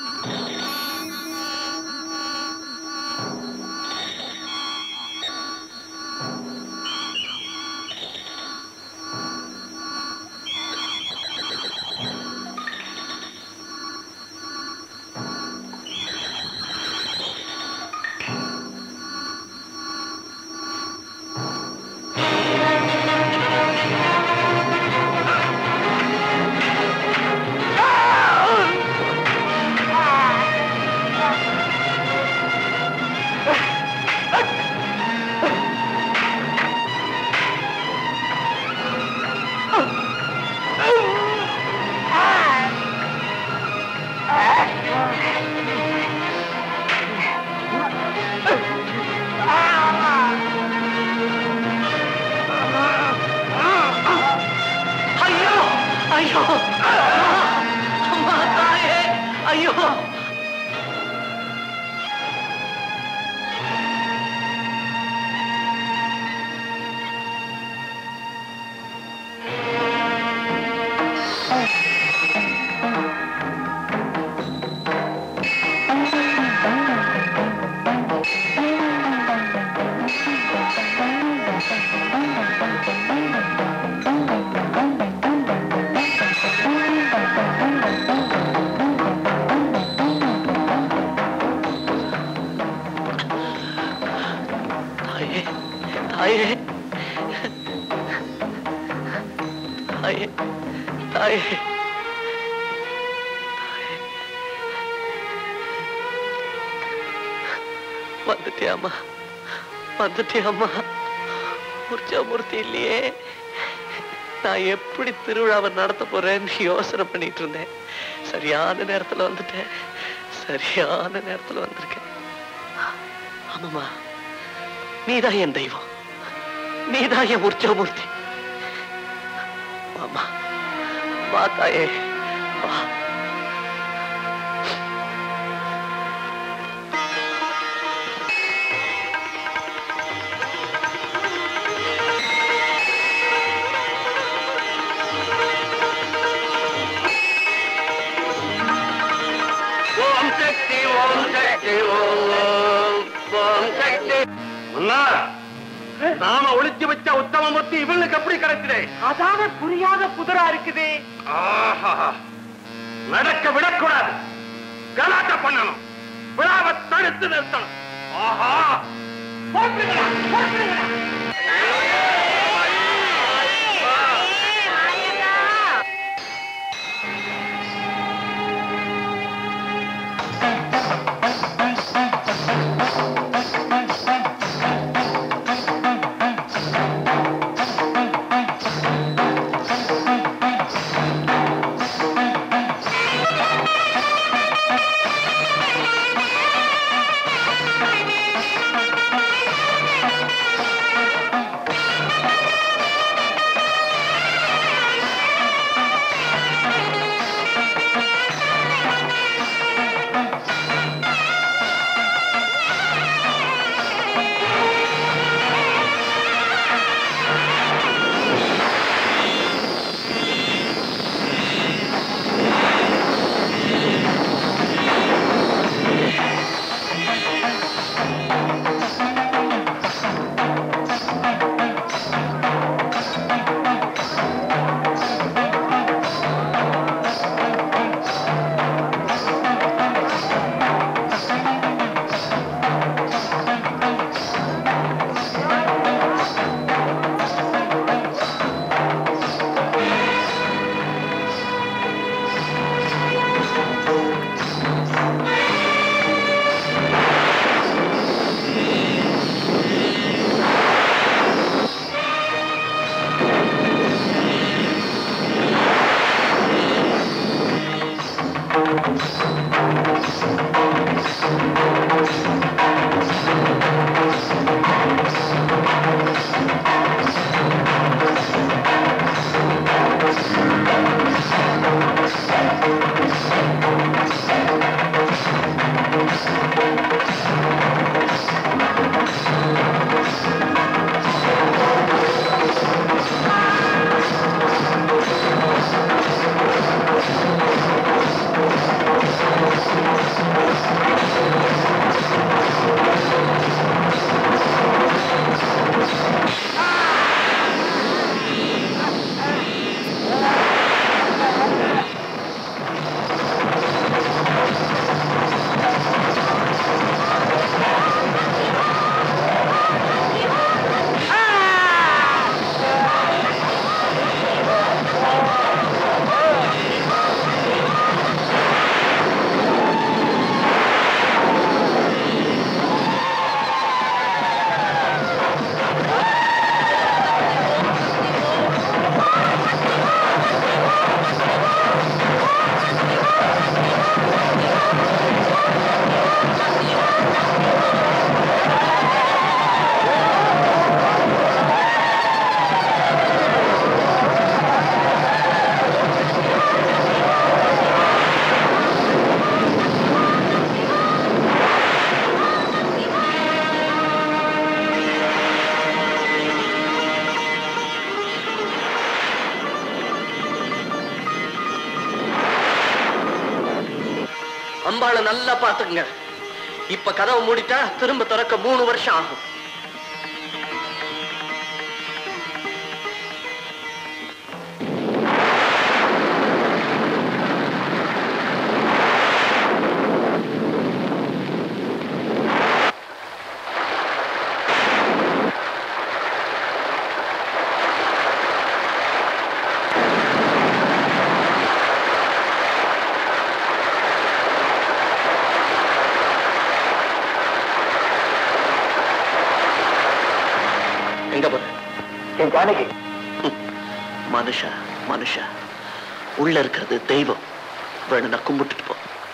ஐயோ ஐயோ அம்மா தாயே ஐயோ தாயே தாயே தாயே தாயே வந்துட்டியாமா வந்துட்டியாமா மூர்த்தி இல்லையே நான் எப்படி திருவிழாவை நடத்த போறேன்னு யோசனை பண்ணிட்டு இருந்தேன் சரியான நேரத்துல வந்துட்டேன் சரியான நேரத்துல வந்திருக்கேன் ஆமாமா நீதான் என் தெய்வம் நீதான் என் உற்சவமூர்த்தி ஆமா வா தாயே வா ஓம் சக்தி ஓம் சக்தி ஓம் ஓம் சக்தி அண்ணா நாம ஒளிச்சு வச்ச உத்தமமூர்த்தி இவனுக்கு எப்படி கிடைச்சதே அதான புரியாத புதரா இருக்குது ஆஹா நடக்க விடக்கூடாது கலாட்ட பண்ணணும் விழாவை தடுத்து நிறுத்தணும் ஆஹா போட்டுங்களா போட்டுங்களா அம்பாளை நல்லா பாத்துக்குங்க இப்ப கதவை மூடிட்டா திரும்ப திறக்க மூணு வருஷம் ஆகும் எங்க போற என் ஜானகி மனுஷா மனுஷா உள்ள இருக்கிறது தெய்வம் வேணும்னா கும்பிட்டுட்டு போ